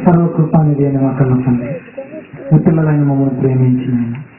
సర్వకృపానిధి అని మాటలు తండ్రి మీ పిల్లలైన మమ్మల్ని ప్రేమించిన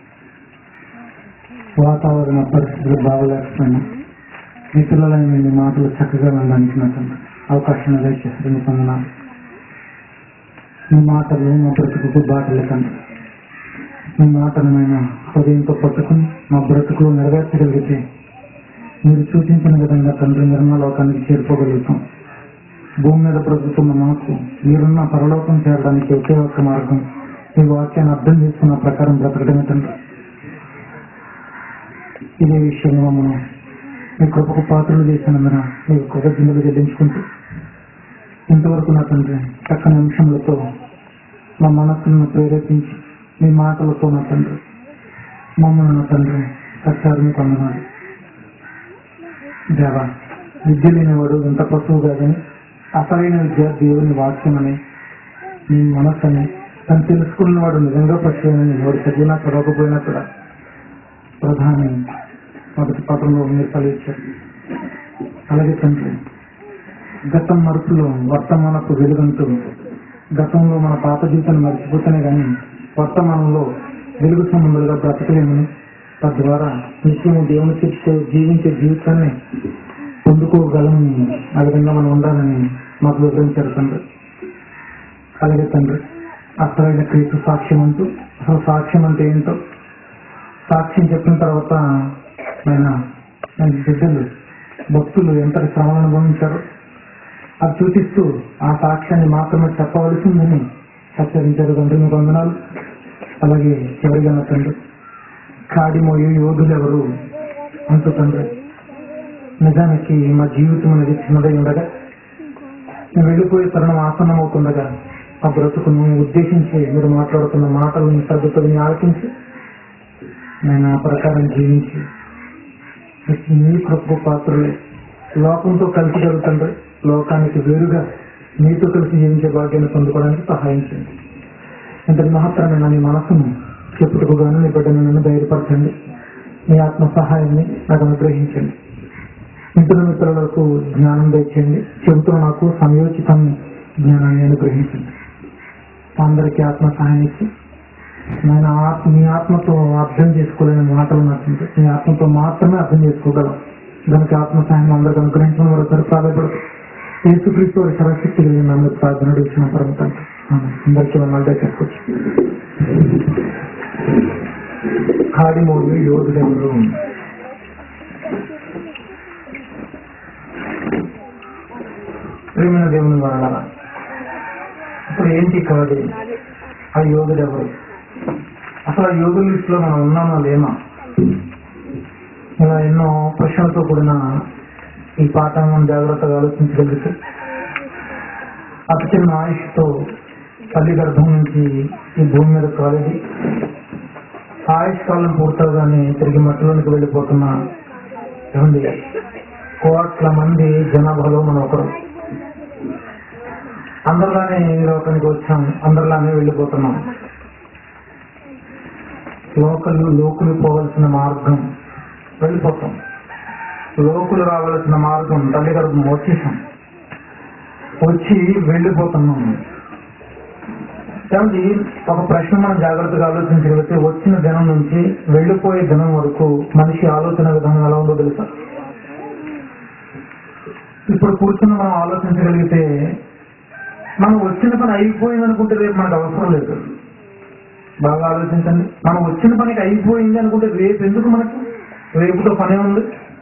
వాతావరణ పరిస్థితులు బాగలేకపోయినా మీ పిల్లలైన మీ మాటలు చక్కగా వినడానికి నా తండ్రి అవకాశం దయచేసి పొందనాలు మీ మాటలు మా బ్రతుకుకు బాటలే తండ్రి మీ మాటలమైన హృదయంతో పట్టుకుని మా బ్రతుకులు నెరవేర్చగలిగితే మీరు సూచించిన విధంగా తండ్రి నిర్మలోకానికి చేరుకోగలుగుతాం భూమి మీద బ్రతుకుతున్న మాకు మీరున్న పరలోకం చేరడానికి ఒకే ఒక్క మార్గం ఈ వాక్యాన్ని అర్థం చేసుకున్న ప్రకారం బ్రతకడమే తండ్రి ఇదే విషయంలో మనం మీ కృపకు పాత్రలు చేసినందున మీకు కృతజ్ఞతలు చెల్లించుకుంటూ ఇంతవరకు నా తండ్రి చక్కని అంశములతో మా మనస్సును ప్రేరేపించి మీ మాటలతో నా తండ్రి మమ్మల్ని నా తండ్రి కట్టారు పొందనాడు దేవా విద్య లేనివాడు ఎంత పశువు కాదని అసలైన విద్య దేవుని వాక్యమని నీ మనస్సని తను తెలుసుకున్నవాడు నిజంగా పశువునని ఎవరు చదివినా చదవకపోయినా కూడా ప్రధాని మొదటి పత్రంలో మీరు ఫలించారు అలాగే తండ్రి గతం మరుపులో వర్తమానపు వెలుగంటూ గతంలో మన పాత జీవితాన్ని మర్చిపోతేనే కానీ వర్తమానంలో వెలుగు సంబంధాలుగా బ్రతకలేమని తద్వారా నిత్యము దేవుని చిట్టే జీవించే జీవితాన్ని పొందుకోగలమని ఆ విధంగా మనం ఉండాలని మాకు వివరించారు తండ్రి అలాగే తండ్రి అసలైన క్రీస్తు సాక్ష్యం అంటూ అసలు సాక్ష్యం అంటే ఏంటో సాక్ష్యం చెప్పిన తర్వాత ఆయన ఆయన బిడ్డలు భక్తులు ఎంతటి శ్రమను అనుభవించారు అది చూపిస్తూ ఆ సాక్ష్యాన్ని మాత్రమే చెప్పవలసిందని హెచ్చరించారు తండ్రి మీకు వందనాలు అలాగే చివరిగా నా తండ్రి కాడిమోయే యోధులు ఎవరు అంటూ తండ్రి నిజానికి మా జీవితం అనేది చిన్నదై ఉండగా నేను వెళ్ళిపోయే తరుణం ఆసన్నమవుతుండగా ఆ బ్రతుకును ఉద్దేశించి మీరు మాట్లాడుతున్న మాటలను శ్రద్ధతో విని ఆలకించి నేను ఆ ప్రకారం జీవించి మీ కృప పాత్రలే లోకంతో కలిసి జరుగుతుండ్రి లోకానికి వేరుగా మీతో కలిసి జీవించే భాగ్యాన్ని పొందుకోవడానికి సహాయం చేయండి ఇంతటి మహత్తరమైన మీ మనసును చెప్పుటకు గాను మీ బిడ్డను నన్ను ధైర్యపరచండి మీ ఆత్మ సహాయాన్ని నాకు అనుగ్రహించండి ఇంటున్న మిత్రులకు జ్ఞానం దయచేయండి చెబుతున్న నాకు సమయోచితం జ్ఞానాన్ని అనుగ్రహించండి అందరికీ ఆత్మ సహాయం ఇచ్చి నేను ఆత్మ మీ ఆత్మతో అర్థం చేసుకోలేని మాటలు నాకు ఉంటాయి. మీ ఆత్మతో మాత్రమే అర్థం చేసుకోగలం దానికి ఆత్మ సహాయం అందరికి అనుగ్రహించడం మరోసారి ప్రాధాన్యపడుతుంది యేసుక్రీస్తు వారి సరశక్తి కలిగిన నన్ను ప్రార్థన ఇచ్చిన పరమతండి అందరికీ మమ్మల్ని దగ్గరకు కాడిమోడు యోధుడెవరు ప్రేమైన దేవుని వలన ఇప్పుడు ఏంటి కాదు ఆ యోధుడెవరు అసలు ఆ యోధుల లిస్ట్ లో మనం ఉన్నామా లేమా ఇలా ఎన్నో ప్రశ్నలతో కూడిన ఈ పాఠం మనం జాగ్రత్తగా ఆలోచించగలిగితే అతి చిన్న ఆయుష్తో తల్లి గర్భం నుంచి ఈ భూమి మీద కాలేది ఆయుష్ కాలం పూర్తవగానే తిరిగి మట్టిలోనికి వెళ్ళిపోతున్న ఏమండి కోట్ల మంది జనాభాలో మనం ఒకరు అందరిలానే ఈ లోకానికి వచ్చాం అందరిలానే వెళ్ళిపోతున్నాం లోకలు లోకులు పోవలసిన మార్గం వెళ్ళిపోతాం లోకులు రావాల్సిన మార్గం తల్లి గర్భం వచ్చేసాం వచ్చి వెళ్ళిపోతున్నాం కాబట్టి ఒక ప్రశ్న మనం జాగ్రత్తగా ఆలోచించగలిగితే వచ్చిన దినం నుంచి వెళ్ళిపోయే దినం వరకు మనిషి ఆలోచన విధానం ఎలా ఉందో తెలుసా ఇప్పుడు కూర్చుని మనం ఆలోచించగలిగితే మనం వచ్చిన పని అయిపోయింది అనుకుంటే రేపు మనకు అవసరం లేదు బాగా ఆలోచించండి మనం వచ్చిన పనికి అయిపోయింది అనుకుంటే రేపు ఎందుకు మనకు రేపుతో పనే ఉంది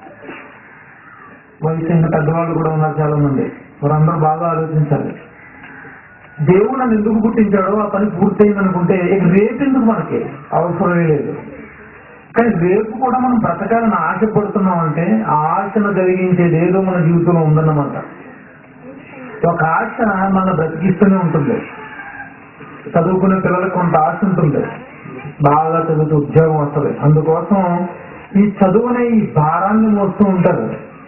వయసు అయిన పెద్దవాళ్ళు కూడా ఉన్నారు చాలా మంది వారందరూ బాగా ఆలోచించాలి దేవుడు నన్ను ఎందుకు పుట్టించాడో ఆ పని పూర్తయింది అనుకుంటే ఇక రేపు ఎందుకు మనకి అవసరమే లేదు కానీ రేపు కూడా మనం బ్రతకాలని ఆశపడుతున్నాం అంటే ఆ ఆశను జరిగించేది ఏదో మన జీవితంలో ఉందన్నమాట ఒక ఆశ మన బ్రతికిస్తూనే ఉంటుంది చదువుకునే పిల్లలకు కొంత ఆశ ఉంటుంది బాగా చదువుతూ ఉద్యోగం వస్తుంది అందుకోసం ఈ చదువు అనే ఈ భారాన్ని మోస్తూ ఉంటారు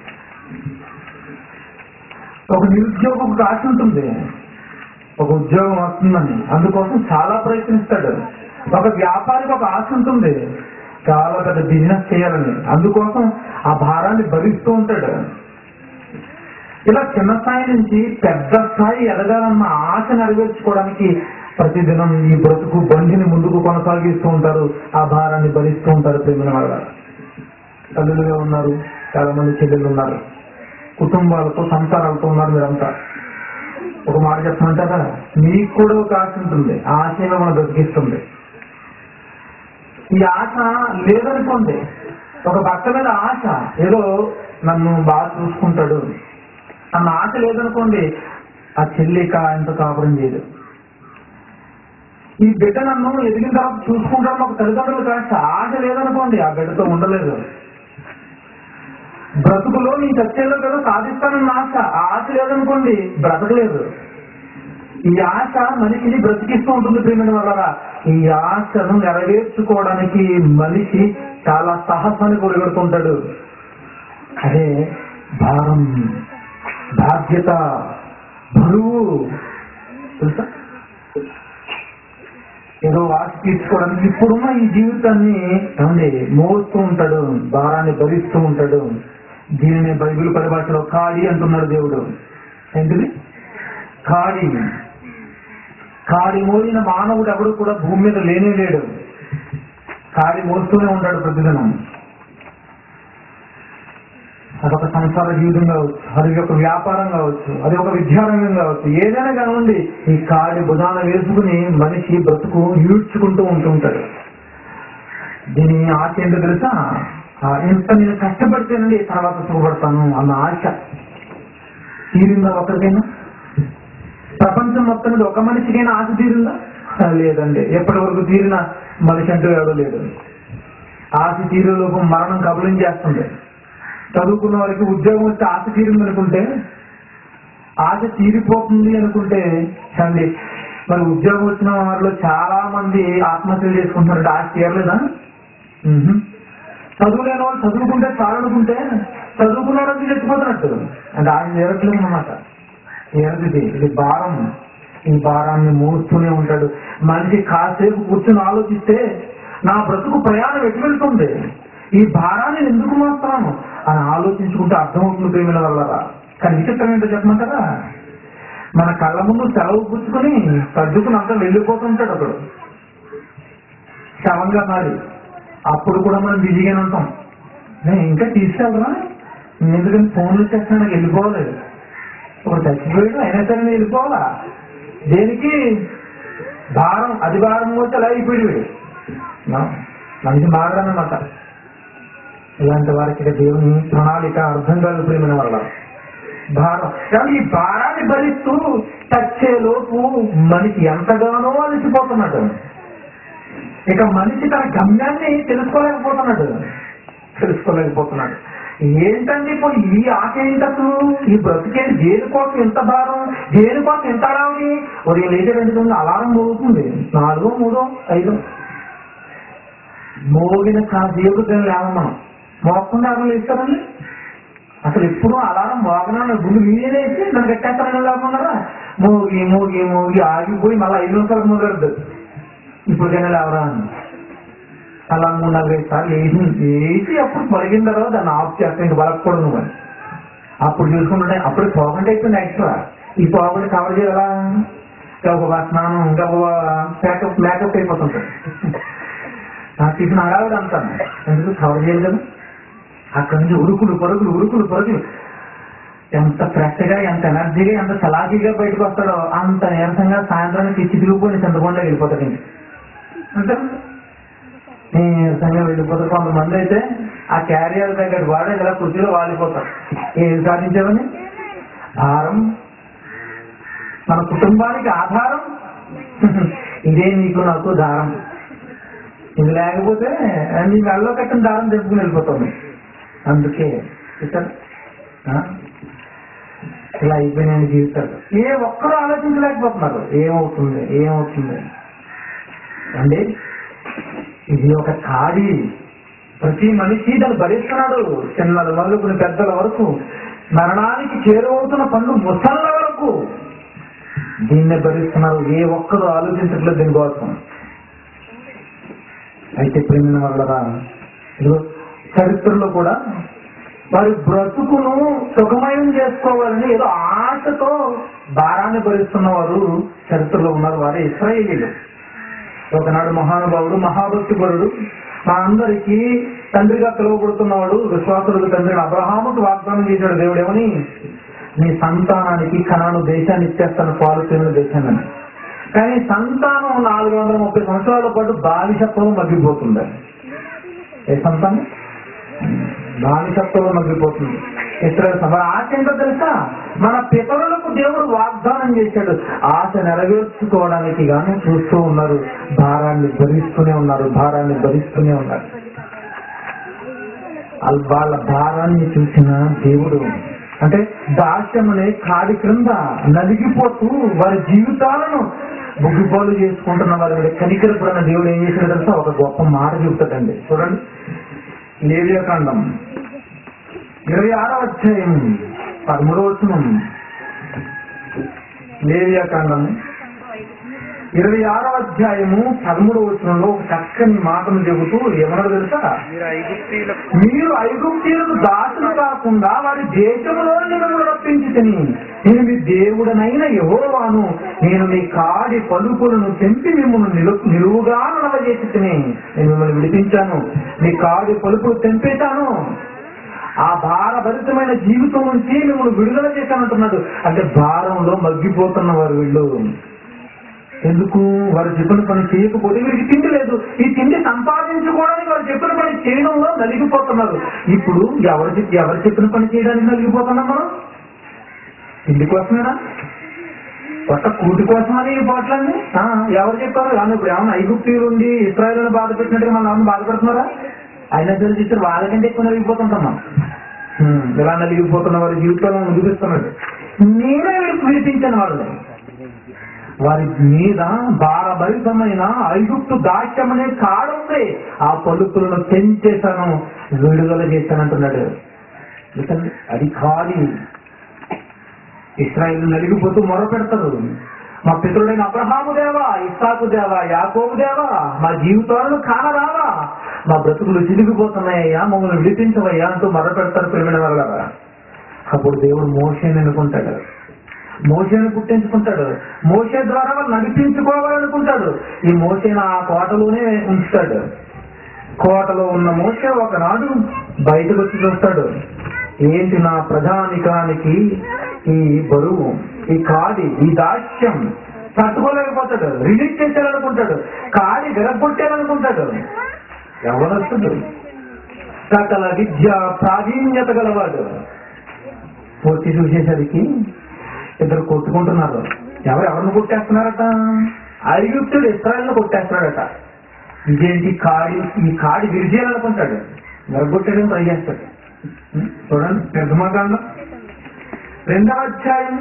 ఒక నిరుద్యోగం ఒక ఆశ ఉంటుంది ఒక ఉద్యోగం వస్తుందని అందుకోసం చాలా ప్రయత్నిస్తాడు ఒక వ్యాపారికి ఒక ఆశ ఉంటుంది చాలా పెద్ద బిజినెస్ చేయాలని అందుకోసం ఆ భారాన్ని భరిస్తూ ఉంటాడు ఇలా చిన్న స్థాయి నుంచి పెద్ద స్థాయి ఎదగాలన్న ఆశ నెరవేర్చుకోవడానికి ప్రతిదినం ఈ బ్రతుకు బండిని ముందుకు కొనసాగిస్తూ ఉంటారు ఆ భారాన్ని భరిస్తూ ఉంటారు ప్రేమిన వాళ్ళ తల్లులుగా ఉన్నారు చాలా మంది చెల్లెలు ఉన్నారు కుటుంబాలతో సంసారాలతో ఉన్నారు మీరంతా ఒక మాట చెప్పమంటారా మీకు కూడా ఒక ఆశ ఉంటుంది ఆ ఆశ మిమ్మల్ని బ్రతికిస్తుంది ఈ ఆశ లేదనుకోండి ఒక భర్త మీద ఆశ ఏదో నన్ను బాగా చూసుకుంటాడు అన్న ఆశ లేదనుకోండి ఆ చెల్లిక ఆయనతో కాపురం చేయదు ఈ బిడ్డ నన్ను ఎదిగిన తర్వాత చూసుకుంటాను ఒక తల్లిదండ్రులు కాస్త ఆశ లేదనుకోండి ఆ బిడ్డతో ఉండలేదు బ్రతుకులో నీ చచ్చేలో కదా సాధిస్తానన్న ఆశ ఆ ఆశ లేదనుకోండి బ్రతకలేదు ఈ ఆశ మనిషిని బ్రతికిస్తూ ఉంటుంది ప్రేమిన వల్ల ఈ ఆశను నెరవేర్చుకోవడానికి మనిషి చాలా సాహసాన్ని కొలగడుతుంటాడు అదే భారం బాధ్యత బరువు తెలుసా ఏదో ఆశ తీర్చుకోవడానికి ఇప్పుడున్న ఈ జీవితాన్ని ఏమండి మోస్తూ ఉంటాడు భారాన్ని భరిస్తూ ఉంటాడు దీనిని బైబిల్ పరిభాషలో కాడి అంటున్నాడు దేవుడు ఏంటిది కాడి కాడి మోయిన మానవుడు ఎవడు కూడా భూమి మీద లేనే లేడు కాడి మోస్తూనే ఉంటాడు ప్రతిదినం అదొక సంసార జీవితం కావచ్చు అది ఒక వ్యాపారం కావచ్చు అది ఒక విద్యారంగం కావచ్చు ఏదైనా కానివ్వండి ఈ కాడి భుజాన వేసుకుని మనిషి బ్రతుకు ఈడ్చుకుంటూ ఉంటుంటాడు దీని ఆశ ఏంటో తెలుసా ఆ, ఇంత నేను కష్టపడితేనండి తర్వాత సుఖపడతాను అన్న ఆశ తీరిందా ఒకరికైనా ప్రపంచం మొత్తం మీద ఒక మనిషికైనా ఆశ తీరిందా ఆ, లేదండి ఎప్పటి వరకు తీరిన మనిషి అంటూ ఎవడో లేదు ఆశ తీరేలోపు మరణం కబలించేస్తుంది చదువుకున్న వారికి ఉద్యోగం వస్తే ఆశ తీరింది అనుకుంటే ఆశ తీరిపోతుంది అనుకుంటే చండి మరి ఉద్యోగం వచ్చిన వారిలో చాలా మంది ఆత్మహత్యలు చేసుకుంటున్నారు ఆశ తీరలేదా మ్మ్. చదువులేని వాళ్ళు చదువుకుంటే చాలనుకుంటే చదువుకున్న వాళ్ళకి చచ్చిపోతున్నట్టు అంటే ఆశ తీరట్లేదు అన్నమాట ఏమిటి ఇది భారం ఈ భారాన్ని మోస్తూనే ఉంటాడు మనిషి కాసేపు కూర్చొని ఆలోచిస్తే నా బ్రతుకు ప్రయాణం ఎటు వెళ్తుంది ఈ భారాన్ని నేను ఎందుకు మోస్తున్నాను అని ఆలోచించుకుంటే అర్థమవుతుంది ప్రేమిల వల్ల కానీ విచిత్రం ఏంటో చెప్పమంటారా మన కళ్ళ ముందు సెలవు పుచ్చుకొని సర్దుకుని అంతా వెళ్ళిపోతుంటాడు ఒకడు శవంగా మారి అప్పుడు కూడా మనం బిజీగానే ఉంటాం నేను ఇంకా తీసుకెళ్ళరా ఎందుకంటే ఫోన్లు చేస్తాను నాకు వెళ్ళిపోవాలి ఇప్పుడు చచ్చిపోయాడు అయినా సరే నేను వెళ్ళిపోవాలా దేనికి భారం అది భారం వచ్చి అలా అయిపోయాడు వీడు. నా- మనిషి మారడన్నమాట ఇలాంటి వారికి ఇక దేవుని ప్రణాళిక అర్థం కాదు ప్రేమిన వల్ల భారం కానీ ఈ భారాన్ని భరిస్తూ చచ్చే లోపు మనిషి ఎంతగానో అలసిపోతున్నాడు ఇక మనిషి తన గమ్యాన్ని తెలుసుకోలేకపోతున్నాడు తెలుసుకోలేకపోతున్నాడు ఏంటండి ఇప్పుడు ఈ ఆశ ఏంటి అసలు ఈ బ్రతికేది దేని కోసం ఎంత భారం దేని కోసం ఎంత అడావి ఉదయం లేచి రెండు గంటల అలారం మోగుతుంది నాలుగో మూడో ఐదో మోగిన కాసేపు తిని లేవం మనం మోకుండా ఎవరు లేస్తారండి అసలు ఎప్పుడు అలారం మోగనా గుండు మీరే వేసి నన్ను కట్టేస్తారని లేకుండా మోగి మోగి మోగి ఆగిపోయి మళ్ళీ ఐదు నిమిషాలకు మోగలదు ఇప్పటికైనా లేవరా అని అలా మూడు నాలుగైదు సార్లు వేసి వేసి అప్పుడు పొలిగిన తర్వాత దాన్ని ఆఫ్ చేస్తాను ఇంక బలకూడదు నువ్వు అని అప్పుడు చూసుకుంటుంటే అప్పుడు పోగంటే అయిపోయింది ఎక్స్ట్రా ఈ పోగంటే కవర్ చేయాలా ఇంకా ఒక స్నానం ఇంకా ఒక మేకప్ మేకప్ అయిపోతుంటాడు నాకు టిఫిన్ అడావిడ అంటాను ఎందుకు కవర్ చేయాలి కదా అక్కడి నుంచి ఉరుకులు పరుగులు ఉరుకులు పరుగులు ఎంత ఫ్రెష్ గా ఎంత ఎనర్జీగా ఎంత చలాకీగా బయటకు వస్తాడో అంత నీరసంగా సాయంత్రానికి ఇచ్చి తిరిగిపోయి చింతకుండా వెళ్ళిపోతాడు ఇంక. అంతే నీరసంగా వెళ్ళిపోతారు కొంతమంది అయితే ఆ క్యారియర్ దగ్గర వాడే ఇలా కుర్చీలో వాలిపోతారు ఏది సాధించామని భారం మన కుటుంబానికి ఆధారం ఇదే నీకు నాకు దారం ఇది లేకపోతే నీ మెడలో కట్టిన దారం తెప్పుకుని వెళ్ళిపోతాం అందుకే చూసారా? ఆ? ఇలా అయిపోయినాయి జీవితాలు ఏ ఒక్కరూ ఆలోచించలేకపోతున్నారు ఏమవుతుంది ఏమవుతుంది అండి ఇది ఒక ఖాళీ ప్రతి మనిషి దాన్ని భరిస్తున్నాడు చిన్నల మొదలుకుని పెద్దల వరకు మరణానికి చేరువవుతున్న పనులు ముసళ్ళ వరకు దీన్నే భరిస్తున్నారు ఏ ఒక్కరు ఆలోచించట్లేదు దీనికోసం అయితే ప్రేమిన వల్ల ఇదిగో చరిత్రలో కూడా వారి బ్రతుకును సుఖమయం చేసుకోవాలని ఏదో ఆశతో భారాన్ని భరిస్తున్న వారు చరిత్రలో ఉన్నారు వారే ఇస్రాయేలీలు ఒకనాడు మహానుభావుడు మహాభక్తిపరుడు మా అందరికీ తండ్రిగా పిలువబడుతున్నవాడు విశ్వాసులకు తండ్రి అబ్రహాముకు వాగ్దానం చేశాడు దేవుడేమని నీ సంతానానికి కణాను దేశాన్ని ఇచ్చేస్తాను పాలు తిన దేశాన్ని కానీ సంతానం నాలుగు వందల ముప్పై సంవత్సరాల పాటు బానిసత్వం మగ్గిపోతుంది ఏ సంతానం బానిసత్వం మగ్గిపోతుంది ఇస్రాయల్ సభ ఆశ ఏంటో తెలుసా మన పితరులకు దేవుడు వాగ్దానం చేశాడు ఆశ నెరవేర్చుకోవడానికి గాను చూస్తూ ఉన్నారు భారాన్ని భరిస్తూనే ఉన్నారు భారాన్ని భరిస్తూనే ఉన్నారు వాళ్ళ- వాళ్ళ భారాన్ని చూసిన దేవుడు అంటే దాస్యం అనే కాడి క్రింద నలిగిపోతూ వారి జీవితాలను ముగ్గుపాలు చేసుకుంటున్న వారి మీద కనికరపడిన దేవుడు ఏం చేశాడు తెలుసా ఒక గొప్ప మాట చెబుతాడండి చూడండి లేవియాకాండం ఇరవై ఆరో అధ్యాయం పదమూడవ వచనం లేవియాకాండం ఇరవై ఆరో అధ్యాయము పదమూడవ వచనంలో ఒక చక్కని మాటను చెబుతూ ఏమన్నా తెలుసా మీరు ఐగుప్తీయులకు మీరు ఐగుప్తీయులకు దాసులు కాకుండా వారి దేశంలో మిమ్మల్ని రప్పించి తిని నేను మీ దేవుడనైన యెహోవాను నేను మీ కాడి పలుపులను తెంపి మిమ్మల్ని నిలు నిలువుగా నడవజేసి తిని నేను మిమ్మల్ని విడిపించాను మీ కాడి పలుపులు తెంపేశాను ఆ భారభరితమైన జీవితం నుంచి మిమ్మల్ని విడుదల చేశానంటున్నాడు అంటే భారంలో మగ్గిపోతున్న వారు వీళ్ళు ఎందుకు వారు చెప్పిన పని చేయకపోతే వీరికి తిండి లేదు ఈ తిండి సంపాదించుకోవడానికి వారు చెప్పిన పని చేయడంలో నలిగిపోతున్నారు ఇప్పుడు ఎవరు చెప్పి ఎవరు చెప్పిన పని చేయడానికి నలిగిపోతున్నాం మనం తిండి కోసమేనా కొత్త కూటి కోసమని ఈ పాటలన్నీ ఆ, ఎవరు చెప్పారు కానీ ఇప్పుడు ఏమన్నా ఐగుప్తీయులు ఉండి ఇస్రాయల్ బాధ పెట్టినట్టుగా మనం ఏమన్నా బాధపడుతున్నారా అయినా సరే చూస్తే వాళ్ళకంటే ఎక్కువ నలిగిపోతుంటాం మనం ఉమ్, ఇలా నలిగిపోతున్న వారి జీవితంలో ముగిస్తున్నాడు నేనే వీరికి విడిపించాను వాళ్ళని వారి మీద భారభరితమైన ఐగుప్తు దాస్యం అనే కాడుంది ఆ పలుకులను తెంచేశాను విడుదల చేశానంటున్నాడు చూడండి, అది ఖాళీ ఇస్రాయిల్ నలిగిపోతూ మొర పెడతారు మా పితరుడైన అబ్రహాము దేవా ఇస్సాకు దేవా యాకోబు దేవా మా జీవితాలను కానరావా మా బ్రతుకులు చిరిగిపోతున్నాయ్యా మమ్మల్ని విడిపించవయ్యా అంటూ మొర పెడతారు ప్రేమిన వల్ల అప్పుడు దేవుడు మోషేని అనుకుంటాడు మోషేను పుట్టించుకుంటాడు మోషే ద్వారా వాళ్ళు నడిపించుకోవాలనుకుంటాడు ఈ మోషేను ఆ కోటలోనే ఉంచుతాడు కోటలో ఉన్న మోషే ఒకనాడు బయటకు వచ్చి చూస్తాడు ఏంటి నా ప్రధానికానికి ఈ బరువు ఈ కాడి ఈ దాస్యం తట్టుకోలేకపోతాడు రిలీజ్ చేశారనుకుంటాడు కాడి విరగొట్టారనుకుంటాడు ఎవరొస్తాడు సకల విద్య ప్రావీణ్యత గలవాడు వచ్చి చూసేసరికి ఇద్దరు కొట్టుకుంటున్నారు ఎవరు ఎవరిని కొట్టేస్తున్నారట ఐగుప్తుడు ఇస్రాయల్ని కొట్టేస్తున్నాడట ఇదేంటి కాడి ఈ కాడి విరిచేయాలనుకుంటాడు విరగొట్టడం ట్రై చేస్తాడు ఉం? చూడండి నిర్గమకాండం రెండవ అధ్యాయం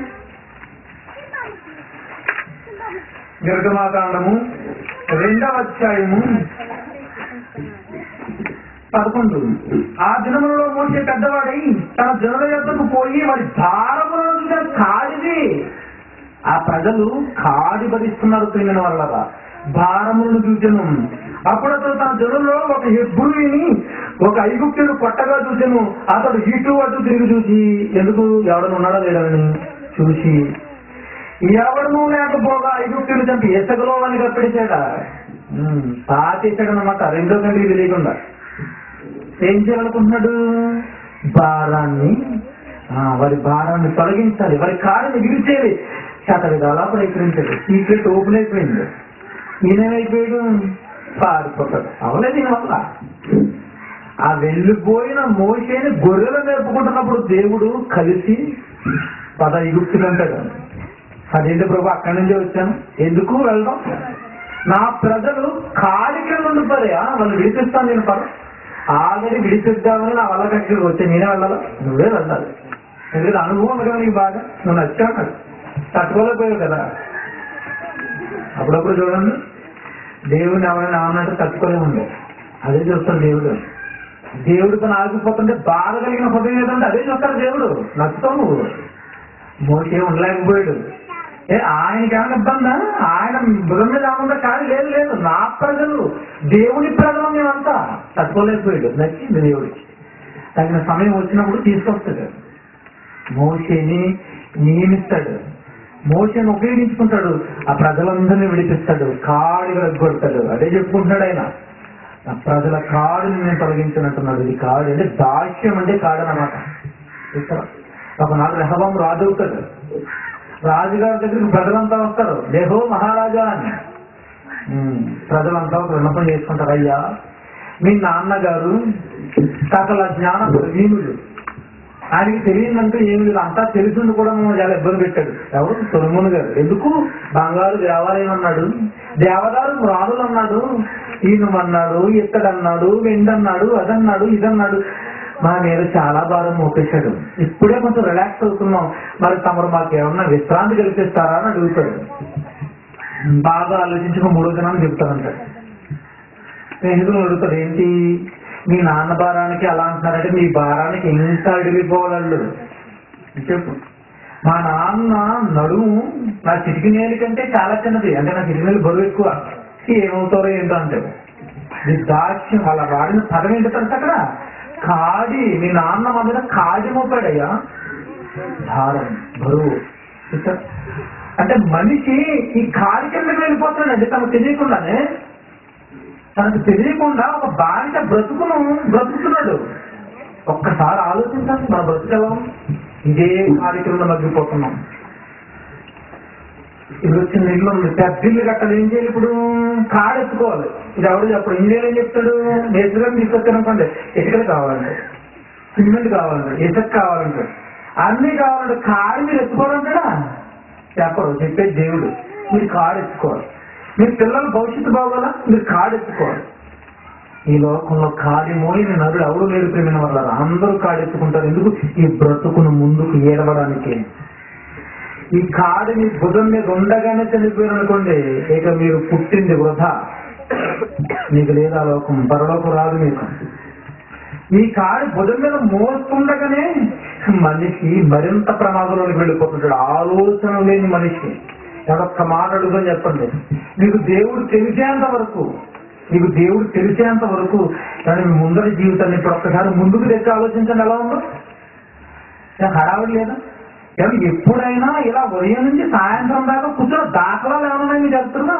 నిర్గమాకాండము రెండవ అధ్యాయము పదకొండు ఆ దినములలో మోసే పెద్దవాడై తన జనుల యొద్దకు పోయి వారి భారములను చూసిన కాడిది ఆ ప్రజలు కాడి భరిస్తున్నారు ప్రేమిన వల్ల భారములను చూచెను అప్పుడు అతడు తన జనుల్లో ఒక హెబ్బుని ఒక ఐగుప్తుడు కొట్టగా చూచెను అతడు ఇటు అటు తిరిగి చూసి ఎందుకు ఎవడను ఉన్నాడా లేడని చూసి ఎవడను లేకపోగా ఐగుప్తుడు చంపి ఇసుకలో అని కప్పెడిచాడ పాతేశాడనమాట రెండో కంటికి తెలియకుండా ఏం చేయాలనుకుంటున్నాడు భారాన్ని ఆ, వారి భారాన్ని తొలగించాలి వారి కాడిని విరిచేయాలి శత విధాలా ప్రయత్నించాడు సీక్రెట్ ఓపెన్ అయిపోయింది ఈయనేమైపోయాడు పారిపోతాడు అవలేదు దీని వల్ల ఆ వెళ్ళిపోయిన మోసేని గొర్రెలు నేర్పుకుంటున్నప్పుడు దేవుడు కలిసి పద ఇగుప్తులు అంటాడు అదేంటి ప్రభు అక్కడి నుంచే వచ్చాను ఎందుకు వెళ్దాం నా ప్రజలు కాలిక ఉండిపోయా వాళ్ళు విడిపిస్తాను నేను పద ఆల్రెడీ విడిపిద్దామని నా వల్ల కట్టి వచ్చి నేనే వెళ్ళాలి నువ్వే వెళ్ళాలి ఎందుకంటే అనుభవం ఉంది కదా నీకు బాగా నువ్వు నచ్చావు నాకు తట్టుకోలేకపోయావు కదా అప్పుడప్పుడు చూడండి దేవుడిని ఎవరైనా ఏమన్నట్టు తట్టుకోలేముంది అదే చూస్తాడు దేవుడు దేవుడు తను ఆగిపోతుంటే బాధ కలిగిన హృదయం ఏదంటే అదే చూస్తాడు దేవుడు నచ్చుతావు నువ్వు మోసే ఉండలేకపోయాడు ఏ ఆయనకి ఏమైనా ఇబ్బందా ఆయన భుజం మీద ఏమన్నా కానీ లేదు లేదు నా ప్రజలు దేవుని ప్రజలు మేమంతా తట్టుకోలేకపోయాడు నచ్చింది దేవుడికి తగిన సమయం వచ్చినప్పుడు తీసుకొస్తాడు మోషేని నియమిస్తాడు మోషని ఉపయోగించుకుంటాడు ఆ ప్రజలందరినీ విడిపిస్తాడు కాడి కొడతాడు అదే చెప్పుకుంటున్నాడు ఆయన ఆ ప్రజల కాడుని నేను తొలగించినట్టున్నాడు ఇది కాడు అంటే దాస్యం అంటే కాడు అనమాట ఇక్కడ ఒకనాడు రెహబాం రాజు అవుతాడు రాజుగారి దగ్గరికి ప్రజలంతా వస్తారు దేహో మహారాజా అని ఉమ్, ప్రజలంతా ఒక విన్నపం చేసుకుంటారు అయ్యా మీ నాన్నగారు సకల జ్ఞాన ప్రవీణుడు ఆయనకి తెలియదంటూ ఏమి లేదు అంతా తెలిసింది కూడా మమ్మల్ని చాలా ఇబ్బంది పెట్టాడు ఎవరు సొలమును గారు ఎందుకు బంగారు దేవాలయం అన్నాడు దేవదారు రాణులు అన్నాడు ఈయన అన్నాడు ఇత్తడన్నాడు వెండన్నాడు అదన్నాడు ఇదన్నాడు మా మీద చాలా భారం మోపేశాడు ఇప్పుడే కొంచెం రిలాక్స్ అవుతున్నాం మరి తమరు మాకు ఏమన్నా విశ్రాంతి కల్పిస్తారా అని అడుగుతాడు బాగా ఆలోచించుకో మూడో దినాన్ని చెప్తానంటాడు స్నేహితులు అడుగుతాడు ఏంటి మీ నాన్న భారానికి అలా అంటున్నారంటే మీ భారానికి ఎంత అడిగిపోవాళ్ళు చెప్పు మా నాన్న నడుము నా చిటికి నేలి కంటే చాలా చిన్నది అంటే నా చిటికి నేలు బరువు ఎక్కువ ఏమవుతారో ఏంటో అంటే ఇది దాక్ష్యం వాళ్ళ వాడిన పదం ఏంటో తెలుసా అక్కడ కాడి మీ నాన్న మా మీద కాడి మోపాడయ్యా భారం బరువు చూసారా? అంటే మనిషి ఈ కాడి కిందకి వెళ్ళిపోతున్నాడు అంటే తనకు తెలియకుండానే తనకు తెలియకుండా ఒక బాలిక బ్రతుకును బ్రతుకుతున్నాడు ఒక్కసారి ఆలోచించండి మన బ్రతుకు ఎలా ఉంది? ఇదే కార్యక్రమంలో మగ్గిపోతున్నాం ఇది వచ్చిన ఇల్లు ఉంది పెద్ద ఇల్లు కట్టాలి ఏం చేయాలి ఇప్పుడు కాడు ఎత్తుకోవాలి ఇది ఎవరు చెప్పడు ఇంజనీర్ ఏం చెప్తాడు మేస్త్రిని తీసుకొచ్చారనుకోండి ఇటుకలు కావాలంటే సిమెంట్ కావాలంటే ఇసుక కావాలంటే అన్ని కావాలంటే కాడు మీరు ఎత్తుకోవాలంటాడా చెప్పరు చెప్పేది దేవుడు మీరు కాడు ఎత్తుకోవాలి మీ పిల్లల భవిష్యత్తు బాగోలా మీరు కాడు ఎత్తుకోవాలి ఈ లోకంలో కాడి మోయిన నరుడు ఎవరు లేరు ప్రేమిన వల్ల అందరూ కాడెత్తుకుంటారు ఎందుకు ఈ బ్రతుకును ముందుకు ఏడవడానికి ఈ కాడిని భుజం మీద ఉండగానే చనిపోయారు అనుకోండి ఇక మీరు పుట్టింది వృధా మీకు లేదా లోకం పరలోకం రాదు మీకు ఈ కాడి భుజం మీద మోస్తుండగానే మనిషి మరింత ప్రమాదంలోకి వెళ్ళిపోతుంటాడు ఆలోచన లేని మనిషి ఎవరొక్క మాట అడుగుదని చెప్పండి మీకు దేవుడు తెలిసేంత వరకు మీకు దేవుడు తెలిసేంత వరకు కానీ మీ ముందరి జీవితాన్ని ఇప్పుడు ఒక్కసారి ముందుకు తెచ్చి ఆలోచించండి ఎలా ఉందో ఏం హడావిడి లేదా ఏమన్నా ఎప్పుడైనా ఇలా ఉదయం నుంచి సాయంత్రం దాకా కూర్చున్న దాఖలాలు ఏమన్నా మీరు చెప్తున్నా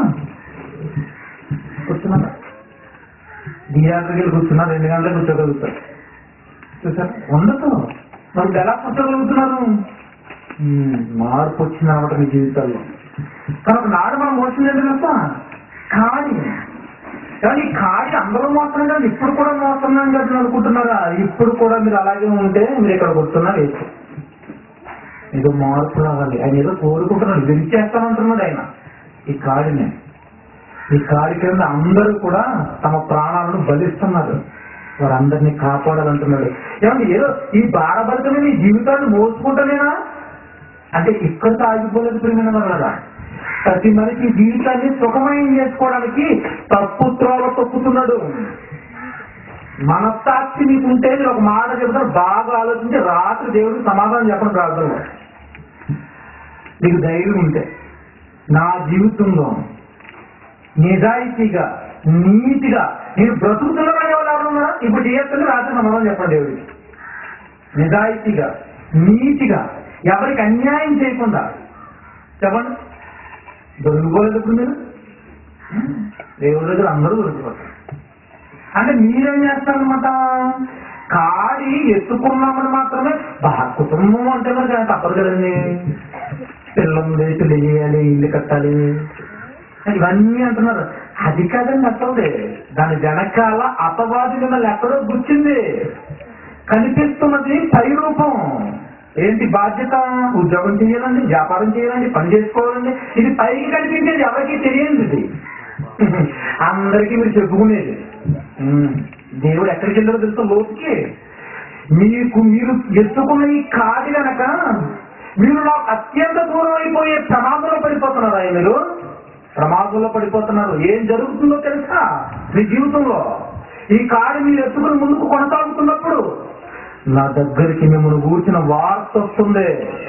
కూర్చున్నారా థియేటర్కి వెళ్ళి కూర్చున్నా రెండు గంటలకు కూర్చోగలుగుతారు చూసారు ఉండదు మరి ఇప్పుడు ఎలా కూర్చోగలుగుతున్నారు ఉమ్, మార్పు వచ్చిందన్నమాట మీ జీవితాల్లో కానీ ఒక నాడు మనం మోసం ఏంటి తెలుసా ఖాళీ కానీ ఈ ఖాళీ అందరూ మోసం కాదు ఇప్పుడు కూడా మోస్తున్నాం కదా అనుకుంటున్నారా ఇప్పుడు కూడా మీరు అలాగే ఉంటే మీరు ఇక్కడ కూర్చున్నా లేదు ఏదో మార్పు రావాలి ఆయన ఏదో కోరుకుంటున్నాడు విరిచేస్తానంటున్నాడు ఆయన ఈ కాడిని ఈ కాడి కింద అందరూ కూడా తమ ప్రాణాలను బలిస్తున్నారు వారందరినీ కాపాడాలంటున్నాడు ఏమంటే ఏదో ఈ భారభరితమైన ఈ జీవితాన్ని మోసుకుంటానేనా అంటే ఇక్కడ ఆగిపోలేదు ప్రేమైన వాళ్ళరా ప్రతి మనిషి జీవితాన్ని సుఖమయం చేసుకోవడానికి తప్పు త్రోవ తొక్కుతున్నాడు మనస్సాక్షి నీకుంటే నేను ఒక మాట చెబుతాను బాగా ఆలోచించి రాత్రి దేవుడికి సమాధానం చెప్పండి ప్రార్థనలో నీకు ధైర్యం ఉంటే నా జీవితంలో నిజాయితీగా నీతిగా నేను బ్రతుకుతున్నానని ఎవరు ఎవరున్నారా ఇప్పుడు చేయొద్దని రాత్రి సమాధానం చెప్పండి దేవుడికి నిజాయితీగా నీతిగా ఎవరికి అన్యాయం చేయకుండా చెప్పండి దొరికిపోలేదు ఇప్పుడు మీరు దేవుడి దగ్గర అందరూ దొరికిపోతారు అంటే మీరేం చేస్తారనమాట కాడి ఎత్తుకున్నామని మాత్రమే బాగా కుటుంబం అంటే మరి తప్పదు కదండి పిల్లలు పెళ్లి చేయాలి ఇల్లు కట్టాలి ఇవన్నీ అంటున్నారు అది కాదండి అసలు దాని వెనకాల అపవాది మిమ్మల్ని ఎక్కడో గుర్చింది కనిపిస్తున్నది పై రూపం ఏంటి బాధ్యత ఉద్యోగం చేయాలండి వ్యాపారం చేయాలండి పని చేసుకోవాలండి ఇది పైకి కనిపించేది ఎవరికి తెలియదు ఇది అందరికీ మీరు చెప్పుకునేది ఉమ్, దేవుడు ఎక్కడికి వెళ్ళారో తెలుసా లోతుకి మీకు మీరు ఎత్తుకున్న ఈ కాడి గనక మీరు నాకు అత్యంత దూరం అయిపోయే ప్రమాదంలో పడిపోతున్నారా మీరు ప్రమాదంలో పడిపోతున్నారు ఏం జరుగుతుందో తెలుసా మీ జీవితంలో ఈ కాడి మీరు ఎత్తుకుని ముందుకు కొనసాగుతున్నప్పుడు నా దగ్గరికి మిమ్మల్ని కూర్చిన వార్త వస్తుంది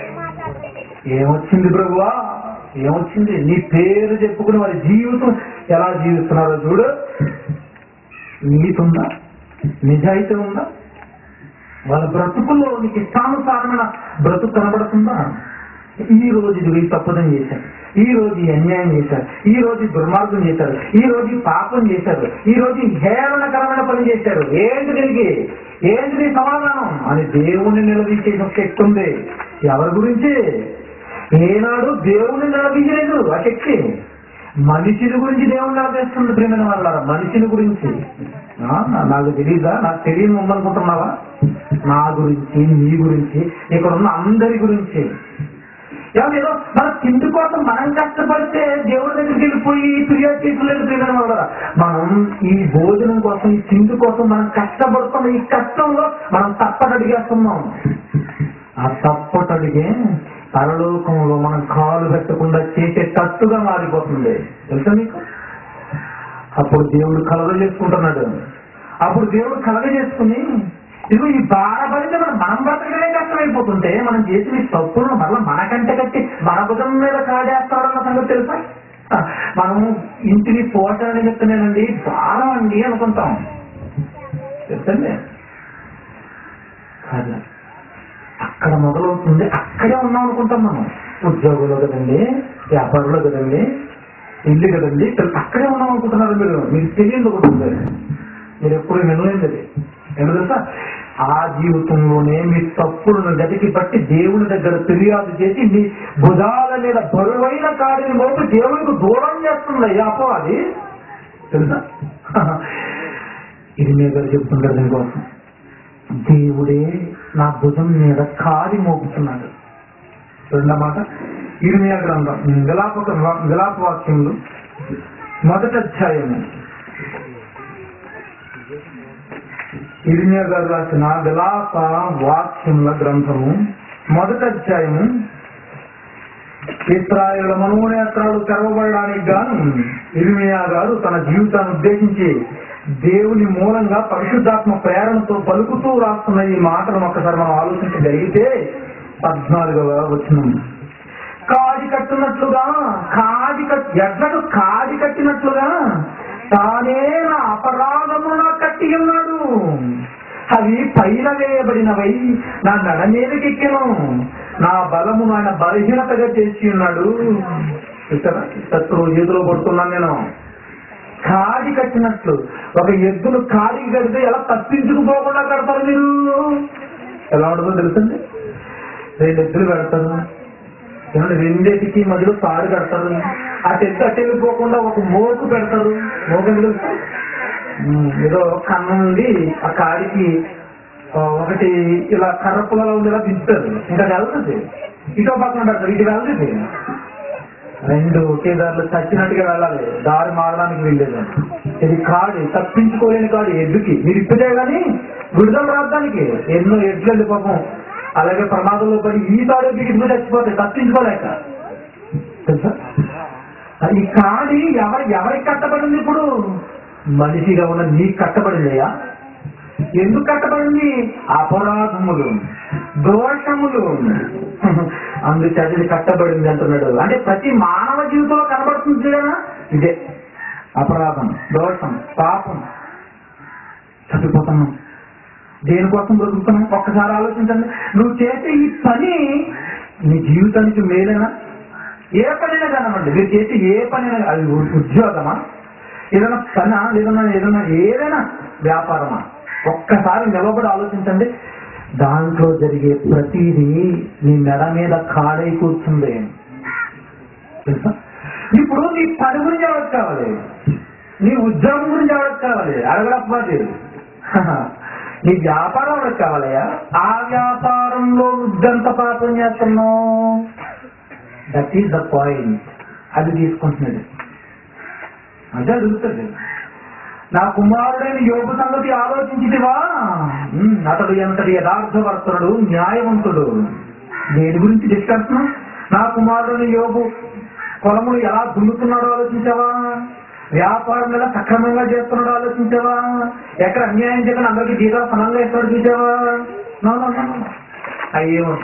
ఏమొచ్చింది ప్రభువా ఏమొచ్చింది నీ పేరు చెప్పుకుని వారి జీవితం ఎలా జీవిస్తున్నారో చూడు నీతి ఉందా నిజాయితీ ఉందా వాళ్ళ బ్రతుకుల్లో నీకు ఇష్టానుసారమైన బ్రతుకు కనబడుతుందా ఈ రోజు ఇది వీళ్ళు తప్పదం చేశారు ఈ రోజు ఈ అన్యాయం చేశారు ఈ రోజు ఈ దుర్మార్గం చేశారు ఈ రోజు ఈ పాపం చేశారు ఈ రోజు ఈ హేళనకరమైన పని చేశారు ఏంటి దీనికి ఏంటి నీ సమాధానం అని దేవుణ్ణి నిలదీసేసిన శక్తి ఉంది ఎవరి గురించి ఏనాడు దేవుణ్ణి నిలదీయలేదు ఆ శక్తి మనిషిని గురించి దేవుడు నిలదీస్తుంది ప్రేమైన వాళ్ళ మనిషిని గురించి ఆ, నా- నాకు తెలీదా నాకు తెలియని ఉందనుకుంటున్నావా నా గురించి నీ గురించి ఇక్కడ ఉన్న అందరి గురించి ఏమంటే ఏదో మన తిండి కోసం మనం కష్టపడితే దేవుడి దగ్గరికి వెళ్ళిపోయి ఫిర్యాదు చేయలేదు ప్రియమైన వాళ్ళ మనం ఈ భోజనం కోసం ఈ తిండి కోసం మనం కష్టపడుతున్న ఈ కష్టంలో మనం తప్పటడిగేస్తున్నాం ఆ తప్పటడిగే పరలోకంలో మనం కాలు పెట్టకుండా చేసేటట్టుగా మారిపోతుంది తెలుసా మీకు అప్పుడు దేవుడు కలగ చేసుకుంటున్నాడు అప్పుడు దేవుడు కలగ చేసుకుని ఇదిగో ఈ బాధపడితే మనం మనం బ్రతకలే కష్టమైపోతుంటే మనం చేసిన ఈ తప్పులను మరలా మనకంటే కట్టి మన భుజం మీద కాడేస్తాడన్న సంగతి తెలుసా ఆ, మనం ఇంటిని పోషణ చెప్తున్నానండి భారం అండి అనుకుంటాం తెలుసండి కాదు అక్కడ మొదలవుతుంది అక్కడే ఉన్నాం అనుకుంటాం మనం ఉద్యోగంలో కదండి వ్యాపారంలో కదండి ఇల్లు కదండి ఇక్కడ అక్కడే ఉన్నాం అనుకుంటున్నారు మీరు మీకు తెలియదు ఒకటి ఉంది మీరు ఎప్పుడు వినలేదు అది ఏంటో తెలుసా ఆ జీవితంలోనే మీ తప్పులను గతికి పట్టి దేవుని దగ్గర ఫిర్యాదు చేసి మీ భుజాల మీద బరువైన కాడిని మోపి దేవునికి దూరం చేస్తుంది అయ్యా అది తెలుసా ఇది మీ గారు చెప్తుంటారు దీనికోసం దేవుడే నా భుజం మీద కాడి మోపుతున్నాడు రెండో మాట ఇరిమియా గ్రంథం విలాప విలాప వాక్యములు మొదటి అధ్యాయము ఇరిమియా గారు రాసిన విలాప వాక్యముల గ్రంథము మొదటి అధ్యాయము ఇస్రాయేల్ మనోనేత్రాలు తెరవబడడానికి గాను ఇరిమియా గారు తన జీవితాన్ని ఉద్దేశించి దేవుని మూలంగా పరిశుద్ధాత్మ ప్రేరణతో పలుకుతూ రాస్తున్న ఈ మాటలను ఒక్కసారి మనం ఆలోచించగలిగితే పద్నాలుగవ వచనం కాడి కట్టినట్లుగా కాడి కట్ ఎడ్లకు కాడి కట్టినట్లుగా తానే నా అపరాధమున కట్టి ఉన్నాడు అవి పైన వేయబడినవై నా నడ మీదకి ఎక్కెను నా బలము ఆయన బలహీనతగా చేసి ఉన్నాడు చూసారా శత్రువు చేతిలో పడుతున్నాను నేను కాడి కట్టినట్లు ఒక ఎద్దును కాడికి కడితే ఎలా తప్పించుకుపోకుండా కడతారు మీరు ఎలా ఉంటుందో తెలుసండి రెండు ఎద్దులు పెడతారు ఏమంటే రెండేటికి మధ్యలో తాడు కడతారు అటు ఎత్తు అటు వెళ్ళిపోకుండా ఒక మోకు పెడతారు మోకు ఎందుకు తెలుసా? ఉమ్, ఏదో కన్నం నుండి ఆ కాడికి ఆ, ఒకటి ఇలా కర్ర పుల్లలో ఉండి ఇలా దించుతారు ఇంకా వెళ్తుంది ఇటో పక్కన పెడతారు ఇటు వెళ్తుంది రెండు ఒకే దారిలో చచ్చినట్టుగా వెళ్ళాలి దారి మారడానికి వీల్లేదు ఇది కాడు తప్పించుకోలేని కాడు ఎద్దుకి మీరు ఇప్పితే గాని విడుదల రావడానికి ఎన్నో ఎడ్లండి పాపం అలాగే ప్రమాదంలో పడి ఈ తాడు బిగిసి చచ్చిపోతాయి తప్పించుకోలేక తెలుసా ఈ కాడి ఎవరి ఎవరికి కట్టబడింది ఇప్పుడు మనిషిగా ఉన్న నీకు కట్టబడిందయ్యా ఎందుకు కట్టబడింది అపరాధములు దోషములు అందుచేత ఇది కట్టబడింది అంటున్నాడు అంటే ప్రతి మానవ జీవితంలో కనబడుతుంది కదా ఇదే అపరాధం దోషం పాపం చచ్చిపోతున్నాం దేనికోసం బ్రతుకుతున్నాం ఒక్కసారి ఆలోచించండి నువ్వు చేసే ఈ పని నీ జీవితానికి మేలేనా ఏ పనైనా కానివ్వండి మీరు చేసే ఏ పనైనా అది ఉ- ఉద్యోగమా ఏదైనా పనా ఏదైనా ఏదైనా ఏదైనా వ్యాపారమా ఒక్కసారి నిలబడి ఆలోచించండి దాంట్లో జరిగే ప్రతిదీ నీ మెడ మీద కాడై కూర్చుంది తెలుసా ఇప్పుడు నీ పని గురించి ఎవరికి కావాలి నీ ఉద్యోగం గురించి ఎవరికి కావాలి అడగడప్పది నీ వ్యాపారం ఎవరికి కావాలయ్యా ఆ వ్యాపారంలో నువ్వెంత పాపం చేస్తున్నావు దట్ ఈస్ ద పాయింట్ అది తీసుకుంటున్నది అదే అడుగుతుంది నా కుమారుడైన యోగు సంగతి ఆలోచించితివా ఉమ్, అతడు ఎంతటి యథార్థవర్తనుడు న్యాయవంతుడు దేని గురించి డిస్కషన్ నా కుమారుడైన యోగు పొలములు ఎలా దున్నుతున్నాడో ఆలోచించావా వ్యాపారం ఎలా సక్రమంగా చేస్తున్నాడో ఆలోచించావా ఎక్కడ అన్యాయం చేయకుండా అందరికీ జీతాలు సమంగా ఇస్తాడు చూసావా No, no, no, no. అయ్యేమో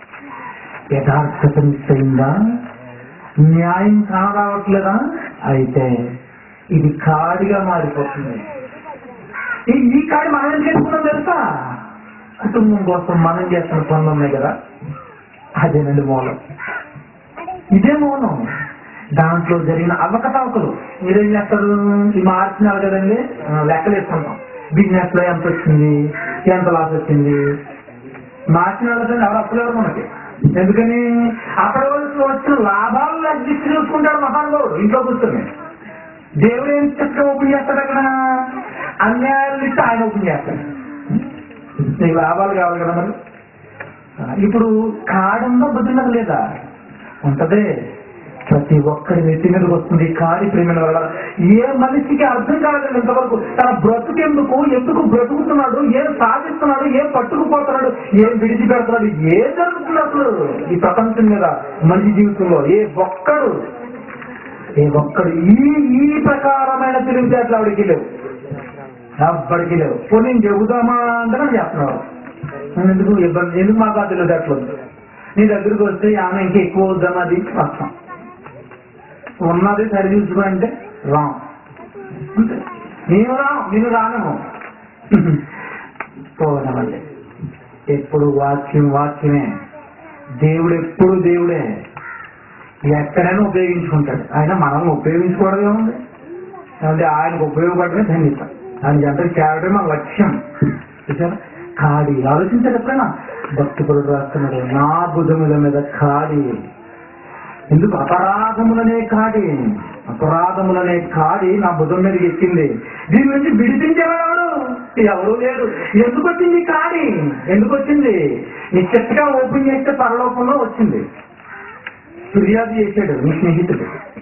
యథార్థత మిస్ అయిందా న్యాయం కానరావట్లేదా అయితే ఇది కాడిగా మారిపోతుంది ఈ ఈ కాడి మనం ఎందుకు ఎంచుకున్నాం తెలుసా కుటుంబం కోసం మనం చేస్తున్న పనులు ఉన్నాయి కదా అదేనండి మూలం ఇదే మౌనం దాంట్లో జరిగిన అవకతవకలు మీరేం చేస్తారు ఈ మార్చినారు కదండి ఆ, లెక్కలు వేసుకుంటాం బిజినెస్ లో ఎంత వచ్చింది ఎంత లాస్ వచ్చింది మార్చిన వాళ్ళకి ఎవరు అప్పులేరు మనకి ఎందుకని అక్కడ వరకు వచ్చిన లాభాలు అడ్జస్ట్ చూసుకుంటాడు మహానుభావుడు ఇంట్లో కూర్చొని దేవుడు ఏం చక్కగా ఓపెన్ చేస్తాడు అక్కడ అన్యాయాలు ఇస్తే ఆయన ఓపెన్ చేస్తాడు నీకు లాభాలు కావాలి కదా మరి ఆ, ఇప్పుడు కాడంలో బుద్ధిన్నది లేదా ఉంటదే ప్రతి ఒక్కరి నెత్తి మీదకి వస్తుంది కాడి ప్రేమిన వల్ల ఏ మనిషికి అర్థం కాలేదండి ఇంతవరకు తన బ్రతుకెందుకు ఎందుకు బ్రతుకుతున్నాడు ఏం సాధిస్తున్నాడు ఏం పట్టుకుపోతున్నాడు ఏం విడిచిపెడుతున్నాడు ఏం జరుగుతుంది అసలు ఈ ప్రపంచం మీద మనిషి జీవితంలో ఏ ఒక్కడు ఏ ఒక్కడు ఈ ఈ ప్రకారమైన తెలివితేటలు ఆవిడకి లేవు ఎవ్వడికి లేవు పోనీ నేను చెబుదామా అంటే నాకు చేస్తున్నాడు నేను ఎందుకు ఇబ్బంది ఎందుకు మాకు ఆ తెలివితేటలు నీ దగ్గరికి వస్తే ఆమె ఇంకా ఎక్కువ వద్దామా అది కష్టం ఉన్నది సరి చూసుకుంటే రామ్ అంతే నేను రాను నేను రాను పోదామండి ఎప్పుడు వాక్యం వాక్యమే దేవుడు ఎప్పుడు దేవుడే ఎక్కడైనా ఉపయోగించుకుంటాడు ఆయన మనం ఉపయోగించుకోవడం ఏముంది అంటే ఆయనకు ఉపయోగపడమే ధన్యత ఆయన జంట చేరడమే మన లక్ష్యం చూసారా కాడి ఆలోచించారు ఎప్పుడైనా భక్తిపరుడు రాస్తున్నాడు నా భుజముల మీద కాడి ఎందుకు అపరాధములనే కాడి అపరాధములనే కాడి నా భుజం మీదకి ఎక్కింది దీని నుంచి విడిపించేవాడు ఎవరు లేడు ఎందుకు వచ్చింది ఈ కాడి ఎందుకు వచ్చింది నీ చెత్తగా ఓపెన్ చేస్తే పరలోకంలో వచ్చింది ఫిర్యాదు చేశాడు నీ స్నేహితుడు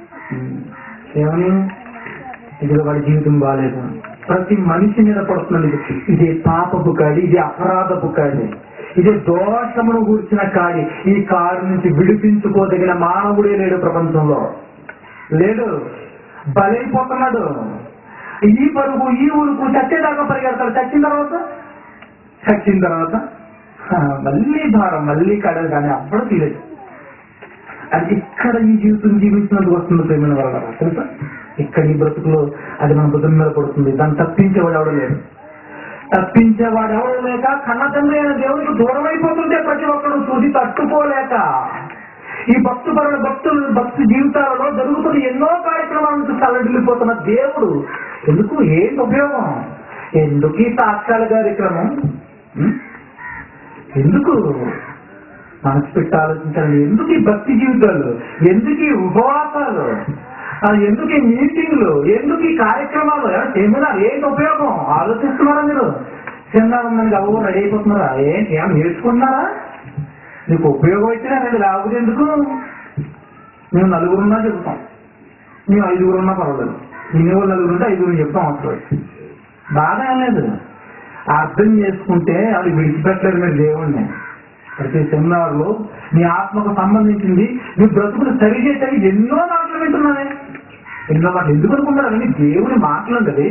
ఏమని ఇదిగో వాడి జీవితం బాగాలేదు ప్రతి మనిషి మీద పడుతున్నది ఇది. ఇది పాపపు కాడి ఇది అపరాధపు కాడి ఇది దోషమును కూర్చిన కాడి ఈ కాడి నుంచి విడిపించుకోదగిన మానవుడే లేడు ప్రపంచంలో లేడు బలైపోతున్నాడు ఈ పరుగు ఈ ఊరుకు చచ్చేదాకా పరిగెడతాడు చచ్చిన తర్వాత చచ్చిన తర్వాత ఆ, మళ్ళీ భారం మళ్ళీ కడలు కానీ అప్పుడు తీయలేదు అది ఇక్కడ ఈ జీవితం జీవించినందుకు వస్తుంది ప్రేమైన వల్ల తెలుసా ఇక్కడ ఈ బ్రతుకులో అది మన బుద్ధం మీద పడుతుంది దాన్ని తప్పించేవాడు ఎవడు లేడు తప్పించేవాడు ఎవడు లేక కన్న తండ్రి అయిన దేవుడికి దూరం అయిపోతుంటే ప్రతి ఒక్కరు చూసి తట్టుకోలేక ఈ భక్తు పరుల భక్తులు భక్తి జీవితాలలో జరుగుతున్న ఎన్నో కార్యక్రమాల నుంచి తల్లడిల్లిపోతున్న దేవుడు ఎందుకు ఏంటి ఉపయోగం ఎందుకు ఈ తాత్కాల కార్యక్రమం ఉం? ఎందుకు మనసు పెట్టి ఆలోచించాలి ఎందుకు ఈ భక్తి జీవితాలు ఎందుకు ఈ ఉపవాసాలు ఆ, ఎందుకు ఈ మీటింగ్లు ఎందుకు ఈ కార్యక్రమాలు సెమినార్ ఏంటి ఉపయోగం ఆలోచిస్తున్నారా మీరు సెమినార్ ఉందని అవ్వ రెడీ అయిపోతున్నారా ఏంటి ఏం నేర్చుకున్నారా నీకు ఉపయోగం వచ్చినా నేను లేకపోతే ఎందుకు మేము నలుగురున్నా చెప్తాం మేము ఐదుగురున్నా పర్వాలేదు ఇన్ని వాళ్ళు నలుగురు ఉంటే ఐదుగురు చెప్తాం అవసరం బాగా ఏం లేదు అర్థం చేసుకుంటే అది విడిచిపెట్టలేదు మీరు దేవుణ్ణి ప్రతి సెమినార్ లో మీ ఆత్మకు సంబంధించింది మీ బ్రతుకులు సరి చేసేవి ఎన్నో మాటలు వింటున్నానే ఎన్నో మాటలు ఎందుకు అనుకుంటారు అవన్నీ దేవుని మాటలు కదా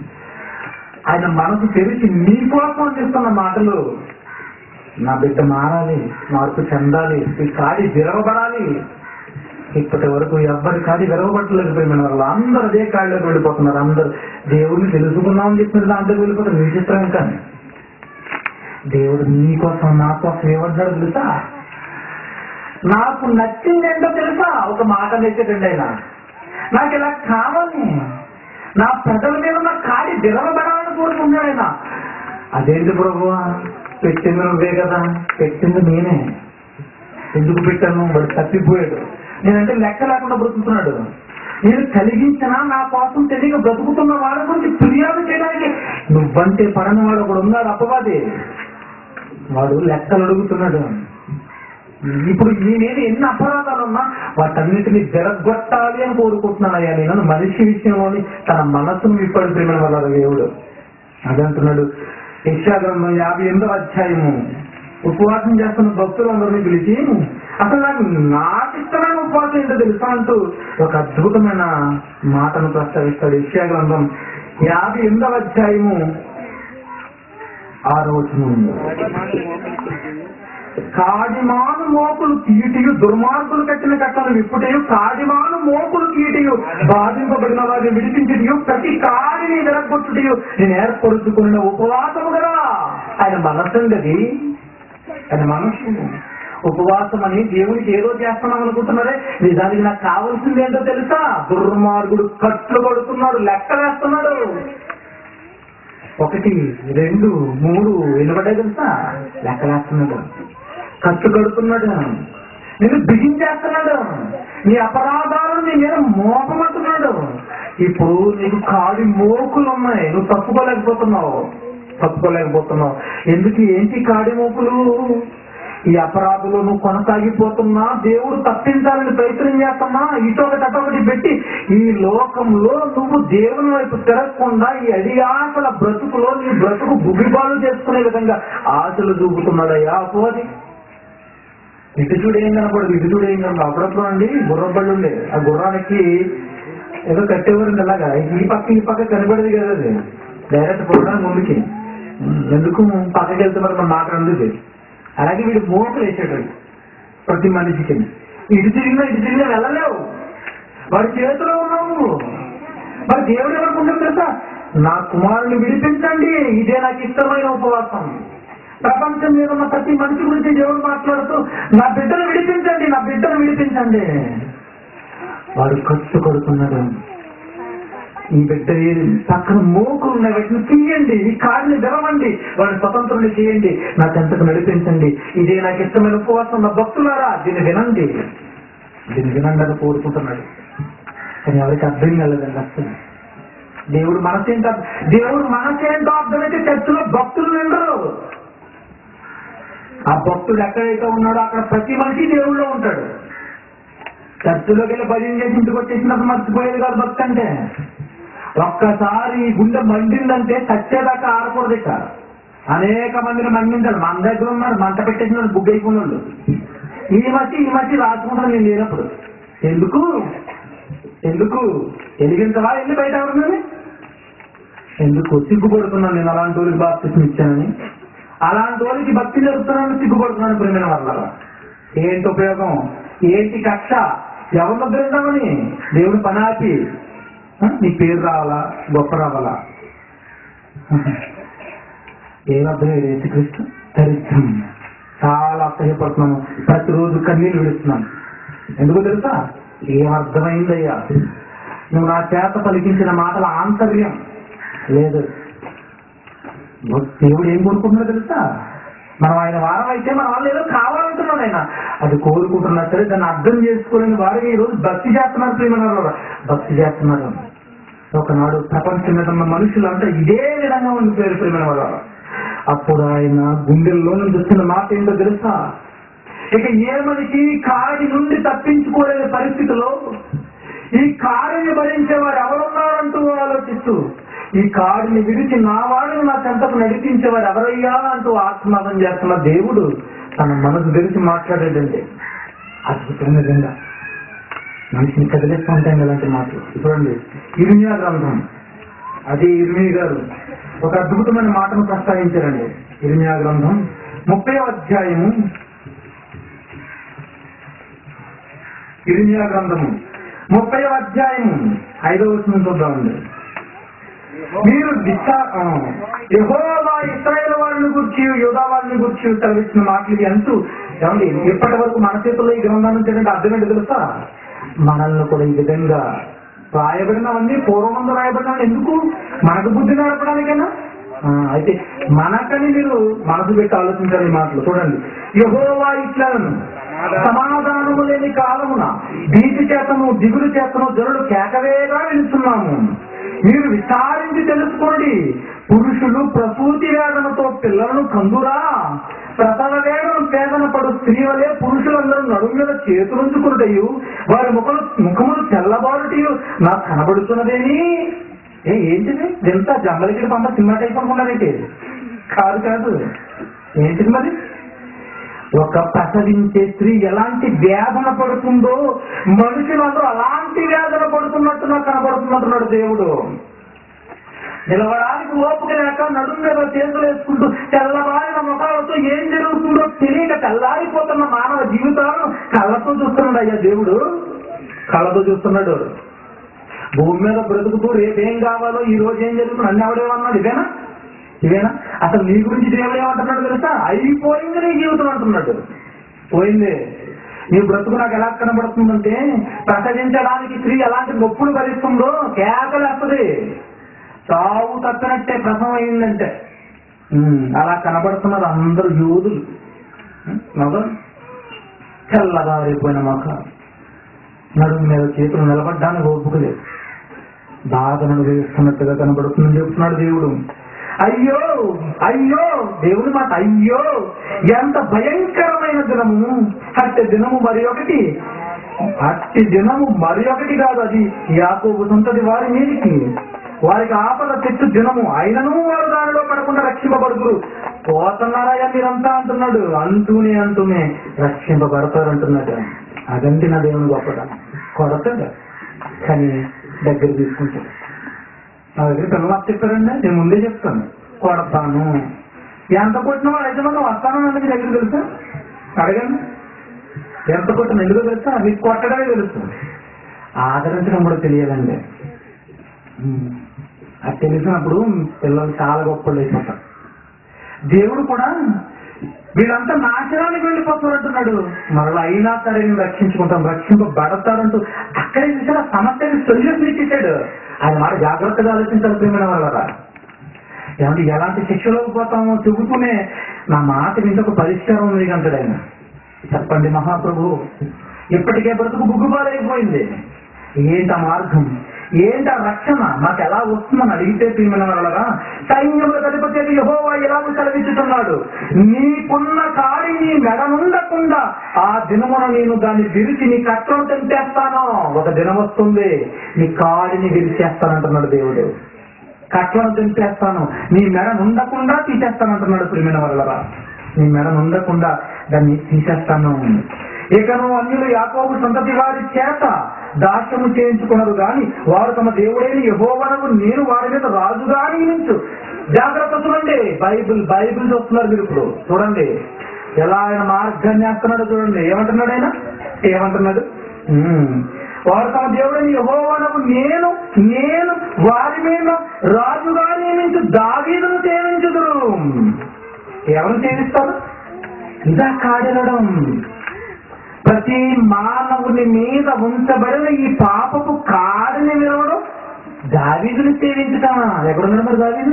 ఆయన మనసు తెరిచి మీ కోసం అందిస్తున్న మాటలు నా బిడ్డ మారాలి మార్పు చెందాలి ఈ కాడి విరవబడాలి ఇప్పటి వరకు ఎవ్వరి కాడి విరవబట్టలేదు ప్రేమైన వాళ్ళు అందరూ అదే కాడిలోకి వెళ్ళిపోతున్నారు అందరూ దేవుడిని తెలుసుకున్నామని చెప్పిన దాంట్లోకి వెళ్ళిపోతారు మీ చిత్రం కానీ దేవుడు నీ కోసం నా కోసం ఏమన్నాడు తెలుసా నాకు నచ్చింది ఏంటో తెలుసా ఒక మాట తెచ్చేటండి ఆయన నాకు ఇలా కావాలి నా ప్రజల మీద ఉన్న కాడి విరవబడాలని కోరుకుంటాడు ఆయన అదేంటి ప్రభు పెట్టింది నువ్వే కదా పెట్టింది నేనే ఎందుకు పెట్టాను వాడు తప్పిపోయాడు నేనంటే లెక్క లేకుండా బ్రతుకుతున్నాడు నేను కలిగించిన నా కోసం తెలియక బ్రతుకుతున్న వాళ్ళ గురించి ఫిర్యాదు చేయడానికి నువ్వంటే పడని వాడు ఒకడు ఉన్నాడు అపవాది వాడు లెక్కలు అడుగుతున్నాడు ఇప్పుడు నేనేది ఎన్ని అపరాధాలు ఉన్నా వాటన్నిటిని జరగొట్టాలి అని కోరుకుంటున్నాను అయ్యా నేను మనిషి విషయంలోని తన మనసును విప్పడి ప్రేమ వల్ల దేవుడు అదంటున్నాడు యశాగ్రంథం యాభై ఎనిమిదో అధ్యాయము ఉపవాసం చేస్తున్న భక్తులందరినీ పిలిచి అసలు నాకు నాకు ఇష్టమైన ఉపవాసం ఏంటో తెలుసా అంటూ ఒక అద్భుతమైన మాటను ప్రస్తావిస్తాడు యశాగ్రంథం యాభై ఎనిమిదవ అధ్యాయము ఆరో వచనం కాడిమాను మోకులు కీటియు దుర్మార్గులు కట్టిన కట్టలు విప్పుటయు కాడిమాను మోకులు కీటియు బాధింపబడిన వారిని విడిపించుటయు ప్రతి కాడిని విరగొట్టుటయు నేను ఏర్పరుచుకున్న ఉపవాసము కదా ఆయన మనసు అది ఆయన మనసు ఉపవాసం అని దేవునికి ఏదో చేస్తున్నాం అనుకుంటున్నారే నిజానికి నాకు కావాల్సింది ఏంటో తెలుసా దుర్మార్గుడు కట్లు కొడుతున్నాడు లెక్క వేస్తున్నాడు ఒకటి రెండు మూడు ఎన్నిపడ్డాయి తెలుసా లెక్కలేస్తున్నాడు ఖర్చు కడుతున్నాడు నేను బిగించేస్తున్నాడు నీ అపరాధాలను నీ మీద మోపమంటున్నాడు ఇప్పుడు నీకు కాడి మోకులు ఉన్నాయి నువ్వు తప్పుకోలేకపోతున్నావు తప్పుకోలేకపోతున్నావు ఎందుకు ఏంటి కాడి మోకులు ఈ అపరాధులు నువ్వు కొనసాగిపోతున్నా దేవుడు తప్పించాలని ప్రయత్నం చేస్తున్నా ఇటొకటి అటొకటి పెట్టి ఈ లోకంలో నువ్వు దేవుని వైపు తిరగకుండా ఈ అడియాసల బ్రతుకులో నీ బ్రతుకు బుగిబాలు చేసుకునే విధంగా ఆశలు చూపుతున్నాడయ్యా అపోది ఇటు చూడు ఏం కనపడదు ఇటు చూడు ఏం కనపడదు అప్పుడప్పుడు అండి గుర్రం బళ్ళు ఉండే ఆ గుర్రానికి ఏదో కట్టేవారండి అలాగా ఈ పక్క ఈ పక్క కనపడదు కదా అది డైరెక్ట్ పోవడానికి ముందుకి ఎందుకు పక్కకి వెళ్తే మరి మన మాట అందుకు అలాగే వీడు మోకలు వేసాడు ప్రతి మనిషికి ఇటు తిరిగినా ఇటు తిరిగినా వెళ్ళలేవు వాడి చేతిలో ఉన్నావు మరి దేవుడు ఏమనుకుంటుంది తెలుసా నా కుమారుని విడిపించండి ఇదే నాకు ఇష్టమైన ఉపవాసం ప్రపంచం మీద ఉన్న ప్రతి మనిషి గురించి దేవుడు మాట్లాడుతూ నా బిడ్డను విడిపించండి నా బిడ్డను విడిపించండి వాడు ఖర్చు కొడుతున్నాడు ఈ బిడ్డ ఏ- పక్కన మోకులు ఉన్నాయి వాటిని తీయండి ఈ కాడిని విరవండి వాడిని స్వతంత్రుని చేయండి నా చెంతకు నడిపించండి ఇదే నాకు ఇష్టమైన ఉపవాసం నా భక్తులారా దీన్ని వినండి దీన్ని వినండి అని కోరుకుంటున్నాడు కానీ ఎవరికి అర్థం కాలేదండి అర్థం దేవుడు మనసేంటో దేవుడు మనసేంటో అర్థమైతే చర్చలో భక్తులు వినరు ఆ భక్తుడు ఎక్కడైతే ఉన్నాడో అక్కడ ప్రతి మనిషి దేవుళ్ళో ఉంటాడు చర్చిలోకి వెళ్ళి భజన చేసి ఇంటికి వచ్చేసినప్పుడు మర్చిపోయేది కాదు భక్తి అంటే ఒక్కసారి గుండె మండిందంటే చచ్చేదాకా ఆడకూడదు ఇక అనేక మందిని మండించాలి మన దగ్గర ఉన్నారు మంట పెట్టేసిన వాళ్ళు బుగ్ అయిపోయిన వాళ్ళు ఈ మధ్య ఈ మధ్య రాసుకుంటాను నేను లేనప్పుడు ఎందుకు ఎందుకు ఎదిగించవా వెళ్ళి బయట ఎవరిని ఎందుకు సిగ్గుపడుతున్నాను నేను అలాంటి వాళ్ళకి బాప్తిసం ఇచ్చానని అలాంటి వాళ్ళకి భక్తి జరుపుతున్నాను సిగ్గుపడుతున్నాను ప్రేమైన వల్ల ఏంటి ఉపయోగం ఏంటి కక్ష ఎవరిని ఉద్ధరిద్దామని దేవుడు పని ఆపి ఆ, నీ పేరు రావాలా గొప్ప రావాలా ఏమర్థం యేసుక్రీస్తు దరిద్రం చాలా అసహ్యపడుతున్నాను ప్రతిరోజు కన్నీళ్ళు విడుస్తున్నాను ఎందుకు తెలుసా ఏమర్థమైందయ్యా నువ్వు నా చేత పలికించిన మాటల ఆంతర్యం లేదు దేవుడు ఏం కోరుకుంటున్నాడో తెలుసా మనం ఆయన వారం అయితే మన వాళ్ళు ఏదో కావాలంటున్నాడు ఆయన అది కోరుకుంటున్నారు సరే దాన్ని అర్థం చేసుకోలేని వారు ఈ రోజు భక్తి చేస్తున్నారు ప్రేమన్నారు భక్తి చేస్తున్నారు ఒకనాడు ప్రపంచం మీద ఉన్న మనుషులంతా ఇదే విధంగా ఉండిపోయారు ప్రేమ వాళ్ళ అప్పుడు ఆయన గుండెల్లో నుంచి వచ్చిన మాట ఏంటో తెలుసా ఇక ఏ మనిషి కాడి నుండి తప్పించుకోలేని పరిస్థితిలో ఈ కాడిని భరించేవారు ఎవరున్నారంటూ ఆలోచిస్తూ ఈ కాడిని విడిచి నా వాడిని నా చెంతకు నడిపించేవారు ఎవరయ్యా అంటూ ఆత్మనాదం చేస్తున్న దేవుడు తన మనసు తెరిచి మాట్లాడేటంటే అద్భుతమైన విధంగా మనిషిని కదిలిస్తూ ఉంటాయి ఇలాంటి మాటలు చూడండి ఇర్మియా గ్రంథం అది ఇర్మి గారు ఒక అద్భుతమైన మాటను ప్రస్తావించారండి ఇర్మియా గ్రంథం ముప్పై అధ్యాయము ఇర్మియా గ్రంథము ముప్పై అధ్యాయము ఐదవ వచనం చూద్దామండి మీరు యహోవా ఇస్రాయేల్ వాళ్ళని గురించి యోధా వాళ్ళని గురించి తలవిచ్చిన మాటలు ఎంతూ ఏమండి ఇప్పటి వరకు మన చేతుల్లో ఈ గ్రంథాన్ని ఉంటే అర్థం ఏంటి తెలుసా మనల్ని కూడా ఈ విధంగా రాయబడినవన్నీ పూర్వమందు రాయబడినవన్నీ ఎందుకు మనకు బుద్ధి నడపడానికైనా ఆ, అయితే మనకని మీరు మనసు పెట్టి ఆలోచించాలి ఈ మాటలు చూడండి యహోవా ఇట్లను సమాధానము లేని కాలమున భీతి చేతను దిగులు చేతను జనులు కేకవేగా వెళ్తున్నాము మీరు విచారించి తెలుసుకోండి పురుషులు ప్రసూతి వేదనతో పిల్లలను కందురా ప్రసవ వేదన వేదన పడు స్త్రీ వలె పురుషులందరూ నడుము మీద చేతులుంచుకున్నటయు వారి ముఖము ముఖములు తెల్లబారుటయు నాకు కనబడుతున్నదేని ఏ ఏంటిది ఎంత జంబలికి పంప సినిమా టైప్ అనుకున్నారేంటి కాదు కాదు ఏంటిది మరి ఒక ప్రసవించే స్త్రీ ఎలాంటి వేదన పడుతుందో మనుషులందరూ అలాంటి వేదన పడుతున్నట్టు నాకు కనబడుతున్నట్టున్నాడు దేవుడు నిలవడానికి ఓపిక లేక నడుము మీద చేతులు వేసుకుంటూ తెల్లవారిన ముఖాలతో ఏం జరుగుతుందో తెలియక తెల్లారిపోతున్న మానవ జీవితాలను కళ్ళతో చూస్తున్నాడు అయ్యా దేవుడు కళ్ళతో చూస్తున్నాడు భూమి మీద బ్రతుకుతూ రేపేం కావాలో ఈ రోజు ఏం జరుగుతుంది అన్ని ఎవడేమన్నాడు ఇదేనా ఇదేనా అసలు నీ గురించి దేవుడు ఏమంటున్నాడు తెలుసా అయిపోయింది నీ జీవితం అంటున్నాడు పోయింది నీ బ్రతుకు నాకు ఎలా కనబడుతుందంటే ప్రసవించడానికి స్త్రీ ఎలాంటి నొప్పులు భరిస్తుందో కేకలేస్తుంది చావు తప్పినట్టే ప్రసవం అయిందంటే ఉమ్, అలా కనబడుతున్నారు అందరు యోధులు ఉమ్, నవ్వు. తెల్లగారిపోయిన మొఖ నడుము మీద చేతులు నిలబడ్డానికి ఓపిక లేదు బాధను అనుభవిస్తున్నట్టుగా కనబడుతుందని చెప్తున్నాడు దేవుడు అయ్యో అయ్యో దేవుడి మాట అయ్యో ఎంత భయంకరమైన దినము అట్టి దినము మరి ఒకటి అట్టి దినము మరి ఒకటి కాదు అది యాకోబు సంతతి వారి మీదికి వారికి ఆపద చెట్టు దినము అయినను వారు దానిలో పడకుండా రక్షింపబడుతురు పోతున్నారా మీరంతా అంటున్నాడు అంటూనే అంటూనే రక్షింపబడతారు అంటున్నాడు అదంటే నా దేవుని గొప్పదా కొడతాడు కానీ దగ్గర తీసుకుంటాడు నా దగ్గర పిల్లలు అప్పు చెప్పారండి నేను ముందే చెప్తాను కొడతాను ఎంత కొట్టిన వాడు అయితే మనం వస్తాను అన్నది దగ్గర తెలుసా అడగండి ఎంత కొట్టిన ఎందుకో తెలుసా మీకు కొట్టడమే తెలుసు ఆదరించడం కూడా తెలియాలండి ఉమ్. అది తెలిసినప్పుడు పిల్లలు చాలా గొప్పలు అయిపోతారు దేవుడు కూడా వీళ్ళంతా నాశనానికి వెళ్ళిపోతారు అంటున్నాడు మరలా అయినా సరే నేను రక్షించుకుంటాం రక్షింపబడతారంటూ అక్కడే చూసిన సమస్యకి సొల్యూషన్ ఇచ్చేసాడు ఆయన మాట జాగ్రత్తగా ఆలోచించాలి ప్రేమైన వాళ్ళ ఏమంటే ఎలాంటి శిక్షలోకి పోతామో చెబుతూనే నా మాట వింటే ఒక పరిష్కారం ఉంది అంటాడు ఆయన చెప్పండి మహాప్రభు ఇప్పటికే బ్రతుకు బుగ్గుబాలైపోయింది ఏంట మార్గం ఏంట రక్షణ మాకు ఎలా వస్తుందని అడిగితే ప్రియమైన వాళ్ళగా సైన్యముల అధిపతి యహోవా ఎలాగో సెలవిచ్చుతున్నాడు నీకున్న కాడి నీ మెడ నుండకుండా ఆ దినమున నేను దాన్ని విరిచి నీ కట్టం తెంపేస్తాను ఒక దినం వస్తుంది నీ కాడిని విరిచేస్తానంటున్నాడు దేవుడు కట్లను తెంపేస్తాను నీ మెడ నుండకుండా తీసేస్తానంటున్నాడు ప్రియమైన వాళ్ళరా నీ మెడ నుండకుండా దాన్ని తీసేస్తాను ఇకను అన్యులు యాకోబు సంతతి వారి చేత దాస్యము చేయించుకున్నారు గాని వారు తమ దేవుడైన యహోవనకు నేను వారి మీద రాజుగా నియమించు జాగ్రత్త చూడండి బైబిల్ బైబిల్ చూస్తున్నారు మీరు ఇప్పుడు చూడండి ఎలా ఆయన మార్గాన్ని వేస్తున్నాడు చూడండి ఏమంటున్నాడు ఆయన ఏమంటున్నాడు ఉమ్. వారు తమ దేవుడైన యహోవనకు నేను నేను వారి మీద రాజుగా నియమించు దావీదును సేవించుదురు ఎవరు సేవిస్తారు ఇదా కాడనడం ప్రతి మానవుని మీద ఉంచబడిన ఈ పాపపు కాడిని విరవడం దావీదుని సేవించుట ఎక్కడున్నాడు మరి దావీదు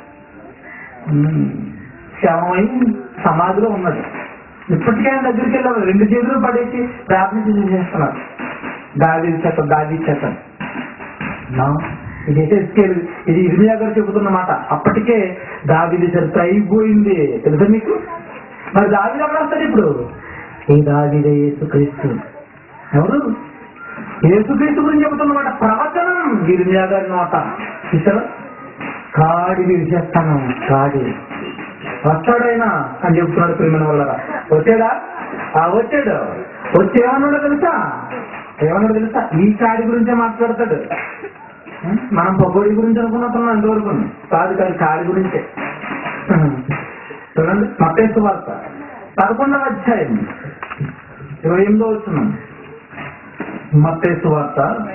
ఉమ్, శవమై సమాధిలో ఉన్నది ఇప్పటికే ఆయన దగ్గరికి వెళ్ళారు రెండు చేతులు పడేసి ప్రార్థన చేస్తున్నారు దావీదు చేత దావీ చేత నా, ఇది ఎస్కేల్ ఇది ఇర్మియా గారు చెబుతున్నమాట అప్పటికే దావీది చరిత్ర అయిపోయింది తెలుసా మీకు మరి దావీదు ఎక్కడ వస్తాడు ఇప్పుడు ఈ దావీదే యేసుక్రీస్తు ఎవరు యేసుక్రీస్తు గురించి చెబుతున్నమాట ప్రవచనం ఇర్మియా గారి మాట చూసారా కాడి విరిచేస్తాను కాడి వస్తాడైనా అని చెప్తున్నాడు ప్రేమల వల్ల వచ్చాడా ఆ వచ్చాడు వచ్చి ఏమన్నాడో తెలుసా ఏమన్నాడు తెలుసా ఈ కాడి గురించే మాట్లాడతాడు ఉం? మనం పకోడీ గురించి అనుకున్నట్టున్నాం ఇంతవరకు కాదు కాదు కాడి గురించే ఉం. చూడండి మతేసు వార్త పదకొండవ అధ్యాయం ఇరవై ఎనిమిదో వచ్చిన మత్తేసు వార్త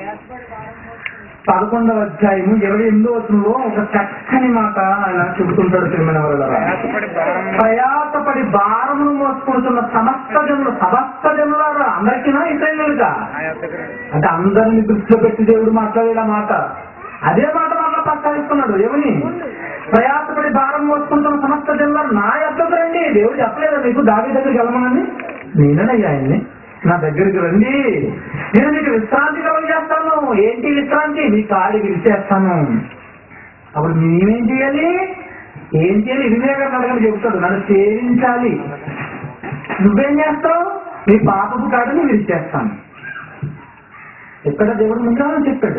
పదకొండవ అధ్యాయము ఇరవై ఎనిమిదో వచనంలో ఒక చక్కని మాట ఆయన చెబుతుంటాడు తిరుమల వల్ల ప్రయాసపడి భారం ప్రయాసపడి భారమును మోసుకుంటున్న సమస్త జనులు సమస్త జనులారా అందరికీనా ఇతరులుగా నా యొద్దకు రండి. అంటే అందరిని దృష్టిలో పెట్టి దేవుడు మాట్లాడేలా మాట అదే మాట మళ్ళా ప్రస్తావిస్తున్నాడు ఏమని ప్రయాసపడి భారం మోసుకుంటున్న సమస్త జనులారు నా యొద్దకు రండి దేవుడు చెప్పలేదా మీకు దావి దగ్గరికి వెళ్ళమనని నేనయ్యా ఆయన్ని నా దగ్గరికి రండి నేను మీకు విశ్రాంతి కలుగజేస్తాను ఏంటి విశ్రాంతి మీ కాడి విరిచేస్తాను అప్పుడు మేమేం చేయాలి ఏం చేయాలి ఇదినే గారు అడగని చెబుతాడు నన్ను సేవించాలి నువ్వేం చేస్తావు నీ పాపపు కాడిని విరిచేస్తాను ఎక్కడ దేవుడు ముందు చెప్పాడు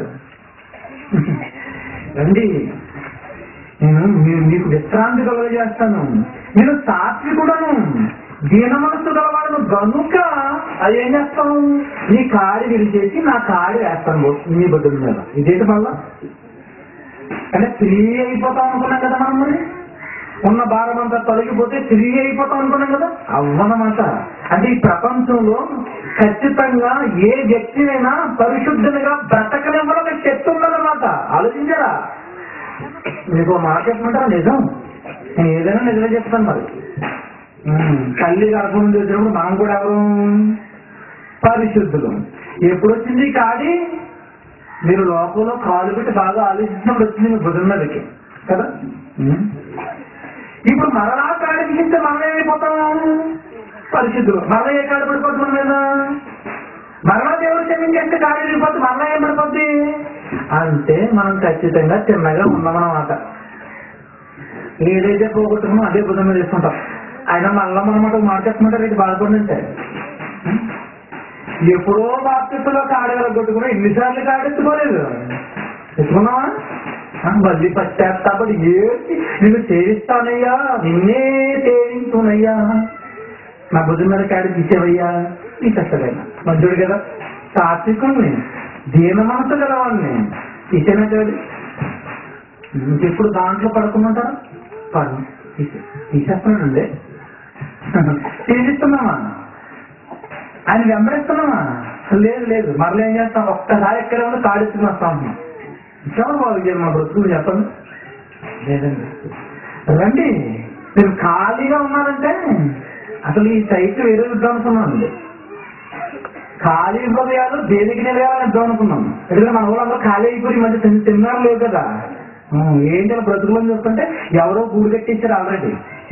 రండి నేను మీ- మీకు విశ్రాంతి కలుగజేస్తాను నేను సాత్వికుడను దీన మనస్సు గలవాడను గనుక అది ఏం చేస్తాం నీ కాడి విరిచేసి నా కాడి వేస్తాను నీ బిడ్డల మీద ఇదేంటి మళ్ళా అంటే ఫ్రీ అయిపోతాం అనుకున్నాం కదా మనం మరి ఉన్న భారం అంతా తొలగిపోతే ఫ్రీ అయిపోతాం అనుకున్నాం కదా అవ్వనమాట అంటే ఈ ప్రపంచంలో ఖచ్చితంగా ఏ వ్యక్తినైనా పరిశుద్ధునిగా బ్రతకనివ్వాలని శక్తి ఉన్నదన్నమాట ఆలోచించారా మీకు ఒక మాట చెప్పమంటారా నిజం నేను ఏదైనా నిజమే చెప్తాను మరి ఉమ్, తల్లి గర్భం నుండి వచ్చినప్పుడు మనం కూడా ఎవరు పరిశుద్ధులు ఎప్పుడు వచ్చింది ఈ కాడి మీరు లోపల కాలు పెట్టి బాగా ఆలోచించినప్పుడు వచ్చింది మీ భుజం మీదకి కదా ఉమ్. ఇప్పుడు మరలా కాడి తీస్తే మనం ఏమైపోతాం పరిశుద్ధులు మరలా ఏ కాడి పడిపోతుంది మన మీద మరలా దేవుడు క్షమించేస్తే కాడి వెళ్ళిపోతే మరలా ఏం పడిపోద్ది అంటే మనం ఖచ్చితంగా చిన్నగా ఉన్నామన్నమాట ఏదైతే పోగొట్టుకున్నా అదే భుజం మీద వేసుకుంటాం ఆయన మళ్ళా మనం మాట మాట చెప్పమంటారు ఇది బాధపడింటే ఎప్పుడో బాప్తిలో కాడగల కొట్టుకున్నా ఎన్నిసార్లు కాడెత్తుకోలేదు ఎత్తుకున్నావా ఆ, మళ్ళీ పశ్చాత్తాపడి ఏంటి నిన్ను సేవిస్తానయ్యా నిన్నే సేవించునయ్యా నా భుజం మీద కాడి తీసేవయ్యా నీ కష్టమైన మంచుడు కదా సాత్వికుణ్ణి దీన మనసు గలవాడిని తీసేనా చూడు ఇంకెప్పుడు దాంట్లో పడుకుంటారా పడు తీసే తీసేస్తున్నాడండి తీసిస్తున్నామా ఆయన వెంబడిస్తున్నామా లేదు లేదు మరలా ఏం చేస్తాం ఒక్కసారి ఎక్కడ ఉందో కాడెత్తుకుని వస్తాం చాలా బాగుంది మా బ్రతుకులు చెప్పండి లేదండి రండి మీరు ఖాళీగా ఉన్నారంటే అసలు ఈ సైట్ వేరే ఇద్దాం అనుకున్నానండి ఖాళీ హృదయాలు దేనికి నిలయాలని ఇద్దాం అనుకున్నాం ఎందుకంటే మన వాళ్ళందరూ ఖాళీ అయిపోయి ఈ మధ్య తిన్- తిన్నారు లేవు కదా ఉం, ఏంటి అలా బ్రతుకులని చూస్తుంటే ఎవరో గూడు కట్టించారు ఆల్రెడీ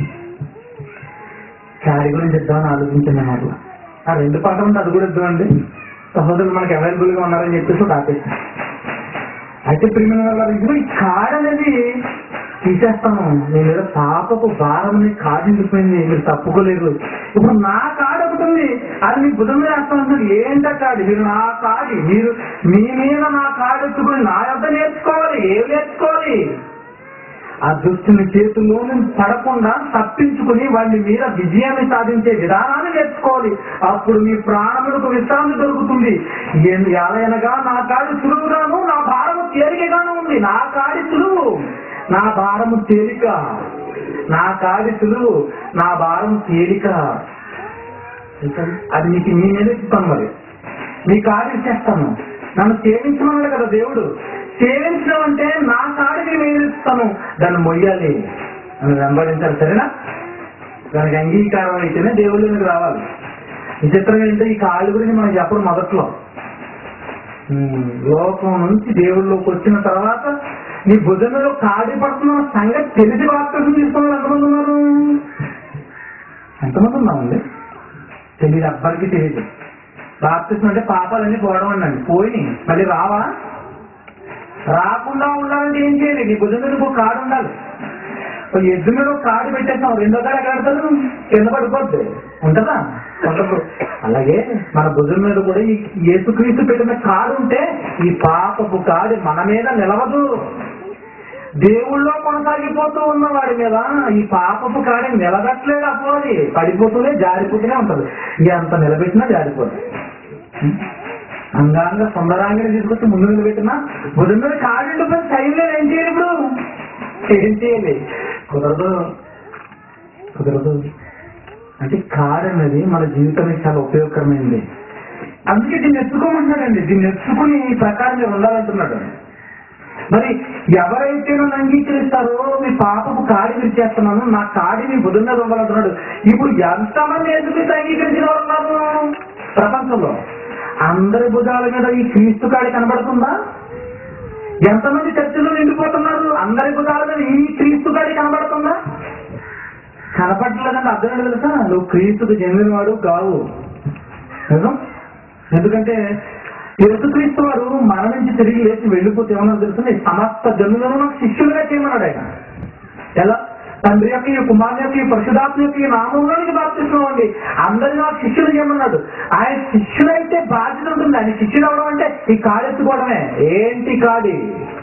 శారీ గురించి ఇద్దామని ఆలోచించాను నేను అట్లా ఆ రెండు పాటలు ఉంటే అది కూడా ఇద్దామండి సహోదరులు మనకి అవైలబుల్ గా ఉన్నారని చెప్పేసి ఒకటి ఆపేసాను అయితే ప్రియమైన వాళ్ళ ఇప్పుడు ఈ కాడ్ అనేది తీసేస్తాను నేను ఏదో పాపకు భారం కాడు ఉండిపోయింది మీరు తప్పుకోలేదు ఇప్పుడు నా కాడు ఒకటి ఉంది అది మీ భుజం మీద వేస్తాను ఏంట కాడి మీరు నా కాడి మీరు మీ మీద నా కాడు ఎత్తుకుని నా యొద్ద నేర్చుకోవాలి ఏం నేర్చుకోవాలి ఆ దుష్టుని చేతుల్లో నుంచి పడకుండా తప్పించుకుని వాళ్ళ మీద విజయాన్ని సాధించే విధానాన్ని నేర్చుకోవాలి అప్పుడు మీ ప్రాణములకు విశ్రాంతి దొరుకుతుంది ఏం- ఎలయనగా నా కాడి సులువుగాను నా భారము తేలికగాను ఉంది నా కాడి సులువు నా భారము తేలిక నా కాడి సులువు నా భారం తేలిక అది మీకు మీ మీద ఇస్తాను మరి మీ కాడి ఇచ్చేస్తాను నన్ను సేవించమన్నాడు కదా దేవుడు సేవించడం అంటే నా కాడికి నేను ఇస్తాను దాన్ని మొయ్యాలి నన్ను వెంబడించాలి సరేనా దానికి అంగీకారం అయితేనే దేవుళ్ళకి రావాలి విచిత్రం ఏంటంటే ఈ కాళ్ళు గురించి మనం చెప్పడం మొదట్లో ఉమ్, లోకం నుంచి దేవుళ్ళలోకి వచ్చిన తర్వాత నీ భుజంలో కాడి పడుతున్న సంగతి తెలిసి బాప్తిజం తీసుకున్న వాళ్ళు ఎంతమంది ఉన్నారు ఎంతమంది ఉన్నామండి తెలియదు అబ్బాయికి తెలియదు బాప్తిజం అంటే పాపాలన్నీ పోవడం అన్నాడు పోయి మళ్ళీ రావా రాకుండా ఉండాలంటే ఏం చేయాలి నీ భుజం మీద ఒక కాడు ఉండాలి ఒక ఎద్దు మీద ఒక కాడు పెట్టేస్తాం రెండో కాడ ఎక్కడ పెడతారు కింద పడిపోద్ది ఉంటదా ఉండదు అలాగే మన భుజం మీద కూడా ఈ యేసుక్రీస్తు పెట్టిన కాడు ఉంటే ఈ పాపపు కాడి మన మీద నిలవదు దేవుళ్ళో కొనసాగిపోతూ ఉన్న వాడి మీద ఈ పాపపు కాడి నిలబట్టలేదు అపోది పడిపోతూనే జారిపోతూనే ఉంటది ఎంత నిలబెట్టినా జారిపోతుంది అంగాంగ సుందరాంగిని తీసుకొచ్చి ముందు నిలబెట్టినా భుజం మీద కాడి ఉండిపోయి శైలిలో ఏం చేయాలి ఇప్పుడు ఏం చేయాలి కుదరదు కుదరదు అంటే కాడు అనేది మన జీవితానికి చాలా ఉపయోగకరమైనది అందుకే దీన్ని ఎత్తుకోమంటున్నాడండి దీన్ని ఎత్తుకుని ఈ ప్రకారం మీరు ఉండాలంటున్నాడు మరి ఎవరైతే నన్ను అంగీకరిస్తారో మీ పాపకు కాడి విరిచేస్తున్నాను నా కాడి మీ బుధం మీద ఉండాలంటున్నాడు ఇప్పుడు ఎంతమంది ఎందుకు అంగీకరించిన వారు ఉన్నారు ప్రపంచంలో అందరి భుజాల మీద ఈ క్రీస్తు కాడి కనబడుతుందా ఎంతమంది చర్చలు నిండిపోతున్నారు అందరి భుజాల మీద ఈ క్రీస్తు కాడి కనబడుతుందా కనపడలేదంటే అర్థం ఏంటో తెలుసా నువ్వు క్రీస్తుకు చెందినవాడు కావు నిజం ఎందుకంటే యేసుక్రీస్తు వారు మరణించి తిరిగి లేచి వెళ్ళిపోతే ఏమన్నా తెలుస్తుంది సమస్త జనులను నాకు శిష్యులుగా చేయమన్నాడు ఆయన ఎలా తండ్రి యొక్క ఈ కుమారుని యొక్క ఈ పరిశుధాత్మ యొక్క ఈ నామంలోనికి బాప్తిస్తున్నామండి అందరినీ నాకు శిష్యులు చేయమన్నాడు ఆయన శిష్యులైతే బాధ్యత ఉంటుంది ఆయన శిష్యులు అవడం అంటే ఈ కాడెత్తుకోవడమే ఏంటి కాడి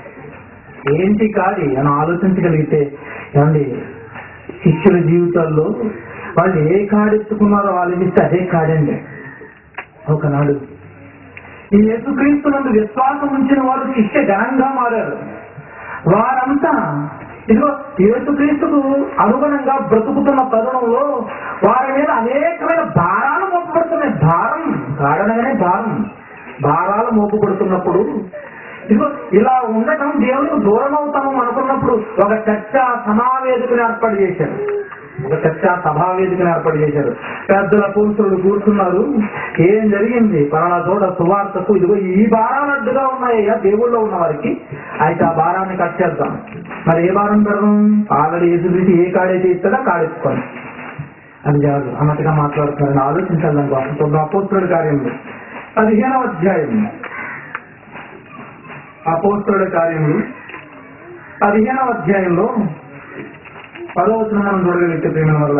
ఏంటి కాడి అని ఆలోచించగలిగితే ఏమండి శిష్యుల జీవితాల్లో వాళ్ళు ఏ కాడెత్తుకున్నారో వాళ్ళకి ఇస్తే అదే కాడండి ఒకనాడు ఈ యేసుక్రీస్తు నందు విశ్వాసం ఉంచిన వారు శిష్య ఘనంగా మారారు వారంతా ఇదిగో యేసుక్రీస్తుకు అనుగుణంగా బ్రతుకుతున్న తరుణంలో వారి మీద అనేకమైన భారాలు మోపబడుతున్నాయి భారం గాఢనగానే భారం భారాలు మోపబడుతున్నప్పుడు ఇదిగో ఇలా ఉండటం దేవునికి దూరం అవుతాము అనుకున్నప్పుడు ఒక చర్చ సమావేదికను ఏర్పాటు చేశారు ఒక చర్చ సభా వేదికను ఏర్పాటు చేశారు పెద్దల పురుషులు కూర్చున్నారు ఏం జరిగింది పలానా చోట సువార్తకు ఇదిగో ఈ భారాలు అడ్డుగా ఉన్నాయ్యా దేవుళ్ళో ఉన్న వారికి అయితే ఆ భారాన్ని కట్ చేద్దాం మరి ఏ భారం పెడదాం ఆల్రెడీ ఎదురు ఏ కాడైతే ఇస్తాడో కాడెత్తుకోండి అది కాదు అన్నట్టుగా మాట్లాడుతున్నారని ఆలోచించాలి దానికోసం చూద్దాం అపోస్తుడి కార్యములు పదిహేనవ అధ్యాయం అపోస్తుడి కార్యములు పదిహేనవ అధ్యాయంలో పదో వచ్చిన మనం చూడగలిగితే ప్రేమ వల్ల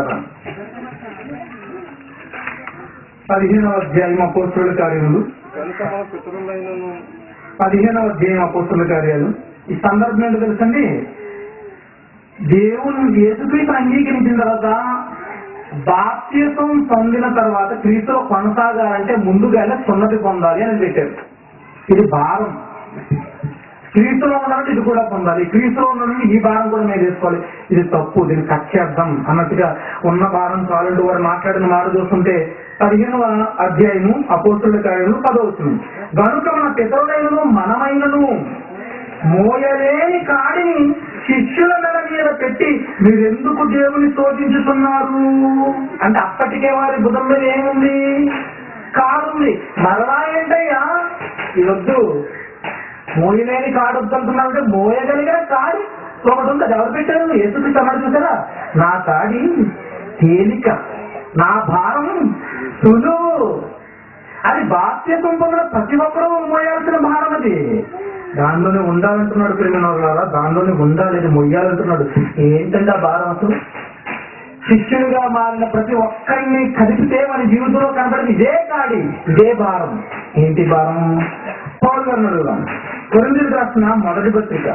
పదిహేనవ అధ్యాయం అపోస్తుడి కార్యములు కనుక మన పితరులైనను పదిహేనవ అధ్యాయం అపోస్తుల కార్యాలు ఈ సందర్భం ఏంటో తెలుసండి దేవుని యేసుక్రీస్తు అంగీకరించిన తర్వాత బాప్త్యసం పొందిన తర్వాత క్రీస్తులో కొనసాగాలంటే ముందుగానే సున్నతి పొందాలి అని పెట్టారు ఇది భారం క్రీస్తులో ఉండాలంటే ఇది కూడా పొందాలి క్రీస్తులో ఉండాలంటే ఈ భారం కూడా మేము తీసుకోవాలి ఇది తప్పు దీన్ని కట్ చేద్దాం అన్నట్టుగా ఉన్న భారం చాలంటూ వారు మాట్లాడిన మాట చూస్తుంటే పదిహేనవ అధ్యాయము అపోస్తుల కార్యము పదవుతుంది గనుక మన పితరులైనను మనమైనను మోయలేని కాడిని శిష్యుల నెల మీద పెట్టి మీరెందుకు దేవుని శోధించుతున్నారు అంటే అప్పటికే వారి బుధం మీద ఏముంది కాడుంది మరలా ఏంటయ్యా ఈ వద్దు మోయలేని కాడు వద్దంటున్నారంటే మోయగలిగిన కాడి ఒకటి ఉంది అది ఎవరు పెట్టారు ఏసుక్రీస్తు అన్నాడు చూసారా నా కాడి తేలిక నా భారం సులువు అది బాప్త్యత్వం పొందిన ప్రతి ఒక్కరూ మోయాల్సిన భారం అది దానిలోనే ఉండాలంటున్నాడు ప్రేమనవరాలా దానిలోనే ఉండాలి అది మొయ్యాలంటున్నాడు ఏంటంటే ఆ భారం అసలు శిష్యుడిగా మారిన ప్రతి ఒక్కరిని కదిపితే మన జీవితంలో కనబడింది ఇదే కాడి ఇదే భారం ఏంటి భారం పౌరు గారిని అడుగుదాం కొరిందులు రాసిన మొదటి పత్రిక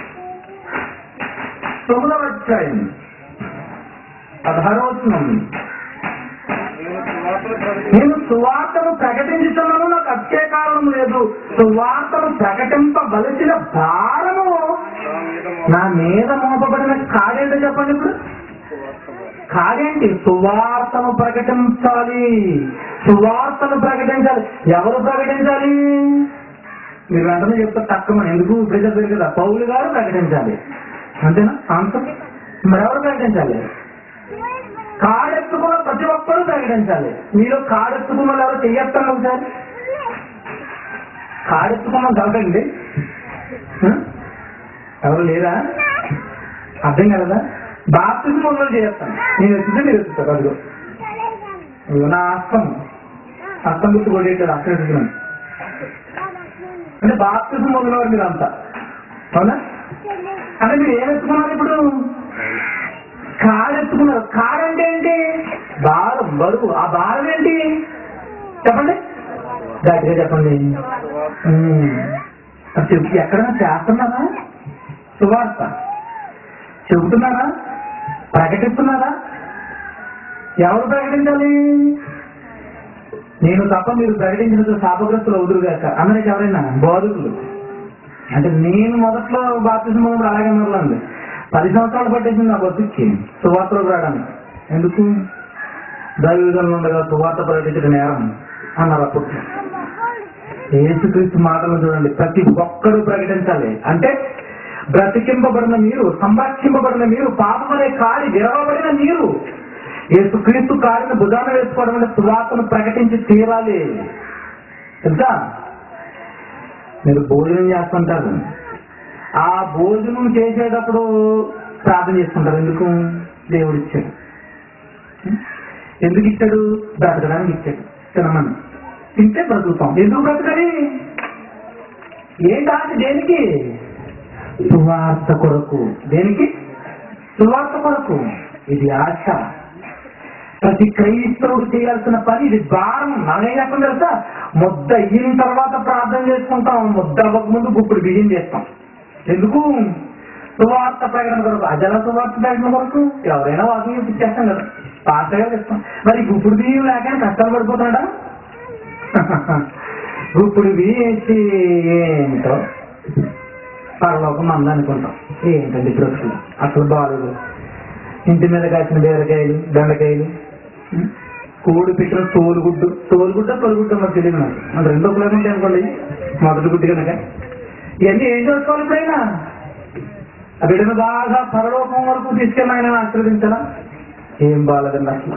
తొమ్మిదవ అధ్యాయం పదహారవ వచనం నేను సువార్తలు ప్రకటించి నేను సువార్తను ప్రకటించుతున్నాను నాకు అత్యే కారణం లేదు సువార్తను ప్రకటింపవలసిన భారము నా మీద నా మీద మోపబడిన కాడేంటో చెప్పండి ఇప్పుడు కాదేంటి సువార్తను ప్రకటించాలి సువార్తను ప్రకటించాలి ఎవరు ప్రకటించాలి మీరు వెంటనే చెప్తారు తక్కువ ఎందుకు ప్రజలు పేరు కదా పౌలు గారు ప్రకటించాలి అంతేనా ఆన్సర్ మరి ఎవరు ప్రకటించాలి కాడెత్తుకున్న ప్రతి ఒక్కరూ ప్రకటించాలి మీరు కాడెత్తుకున్న వాళ్ళు ఎవరు చెయ్యొస్తాను ఒకసారి కాడెత్తుకున్న కలగండి ఎవరు లేరా అర్థం కలదా బాప్తిజం మొదలు చేస్తాను నేను వచ్చిందే మీరు ఎత్తుతారు అదిగో ఇదిగో నా అస్తం అస్తం గుర్తు కొట్టేటాడు అక్కడ ఎత్తుతున్నాను అంటే బాప్తిజం మొదలవారు మీరు అంతా అవునా అంటే మీరు ఏం ఎత్తుకున్నారు ఇప్పుడు కాడెత్తుకున్నారు కాడంటే ఏంటి భారం బరువు ఆ భారం ఏంటి చెప్పండి గట్టిగా చెప్పండి ఉమ్. అది చెప్పు ఎక్కడైనా చేస్తున్నారా సువార్త చెబుతున్నారా ప్రకటిస్తున్నారా ఎవరు ప్రకటించాలి నేను తప్ప మీరు ప్రకటించిన శాపగ్రస్తులు అవుదురుగాక అందరికి ఎవరైనా బోధకులు అంటే నేను మొదట్లో బాప్తిజం మొదలు అలాగే మొదలండి పది సంవత్సరాలు పట్టేసింది నా బతుక్కి సువార్తలోకి రావడానికి ఎందుకు దైవజనులు ఉండగా సువార్త ప్రకటించడం నేరం అన్నారు అప్పుడు యేసుక్రీస్తు మాటలు చూడండి ప్రతి ఒక్కరూ ప్రకటించాలి అంటే బ్రతికింపబడిన మీరు సంరక్షింపబడిన మీరు పాపమనే కాడి విరవబడిన మీరు యేసుక్రీస్తు కాడిని భుజాన వేసుకోవడం అంటే సువార్తను ప్రకటించి తీరాలి తెలుసా మీరు భోజనం చేస్తుంటారు ఆ భోజనం చేసేటప్పుడు ప్రార్థన చేసుకుంటారు ఎందుకు దేవుడు ఇచ్చాడు ఎందుకు ఇచ్చాడు బ్రతకడానికి ఇచ్చాడు తినమని తింటే బ్రతుకుతాం ఎందుకు బ్రతకని ఏంటి దేనికి సువార్త కొరకు దేనికి సువార్త కొరకు ఇది ఆశ ప్రతి క్రైస్తవుడు చేయాల్సిన పని ఇది భారం నాకేం చెప్పండి తెలుసా ముద్ద అయిన తర్వాత ప్రార్థన చేసుకుంటాం ముద్ద అవ్వక ముందు గుప్పుడు బియ్యం చేస్తాం ఎందుకు సువార్త ప్రకటన కొరకు అజల సువార్త ప్రకటన కొరకు ఎవరైనా వాకింగ్ ఇచ్చేస్తాం కదా పాతగా చేస్తాం మరి గుప్పుడు బియ్యం లేక కష్టాలు పడిపోతున్నాడా గుప్పుడు బియ్యం వేసి ఏంటో పరలోకం మంద అనుకుంటాం ఏంటండి బ్రతుకులు అసలు బాగాలేదు ఇంటి మీద కాసిన బీరకాయలు బెండకాయలు ఉం? కోడి పెట్టిన తోలుగుడ్డు తోలుగుడ్డ తోలుగుడ్డ మాకు తెలియదు నాకు మన రెండో కులం ఉంటాయి అనుకోండి మొదటి గుడ్డు కనుక ఇవన్నీ ఏం చేసుకోవాలి ఇప్పుడైనా ఆ బిడ్డను బాగా పరలోకం వరకు తీసుకెళ్ళి ఆయన ఆశీర్వదించాలా ఏం బాగాలేదండి అసలు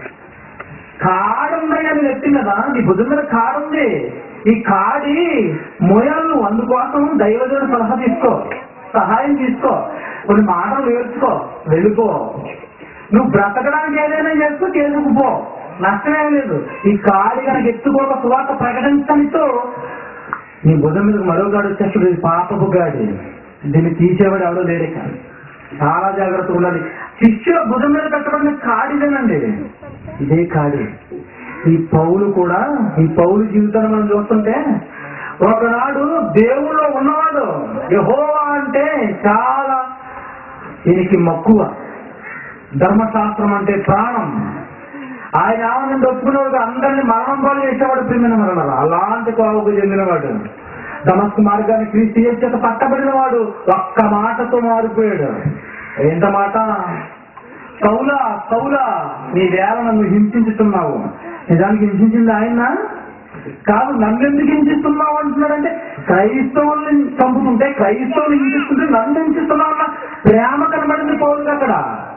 కాడుంది అని వ్యక్తి కదా నీ భుజం మీద కాడుంది ఈ కాడి మోయాలు అందుకోసం దైవజనుడు సలహా తీసుకో సహాయం తీసుకో కొన్ని మాటలు నేర్చుకో వెళ్ళిపో నువ్వు బ్రతకడానికి ఏదైనా చేసుకో చేసుకుపో నష్టమేం లేదు ఈ కాడి కనుక ఎత్తుకోక సువార్త ప్రకటించడంతో నీ భుజం మీద మరో గాడు వచ్చేస్తుంది ఇది పాపపు గాడి దీన్ని తీసేవాడు ఎవడో లేడే కాదు చాలా జాగ్రత్తగా ఉండాలి శిష్యుల భుజం మీద పెట్టబడిన కాడిదేనండి ఇదే కాడి ఈ పౌలు కూడా ఈ పౌలు జీవితాన్ని మనం చూస్తుంటే ఒకనాడు దేవుల్లో ఉన్నవాడు యహోవా అంటే చాలా దీనికి మక్కువ ధర్మశాస్త్రం అంటే ప్రాణం ఆయన ఆనంద ఒప్పుకునేవాడు అందరినీ మరణం పాలు చేసేవాడు ప్రేమిన మరణాలు అలాంటి కోవకు చెందినవాడు దమస్కు మార్గాన్ని క్రీస్తు చేత పట్టబడిన వాడు ఒక్క మాటతో మారిపోయాడు ఎంత మాట కౌలా కౌలా నీ వేళ నన్ను హింసించుతున్నావు నిజానికి హింసించింది ఆయన కాదు నన్ను ఎందుకు హింసిస్తున్నావు అంటున్నాడంటే క్రైస్తవుల్ని చంపుతుంటే క్రైస్తవులు హింసిస్తుంటే నన్ను హింసిస్తున్నావు అన్న ప్రేమ కనబడింది పౌరులు అక్కడ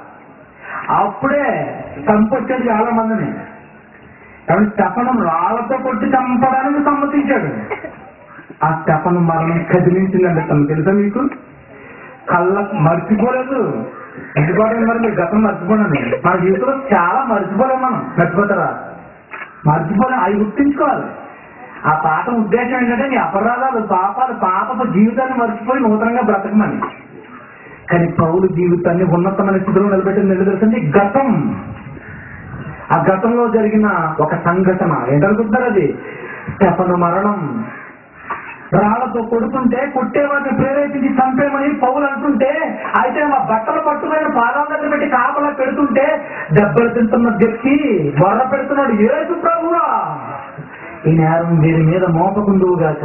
అప్పుడే చంపొచ్చాడు చాలా మందిని కాబట్టి స్టెఫనం రాళ్లతో కొట్టి చంపడానికి సమ్మతించాడు ఆ స్టెఫనం మరణం కదిలించిందండి తను తెలుసా మీకు కళ్ళ మర్చిపోలేదు మర్చిపోవడం మరి మీరు గతం మర్చిపోనండి మన జీవితంలో చాలా మర్చిపోలేం మనం మర్చిపోతారా మర్చిపోలేం అవి గుర్తించుకోవాలి ఆ పాఠం ఉద్దేశం ఏంటంటే నీ అపరాధాలు పాపాలు పాపపు జీవితాన్ని మర్చిపోయి నూతనంగా బ్రతకమని కానీ పౌరు జీవితాన్ని ఉన్నతమైన స్థితిలో నిలబెట్టింది ఎందుకు తెలుసండి గతం ఆ గతంలో జరిగిన ఒక సంఘటన ఏంటనుకుంటున్నారు అది స్టెఫను మరణం రాళ్లతో కొడుతుంటే కొట్టేవాడిని ప్రేరేపించి చంపేమని పౌలు అంటుంటే అయితే మా బట్టలు పట్టుకుని పాదాల దగ్గర పెట్టి కాపలా పెడుతుంటే దెబ్బలు తింటున్న వ్యక్తి వర పెడుతున్నాడు ఏసు ప్రభువా ఈ నేరం వీరి మీద మోపకుందువుగాక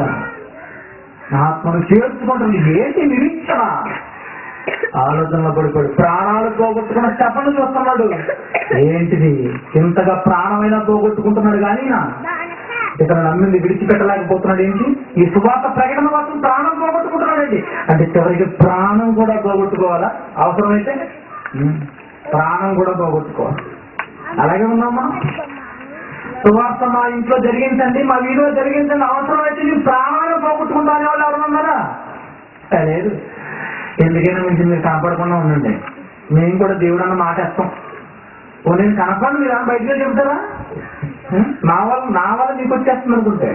ఆత్మను చేర్చుకుంటుంది ఏంటి నిరీక్షణ ఆలోచనలో పడిపోయి ప్రాణాలు పోగొట్టుకున్న చెప్పను చూస్తున్నాడు ఏంటిది ఇంతగా ప్రాణమైనా పోగొట్టుకుంటున్నాడు కానీ నా ఇతను నమ్మింది విడిచిపెట్టలేకపోతున్నాడు ఏంటి ఈ సువార్త ప్రకటన కోసం ప్రాణం పోగొట్టుకుంటున్నాడండి అంటే చివరికి ప్రాణం కూడా పోగొట్టుకోవాలా అవసరమైతే ఉమ్, ప్రాణం కూడా పోగొట్టుకోవాలి అలాగే ఉన్నాం మనం సువార్త మా ఇంట్లో జరిగించండి మా వీధిలో జరిగించండి అవసరమైతే నీ ప్రాణాలు పోగొట్టుకుంటానే వాళ్ళు ఎవరు ఉన్నారా లేదు ఎందుకైనా మీకు మీరు కాపాడకుండా ఉండండి మేము కూడా దేవుడు అన్న మాట వేస్తాం ఓ నేను కనపడి మీరు ఏమైనా బయటగా చెబుతారా ఉం? నా వల్ల నా వల్ల మీకు వచ్చేస్తుంది అనుకుంటే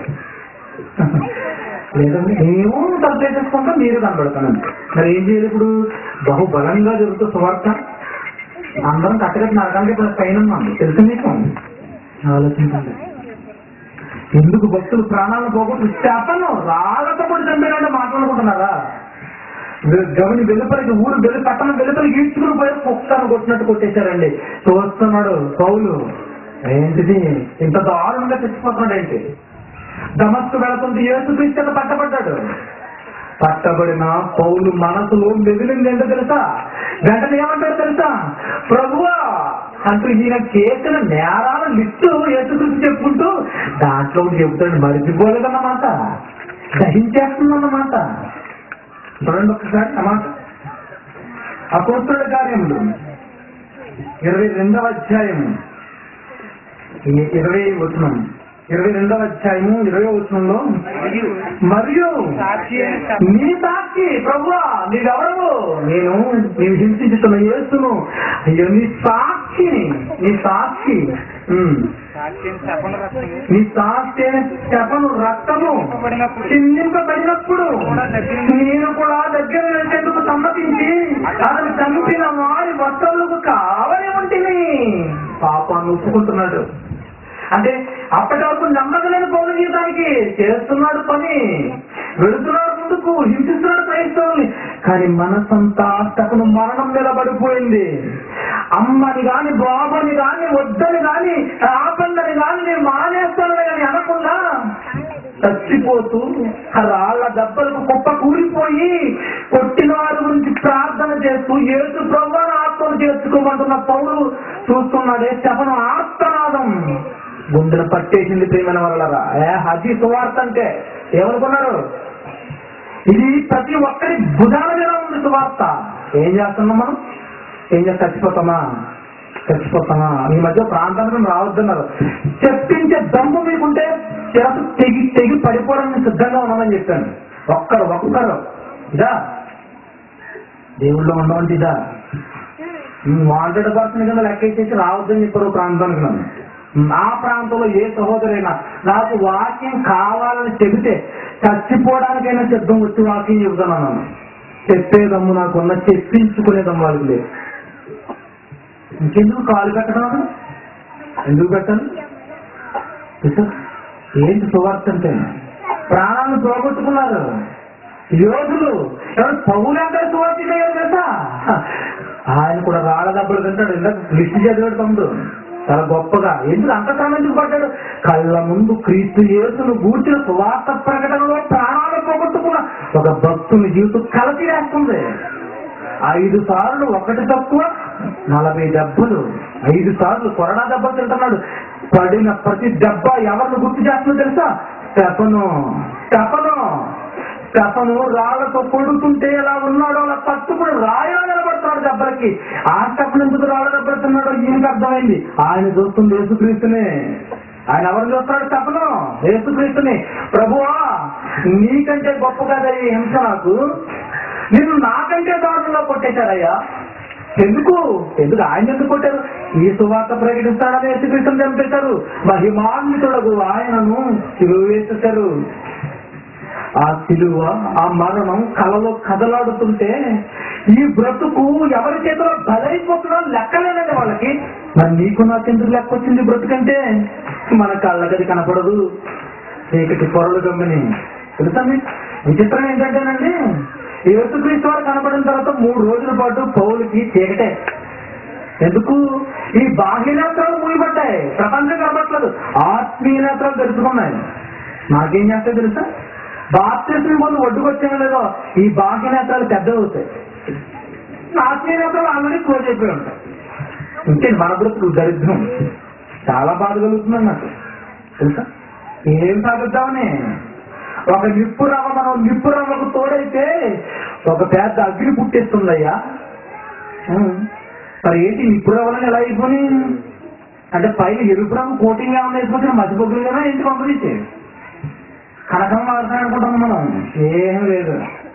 లేదండి మేము తప్పు చేసేసుకుంటాం మీరు కనబడతానండి మరి ఏం చేయాలి ఇప్పుడు బహుబలంగా జరుగుతుంది సువార్త అందరం కట్టగట్టి నరకానికి ఇప్పుడు పైన ఉన్నాం తెలుసు మీకు ఆలోచించండి ఎందుకు భక్తులు ప్రాణాలను పోగొట్టు చెప్పను రాళ్ళతో కూడా చంపారంటే మాట్లాడుకుంటున్నారా గమని వెలుపలికి ఊరు వెలు పట్టణం వెలుపలికి ఈడ్చుకుని పోయి కుక్కను కొట్టినట్టు కొట్టేశారండి చూస్తున్నాడు పౌలు ఏంటిది ఇంత దారుణంగా చచ్చిపోతున్నాడు ఏంటి దమస్కు వెళుతుంటే ఏసుక్రీస్తు పట్టబడ్డాడు పట్టబడిన పౌలు మనసులో మెదిలింది ఏంటో తెలుసా వెంటనే ఏమంటారు తెలుసా ప్రభువా అంటూ ఈయన చేసిన నేరాల లిస్టు ఏసుక్రీస్తు చెప్పుకుంటూ దాంట్లో ఒకటి చెబుతాడు మరిచిపోలేదన్నమాట దహించేస్తుందన్నమాట చూడండి ఒక్కసారి అన్నమాట అపోస్తుల కార్యములు ఇరవై రెండవ అధ్యాయము ఈ ఇరవై వచనం ఇరవై రెండవ అధ్యాయము ఇరవై వచనంలో మరియు నీ సాక్షి ప్రభువా నీవెవరు నేను నీవు హింసించుతున్న యేసును అయ్యో నీ సాక్షిని నీ సాక్షి ఉమ్. నీ సాక్షి అయిన చెప్పను రక్తము చిందింపబడినప్పుడు నేను కూడా దగ్గర నిలిచేందుకు సమ్మతించి అతను చంపిన వారి వస్తువులకు కావలి ఉంటుంది పాపాన్ని ఒప్పుకుంటున్నాడు అంటే అప్పటి వరకు నమ్మకలేని పౌరు జీవితానికి చేస్తున్నాడు పని వెళుతున్నాడు ముందుకు హింసిస్తున్నాడు క్రైస్తవుల్ని కానీ మనసంతా తనను మరణం మీద పడిపోయింది అమ్మని గాని బాబని గాని వద్దని గాని ఆపందని గాని నేను మానేస్తానని కానీ అనకుండా చచ్చిపోతూ ఆ రాళ్ల దెబ్బలకు కుప్ప కూలిపోయి కొట్టిన వారి గురించి ప్రార్థన చేస్తూ ఏసు ప్రభువారు ఆత్మను చేర్చుకోమంటున్న పౌరు చూస్తున్నాడే శపన ఆర్తనాదం గుండెలు పట్టేసింది ప్రేమైన వల్లరా ఏ హజీ సువార్త అంటే ఏమనుకున్నారు ఇది ప్రతి ఒక్కరి భుజాల మీద ఉంది సువార్త ఏం చేస్తున్నాం మనం ఏం చేస్తా చచ్చిపోతామా చచ్చిపోతామా ఈ మధ్య ప్రాంతానికి రావద్దన్నారు చెప్పించే దమ్ము మీకుంటే చిరకు తెగి తెగి పడిపోవడానికి సిద్ధంగా ఉన్నామని చెప్పాను ఒక్కరు ఒక్కరు ఇదా దేవుళ్ళు ఉండవంటి ఇదా వాంటెడ్ పర్సన్ కింద లెక్కేసేసి రావద్దని చెప్పారు ప్రాంతానికి నన్ను ఆ ప్రాంతంలో ఏ సహోదరైనా నాకు వాక్యం కావాలని చెబితే చచ్చిపోవడానికైనా సిద్ధం వచ్చి వాక్యం చెబుతున్నాను నన్ను చెప్పేదమ్ము నాకున్న చెప్పించుకునే దమ్ము వాళ్ళకి లేదు ఇంకెందుకు కాలు పెట్టడం ఎందుకు పెట్టాలి తెలుసా? ఏంటి సువార్త అంటే ప్రాణాలను పోగొట్టుకున్నారు యోధులు ఎవరు పౌలంటే సువార్త చేయాలి తెలుసా ఆయన కూడా రాళ్ళ దెబ్బలు తింటాడు ఇందాక లిస్ట్ చదివాడు తమ్ముడు చాలా గొప్పగా ఎందుకు అంత సామెందుకు పడ్డాడు కళ్ళ ముందు క్రీస్తు యేసును గూర్చిన సువార్త ప్రకటనలో ప్రాణాలు పోగొట్టుకున్న ఒక భక్తుని జీవితం కలసి వేస్తుంది ఐదు సార్లు ఒకటి తక్కువ నలభై దెబ్బలు ఐదు సార్లు కొరడా దెబ్బలు తింటున్నాడు పడిన ప్రతి దెబ్బ ఎవరిని గుర్తు చేస్తుందో తెలుసా స్టెఫను స్టెఫను స్టెఫను రాళ్లతో కొడుతుంటే ఎలా ఉన్నాడో అలా తట్టుకుని రాయలా నిలబడుతున్నాడు దెబ్బలకి ఆ స్టెఫన్ ఎందుకు రాళ్ళ దెబ్బలుతున్నాడో ఈయనకి అర్థమైంది ఆయన చూస్తుంది యేసుక్రీస్తునే ఆయన ఎవరు చూస్తున్నాడు స్టెఫను యేసుక్రీస్తుని ప్రభువా నీకంటే గొప్ప కదా ఈ హింస నాకు నిన్ను నాకంటే దారుణంగా కొట్టేశారయ్యా ఎందుకు ఎందుకు ఆయన ఎందుకు కొట్టారు ఈ సువార్త ప్రకటిస్తాడని యేసుక్రీస్తుని చంపేశారు మహిమాన్వితుడగు ఆయనను సిలువ వేసేశారు ఆ సిలువ ఆ మరణం కలలో కదలాడుతుంటే ఈ బ్రతుకు ఎవరి చేతిలో బలైపోతుందో లెక్కలేనండి వాళ్ళకి మరి నీకు నాకెందుకు లెక్క వచ్చింది బ్రతుకంటే మన కళ్ళకది కనపడదు చీకటి పొరలు గమ్మని తెలుసా మీకు విచిత్రం ఏంటంటేనండి యేసుక్రీస్తు వారు కనపడిన తర్వాత మూడు రోజుల పాటు పౌలకి చీకటే ఎందుకు ఈ బాహ్య నేత్రాలు మూయబడ్డాయి ప్రపంచం కనపట్లేదు ఆత్మీయ నేత్రాలు తెలుసుకున్నాయి నాకేం చేస్తాయి తెలుసా బాప్తిస్మి ముందు ఒడ్డుకొచ్చామో లేదో ఈ బాహ్య నేత్రాలు పెద్దవి అవుతాయి ఆత్మీయ నేత్రాలు ఆల్రెడీ క్లోజ్ అయిపోయి ఉంటాయి ఇంకే మన బ్రతుకు దరిద్రం చాలా బాధ కలుగుతుంది నాకు తెలుసా ఏం సాధిద్దామని ఒక నిప్పు రవ్వ మనం నిప్పు రవ్వకు తోడైతే ఒక పెద్ద అగ్ని పుట్టేస్తుందయ్యా ఉం. మరి ఏంటి నిప్పు రవ్వలని ఎలా అయిపోయి అంటే పైన ఎరుపు రంగు కోటింగ్ ఏమన్నా వేసుకుంటే మసిబొగ్గులు కదా ఏంటి పంపించి కనకం వాడతాం అనుకుంటాం మనం ఏం లేదు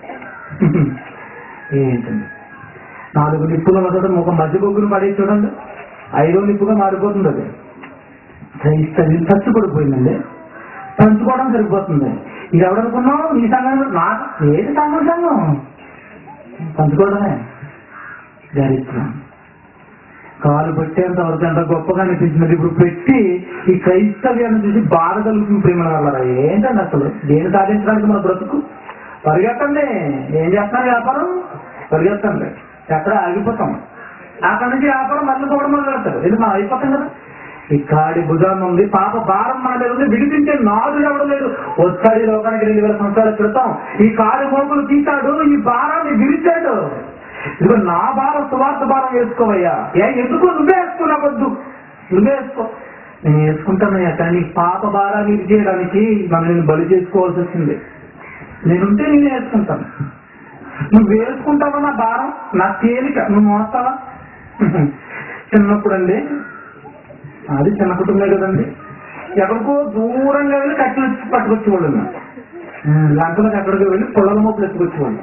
ఏంటండి నాలుగు నిప్పులు ఉన్న చోట ఒక మధ్య బొగ్గులు పడేసి చూడండి ఐదో నిప్పుగా మారిపోతుంది అది క్రైస్తవి చచ్చుపడిపోయిందండి పంచుకోవడం సరిపోతుంది ఇది ఎవడనుకున్నావు ఈ సంఘంలో నా ఏది సంఘం సంఘం పంచుకోవడమే దరిద్రం కాలు పెట్టేంత వరకు ఎంత గొప్పగా అనిపించినది ఇప్పుడు పెట్టి ఈ క్రైస్తవ్యాన్ని చూసి బాధ కలుగుతుంది ప్రేమ వాళ్ళ ఏంటండి అసలు దేని సాధించడానికి మన బ్రతుకు పరిగెత్తండి ఏం చేస్తున్నారు వ్యాపారం పరిగెత్తండి ఎక్కడ ఆగిపోతాం అక్కడ నుంచి వ్యాపారం మళ్ళీ కూడా మొదలు పెడతారు ఇది మనం అయిపోతాం కదా ఈ కాడి భుజాన్ని ఉంది పాప భారం మన మీద ఉంది విడిపించే నాదుడు ఎవడం లేదు వచ్చాడు లోకానికి రెండు వేల సంవత్సరాల క్రితం ఈ కాడి మోపులు తీశాడు ఈ భారాన్ని విరిచాడు ఇదిగో నా భారం సువార్త భారం వేసుకోవయ్యా ఏ ఎందుకు నువ్వే వేసుకున్నా వద్దు నువ్వే వేసుకో నేను వేసుకుంటానయ్యా కానీ నీ పాప భారాన్ని ఇది చేయడానికి నన్ను నేను బలి చేసుకోవాల్సి వచ్చింది నేనుంటే నేను వేసుకుంటాను నువ్వు వేసుకుంటావా నా భారం నా తేలిక నువ్వు మోస్తావా చిన్నప్పుడు అండి అది చిన్న కుటుంబమే కదండి ఎక్కడికో దూరంగా వెళ్ళి కట్టెలు ఎత్తుకు పట్టుకొచ్చేవాళ్ళు లంకలకు ఎక్కడికి వెళ్ళి పొలాల మోపులు ఎత్తుకొచ్చేవాళ్ళు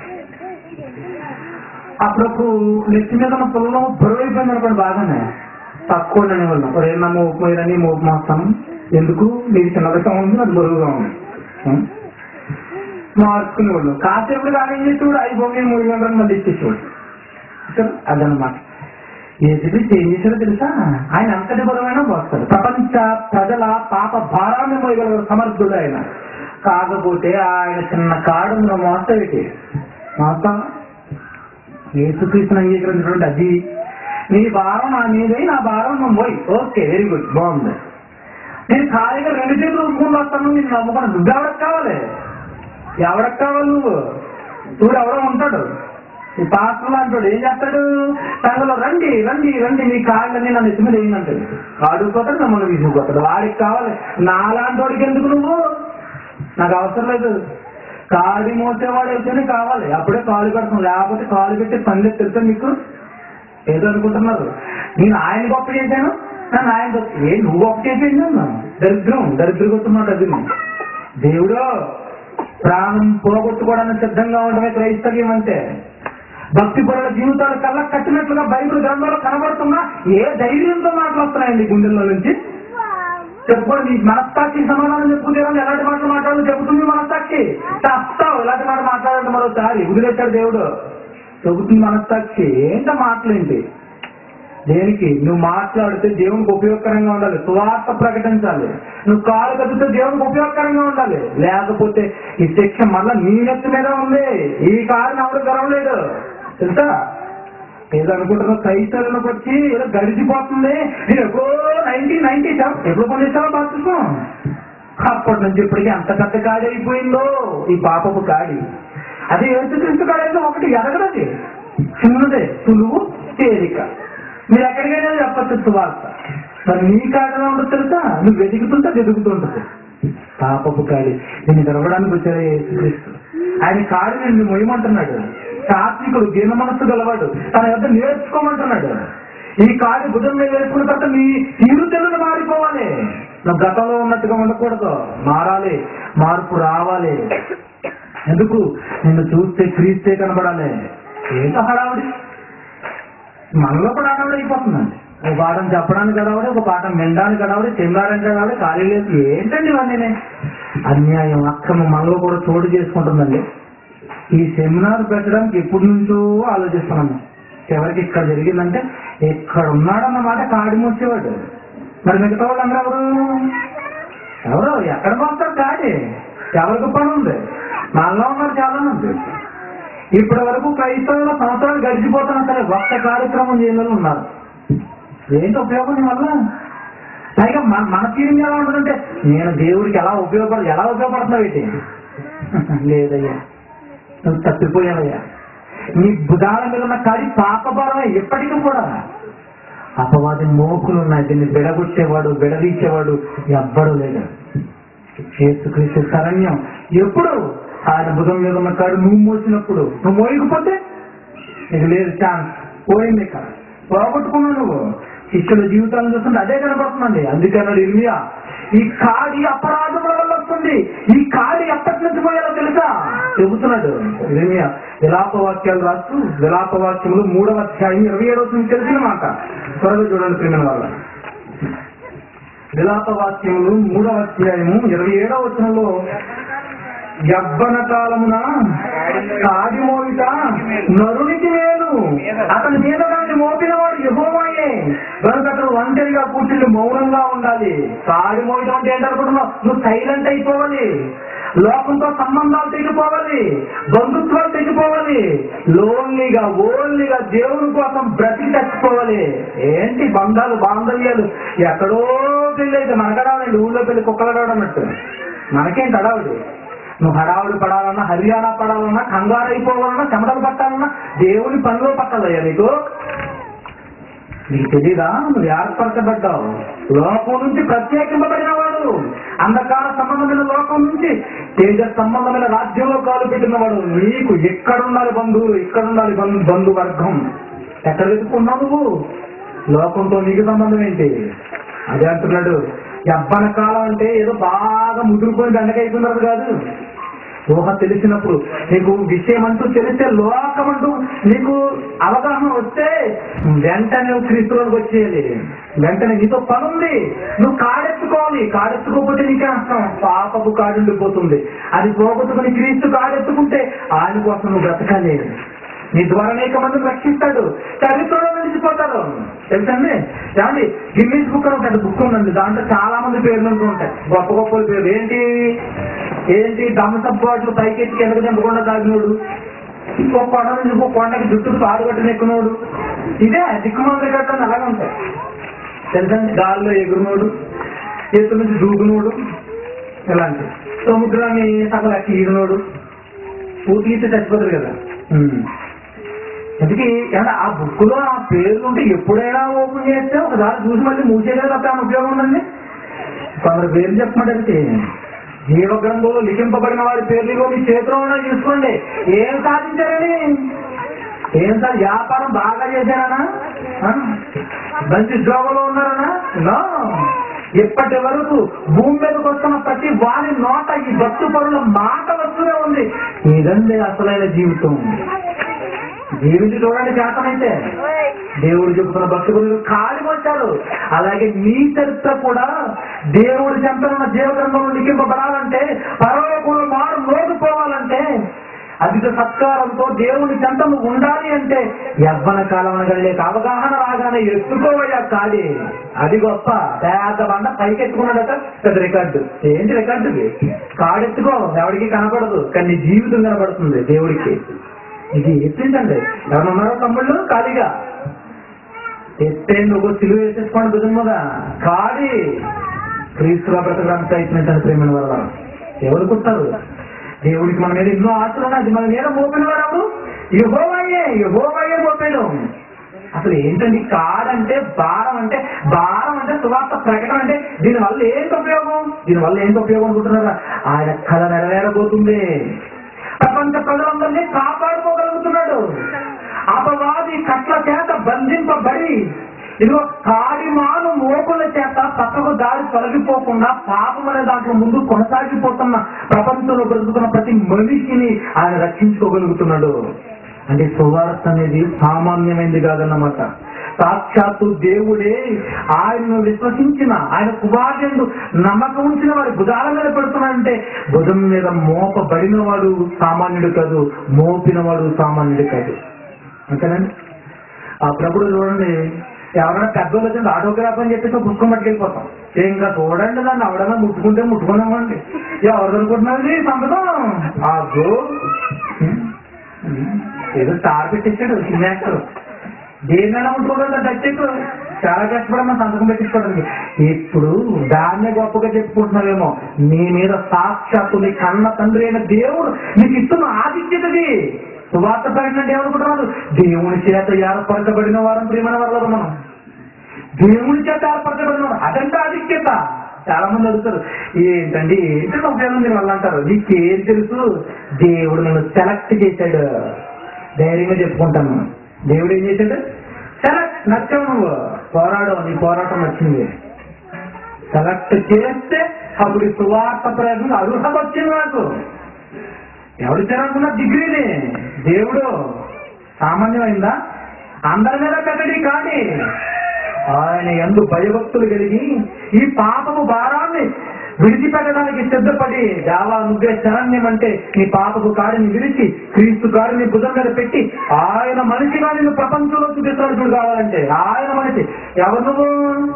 అప్పుడప్పుడు నెత్తి మీద ఉన్న పొలం బరువు అయిపోయింది అనుకోండి బాగానే తక్కువ అనేవాళ్ళం ఒరే నా మోపు పోయిరని మోపు మోస్తాను ఎందుకు నీకు చిన్నదిగా ఉంది అది బరువుగా ఉంది ఉం? మార్చుకునేవాళ్ళు కాసేపు కానీ ఏం చేసేవాడు అయిపోయి మూడు గంటలకు మళ్ళీ ఇచ్చేసేవాడు సరే, అదనమాట ఏది ఏం చేశాడో తెలుసా ఆయన అంతటి బరువైనా మోస్తాడు ప్రపంచ ప్రజల పాప భారాన్ని మోయగల సమర్థుడు ఆయన కాకపోతే ఆయన చిన్న కాడు మోస్తాయి మోస్తా ఏసుక్రీస్తుని అంగీకరించినటువంటి అది నీ భారం నా మీదే నా భారం నువ్వు పోయి ఓకే వెరీ గుడ్ బాగుంది నేను ఖాళీగా రెండు చేతులు ఊపుకుంటూ వస్తాను నేను నమ్ముకున్నాను నువ్వు ఎవరికి కావాలి ఎవరికి కావాలి నువ్వు చూడు ఎవడో ఉంటాడు ఈ పాత్రలో అంటాడు ఏం చేస్తాడు తనలో రండి రండి రండి మీ కాళ్ళని నన్ను ఎత్తి మీద వేయండి కాడుకోతాడు నమ్మల్ని తీసుకుపోతాడు వాడికి కావాలి నాలాంటి వాడికి ఎందుకు నువ్వు నాకు అవసరం లేదు కాడి మోసేవాడు అయితేనే కావాలి అప్పుడే కాలు పెడతాం లేకపోతే కాలు పెట్టి పని తెలుసా మీకు ఏదో అనుకుంటున్నారు నేను ఆయన గొప్ప చేశాను నన్ను ఆయన గొప్ప ఏ నువ్వు గొప్ప చేసేయండి అన్నా దరిద్రం దరిద్రగొట్టున్నాడు అది దేవుడు ప్రాణం పోగొట్టుకోవడానికి సిద్ధంగా ఉండమే క్రైస్తవ్యం అంటే భక్తి పరుల జీవితాలు కళ్ళ కట్టినట్లుగా బైబిల్ గ్రంథంలో కనబడుతున్నా ఏ ధైర్యంతో మాట్లాడుతున్నాయండి గుండెల్లో నుంచి చెప్పుకోండి నీ మనస్సాక్షి సమాధానం చెప్పుకుంటే ఎలాంటి మాటలు మాట్లాడు చెబుతుంది మనస్సాక్షి చస్తావు ఇలాంటి మాట మాట్లాడండి మరోసారి వదిలేశాడు దేవుడు చెబుతుంది మనస్సాక్షి ఏంట మాటలేంటి దేనికి నువ్వు మాట్లాడితే దేవునికి ఉపయోగకరంగా ఉండాలి సువార్త ప్రకటించాలి నువ్వు కాలు కదితే దేవునికి ఉపయోగకరంగా ఉండాలి లేకపోతే ఈ శిక్ష మళ్ళా నీ నెత్తి మీద ఉంది ఈ కారు ఎవరు గర్వలేదు తెలుసా ఏదో అనుకుంటున్నావు క్రైస్తవులకు వచ్చి ఏదో గడిచిపోతుంది నేను ఎప్పుడో నైన్టీన్ నైన్టీ సెవెన్ ఎప్పుడు పనిచేస్తావో బాధ్యతం అప్పటి నుంచి ఇప్పటికీ అంత పెద్ద కాడి అయిపోయిందో ఈ పాపపు కాడి అది యేసుక్రీస్తు కాడైతే ఒకటి ఎదగదది చిన్నదే సులువు తేలిక మీరు ఎక్కడికైనా చెప్పచ్చు సువార్త మరి నీ కాడలో ఉండదు తెలుసా నువ్వు వెతుకుతుంటే వెతుకుతుంటది పాపపు కాడి నేను గెలవడానికి వచ్చాడు యేసుక్రీస్తు ఆయన కాడి నిన్ను మొయ్యమంటున్నాడు సాత్వికుడు దీన మనస్సు గలవాడు తన యొద్ద నేర్చుకోమంటున్నాడు ఈ కాడి భుజం మీద వేసుకున్న తర్వాత నీ తీరు తెల్లని మారిపోవాలి నువ్వు గతంలో ఉన్నట్టుగా ఉండకూడదు మారాలి మార్పు రావాలి ఎందుకు నిన్ను చూస్తే క్రీస్తే కనబడాలి ఏంటో హడావుడి మనలో కూడా హడావుడి అయిపోతుందండి ఒక పాఠం చెప్పడానికి గడవడి ఒక పాఠం వినడానికి గడవడి చెందాడానికి గడవడి ఖాళీ లేదు ఏంటండి ఇవన్నీ అన్యాయం అక్రమం మనలో కూడా చోటు చేసుకుంటుందండి ఈ సెమినార్ పెట్టడానికి ఎప్పటి నుంచో ఆలోచిస్తున్నాము ఎవరికి ఇక్కడ జరిగిందంటే ఇక్కడ ఉన్నాడన్నమాట కాడి మూసేవాడు మరి మిగతా వాళ్ళు అందరూ ఎవరు ఎవరు ఎక్కడ పోతారు కాడి ఎవరికి పని ఉంది మనలో ఉన్నారు చాలా మంది ఇప్పటి వరకు క్రైస్తవుల సంవత్సరాలు గడిచిపోతున్నా సరే ఒక్క కార్యక్రమం చేయని ఉన్నారు ఏంటి ఉపయోగం వల్ల పైగా మన మన ఫీలింగ్ ఎలా ఉంటుందంటే నేను దేవుడికి ఎలా ఉపయోగపడ ఎలా ఉపయోగపడుతున్నావు ఏంటి లేదయ్యా నువ్వు తప్పిపోయావయ్యా నీ భుజాల మీద ఉన్న కాడి పాపభారమే ఎప్పటికీ కూడా అపవాది మోకులు ఉన్నాయి దీన్ని బెడగొట్టేవాడు బెడదీసేవాడు ఎవ్వడు లేడు యేసుక్రీస్తు శరణ్యం ఎప్పుడు ఆయన భుజం మీద ఉన్న కాడు నువ్వు మోసినప్పుడు నువ్వు మోయకపోతే నీకు లేదు ఛాన్స్ పోయింది ఇక్కడ పోగొట్టుకున్నావు నువ్వు శిష్యుల జీవితాలను చూస్తుంటే అదే కనపడుతుందండి అందుకే అన్నాడు ఇర్మియా ఈ కాడి అపరాధముల వల్ల వస్తుంది ఈ కాడి ఎప్పటి నుంచి పోయాలో తెలుసా చెబుతున్నాడు ఇర్మియా విలాప వాక్యాలు రాస్తూ విలాప వాక్యములు మూడవ అధ్యాయం ఇరవై ఏడవ నుంచి తెలిసిన మాట త్వరగా చూడండి ప్రేమ వాళ్ళ విలాప వాక్యములు మూడవ అధ్యాయము ఇరవై ఏడవ వచనంలో యవ్వన కాలమున కాడి మోయిట నరునికి మేలు అతని మీద దాన్ని మోపిన వాడు యహోవాయే కనుక అతను ఒంటరిగా కూర్చుని మౌనంగా ఉండాలి కాడి మోయటం అంటే ఏంటనుకుంటున్నావు నువ్వు సైలెంట్ అయిపోవాలి లోకంతో సంబంధాలు తెగిపోవాలి బంధుత్వాలు తెగిపోవాలి లోన్లీగా ఓన్లీగా దేవుని కోసం బ్రతికి చచ్చిపోవాలి ఏంటి బంధాలు బాంధవ్యాలు ఎక్కడో పెళ్ళి అయితే మనకడాలండి ఊళ్ళో పెళ్లి కుక్కలడాడు అన్నట్టు మనకేంటి హడావుడి నువ్వు హడావుడి పడాలన్నా హర్యానా పడాలన్నా కంగారు అయిపోవాలన్నా చెమటలు పట్టాలన్నా దేవుని పనిలో పట్టాలయ్యా నీకు నీకు తెలీదా నువ్వు ఏర్పరచబడ్డావు లోకం నుంచి ప్రత్యేకింపబడిన వాడు అంధకార సంబంధమైన లోకం నుంచి తేజ సంబంధమైన రాజ్యంలో కాలు పెట్టిన వాడు నీకు ఎక్కడ ఉండాలి బంధువు ఇక్కడ ఉండాలి బంధు బంధు వర్గం ఎక్కడ వెతుకున్నావు నువ్వు లోకంతో నీకు సంబంధం ఏంటి అదే అంటున్నాడు యవ్వన కాలం అంటే ఏదో బాగా ముదురుకొని దండకైతున్నారు కాదు ఊహ తెలిసినప్పుడు నీకు విషయం అంటూ తెలిస్తే లోకం అంటూ నీకు అవగాహన వస్తే వెంటనే నువ్వు క్రీస్తులోకి వచ్చేయాలి వెంటనే నీతో పని ఉంది నువ్వు కాడెత్తుకోవాలి కాడెత్తుకోకపోతే నీకే నష్టం పాపపు కాడుండిపోతుంది అది పోగొట్టుకుని క్రీస్తు కాడెత్తుకుంటే ఆయన కోసం నువ్వు బ్రతకాలి నీ ద్వారా అనేక మందిని రక్షిస్తాడు చరిత్రలో నిలిచిపోతారు తెలుసండి ఏమండి గిన్నీస్ బుక్ అని ఒక బుక్ ఉందండి దాంట్లో చాలా మంది పేర్లు ఉంటూ ఉంటాయి గొప్ప గొప్ప పేర్లు ఏంటి ఏంటి దమసప్ బాట్లు పైకెత్తి కిందకు దింపకుండా తాగినోడు ఇంకో కొండ నుంచి ఇంకో కొండకి జుట్టుకు తాడు కట్టిన ఎక్కునోడు ఇదే దిక్కుమాల రికార్డు అలాగే ఉంటాయి తెలుసండి గాల్లో ఎగురునోడు ఎత్తు నుంచి దూకునోడు ఇలాంటి సముద్రాన్ని సగం లెక్క ఈడినోడు పూర్తి ఇస్తే చచ్చిపోతారు కదా ఉమ్. అందుకే ఏమన్నా ఆ బుక్ లో ఆ పేర్లు ఉంటే ఎప్పుడైనా ఓపెన్ చేస్తే ఒకసారి చూసి మళ్ళీ మూసేయలేదు తప్ప ఏమైనా ఉపయోగం ఉందండి కొందరు పేర్లు చెప్పమంటే జీవ గ్రంథంలో లిఖింపబడిన వారి పేర్లు ఇగో మీ చేతిలో ఉన్నా చూసుకోండి ఏం సాధించారని ఏం సార్ వ్యాపారం బాగా చేశారనా ఆ? మంచి ఉద్యోగంలో ఉన్నారనా No. ఇప్పటి వరకు భూమి మీదకి వస్తున్న ప్రతి వారి నోట ఈ భక్తు పరుల మాట వస్తూనే ఉంది ఇదండి అసలైన జీవితం జీవితం చూడండి చేతనైతే దేవుడు చెబుతున్న భక్తులు కాలి వచ్చాడు అలాగే నీ చరిత్ర కూడా దేవుడి చెంతనున్న జీవగ్రంథంలో లిఖింపబడాలంటే పరలోకంలో మారు మోగిపోవాలంటే అధిక సత్కారంతో దేవుని చెంతను ఉండాలి అంటే యవ్వన కాలం గడిలేక అవగాహన రాగానే ఎత్తుకోవయ్యా కాడి అది గొప్ప పేద బండ పైకి ఎత్తుకున్నాడట పెద్ద రికార్డు ఏంటి రికార్డు ఇది? కాడెత్తుకో ఎవరికి కనపడదు కానీ నీ జీవితం కనపడుతుంది దేవుడికి ఇది ఎత్తించండి ఎవరు ఉన్నారో తమ్ముళ్ళు ఖాళీగా ఎత్తే నువ్వు సిలువ వేసేసుకోండి భుజముగా కాడి క్రీస్తుగా బ్రతకడానికి ప్రయత్నించండి ప్రేమ వల్ల ఎవరు కుట్టారు దేవుడికి మన మీద ఎన్నో ఆశలు ఉన్నాయి అది మన మీద మోపిన వారు యహోవయ్యే యహోవయ్యే మోపాడు అసలు ఏంటండి కాడంటే భారం అంటే భారం అంటే సువార్త ప్రకటన అంటే దీని వల్ల ఏంటి ఉపయోగం దీని వల్ల ఏంటి ఉపయోగం అనుకుంటున్నారా ఆయన కథ నెరవేరబోతుంది ప్రపంచ ప్రజలందరినీ కాపాడుకోగలుగుతున్నాడు అపవాది కట్ల చేత బంధింపబడి ఇదిగో కాడిమాను మోకుల చేత పక్కకు దారి తొలగిపోకుండా పాపం అనే దాంట్లో ముందు కొనసాగిపోతున్న ప్రపంచంలో బ్రతుకుతున్న ప్రతి మనిషిని ఆయన రక్షించుకోగలుగుతున్నాడు అంటే సువార్త అనేది సామాన్యమైనది కాదన్నమాట సాక్షాత్తు దేవుడే ఆయనను విశ్వసించిన ఆయన కుమారుడు నమ్మకం ఉంచిన వారి భుజాల మీద పెడుతున్నాడంటే భుజం మీద మోపబడిన వాడు సామాన్యుడు కాదు మోపిన వాడు సామాన్యుడు కాదు అంతేనండి ఆ ప్రభుడు చూడండి ఎవరైనా పెద్దోళ్ళు వచ్చింది ఆటోగ్రాఫ్ అని చెప్పేసి ఒక పుస్తకం పట్టుకెళ్ళిపోతాం ఇంకా చూడండి దాన్ని ఎవడన్నా ముట్టుకుంటే ముట్టుకున్నామండి ఎవరు అనుకుంటున్నది సంపదం అదో ఏదో స్టార్ పెట్టించాడు చిన్న యాక్టర్ దేన్నైనా ముట్టుకోగలదు టచ్ చాలా కష్టపడమ్మా సంతకం పెట్టించుకోవడానికి ఇప్పుడు దాన్నే గొప్పగా చెప్పుకుంటున్నావేమో నీ మీద సాక్షాత్తు నీ కన్న తండ్రి అయిన దేవుడు నీకు ఇస్తున్న ఆదిత్యతది సువార్త ప్రకటన అంటే ఏమనుకుంటున్నారు దేవుని చేత ఏర్పరచబడిన వారం ప్రియమైన వాళ్ళం మనం దేవుని చేత ఏర్పరచబడిన వారు అదంటే ఆధిక్యత చాలా మంది అడుగుతారు ఏంటండి ఏంటి ఉపయోగం దీని వల్ల అంటారు నీకేం తెలుసు దేవుడు నన్ను సెలెక్ట్ చేశాడు ధైర్యంగా చెప్పుకుంటాను దేవుడు ఏం చేశాడు సెలెక్ట్ నచ్చావు నువ్వు పోరాడవు నీ పోరాటం నచ్చింది సెలెక్ట్ చేస్తే అప్పుడు ఈ సువార్త ప్రయత్నం అర్హత వచ్చింది నాకు ఎవరు జరగకుండా డిగ్రీని దేవుడు సామాన్యమైందా అందరి మీద పెట్టడి కానీ ఆయన ఎందు భయభక్తులు కలిగి ఈ పాపము భారాన్ని విడిచిపెట్టడానికి సిద్ధపడి దేవా నువ్వే శరణ్యం అంటే నీ పాపపు కాడిని విడిచి క్రీస్తు కాడిని భుజం మీద పెట్టి ఆయన మనిషిగా నిన్ను ప్రపంచంలో చూపిస్తాడు చూడు కావాలంటే ఆయన మనిషి ఎవరు నువ్వు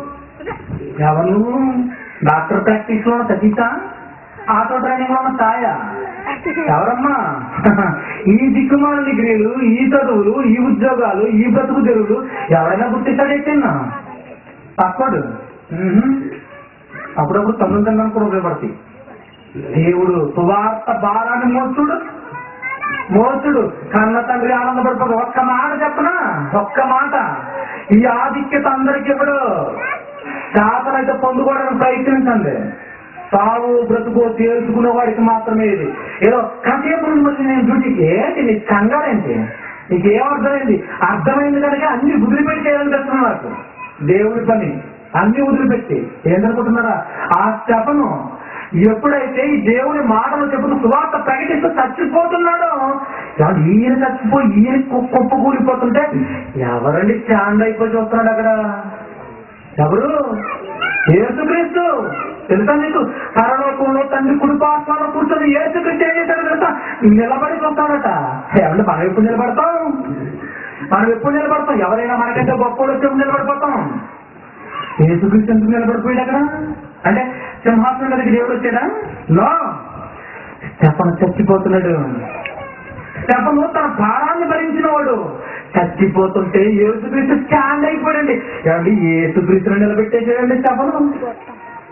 ఎవరు నువ్వు డాక్టర్ ప్రాక్టీస్ లో సతీసా ఆటో ట్రైనింగ్ లో ఉన్న ఛాయ ఎవరమ్మా ఈ దిక్కుమాల డిగ్రీలు ఈ చదువులు ఈ ఉద్యోగాలు ఈ బ్రతుకు తెరువులు ఎవరైనా గుర్తిస్తాడు ఎక్కడన్నా తప్పడు మ్మ్. అప్పుడప్పుడు తమ్ముడు తిన్నాను కూడా ఉపయోగపడతాయి దేవుడు సువార్త భారాన్ని మోస్తుడు మోస్తుడు కన్న తండ్రి ఆనందపడిపోదు ఒక్క మాట చెప్పనా ఒక్క మాట ఈ ఆధిక్యత అందరికి ఇవ్వడు శాతనైతే పొందుకోవడానికి ప్రయత్నించండి సావు బ్రతుకో తేల్చుకునే వాడికి మాత్రమే ఇది ఏదో కాసేపు నుండి మళ్ళీ నేను డ్యూటీకి ఏంటి నీకు కంగారేంటి నీకు ఏం అర్థమైంది అర్థమైంది కనుక అన్ని వదిలిపెట్టి చేయాలనిపిస్తుంది నాకు దేవుడి పని అన్ని వదిలిపెట్టి ఏంటనుకుంటున్నారా ఆ చెప్పను ఎప్పుడైతే ఈ దేవుని మాటలు చెబుతూ సువార్త ప్రకటిస్తూ చచ్చిపోతున్నాడో ఏమండి, ఈయన చచ్చిపోయి ఈయన కుప్ప కూలిపోతుంటే ఎవరండి స్టాండ్ అయిపోయి చూస్తున్నాడు అక్కడ ఎవరు ఏసుక్రీస్తు తెలుసా నీకు పరలోకంలో తండ్రి కుడిపాత్మలో కూర్చొని ఏసుక్రీస్తు ఏం చేశాడు తెలుసా నిలబడి చూస్తాడట ఏమంటే మనం ఎప్పుడు నిలబడతాం మనం ఎప్పుడు నిలబడతాం ఎవరైనా మనకంటే గొప్పలు వచ్చి ఎప్పుడు నిలబడిపోతాం ఏసుక్రీస్తు ఎందుకు నిలబడిపోయాడు అక్కడ అంటే సింహాసనం మీదకి దేవుడు వచ్చాడా నో చెప్పను చచ్చిపోతున్నాడు చెప్పను తన భారాన్ని భరించిన వాడు చచ్చిపోతుంటే ఏసుక్రీస్తు స్టాండ్ అయిపోయాడండి ఏమండి ఏసుక్రీస్తుని నిలబెట్టేసాడండి చెప్పను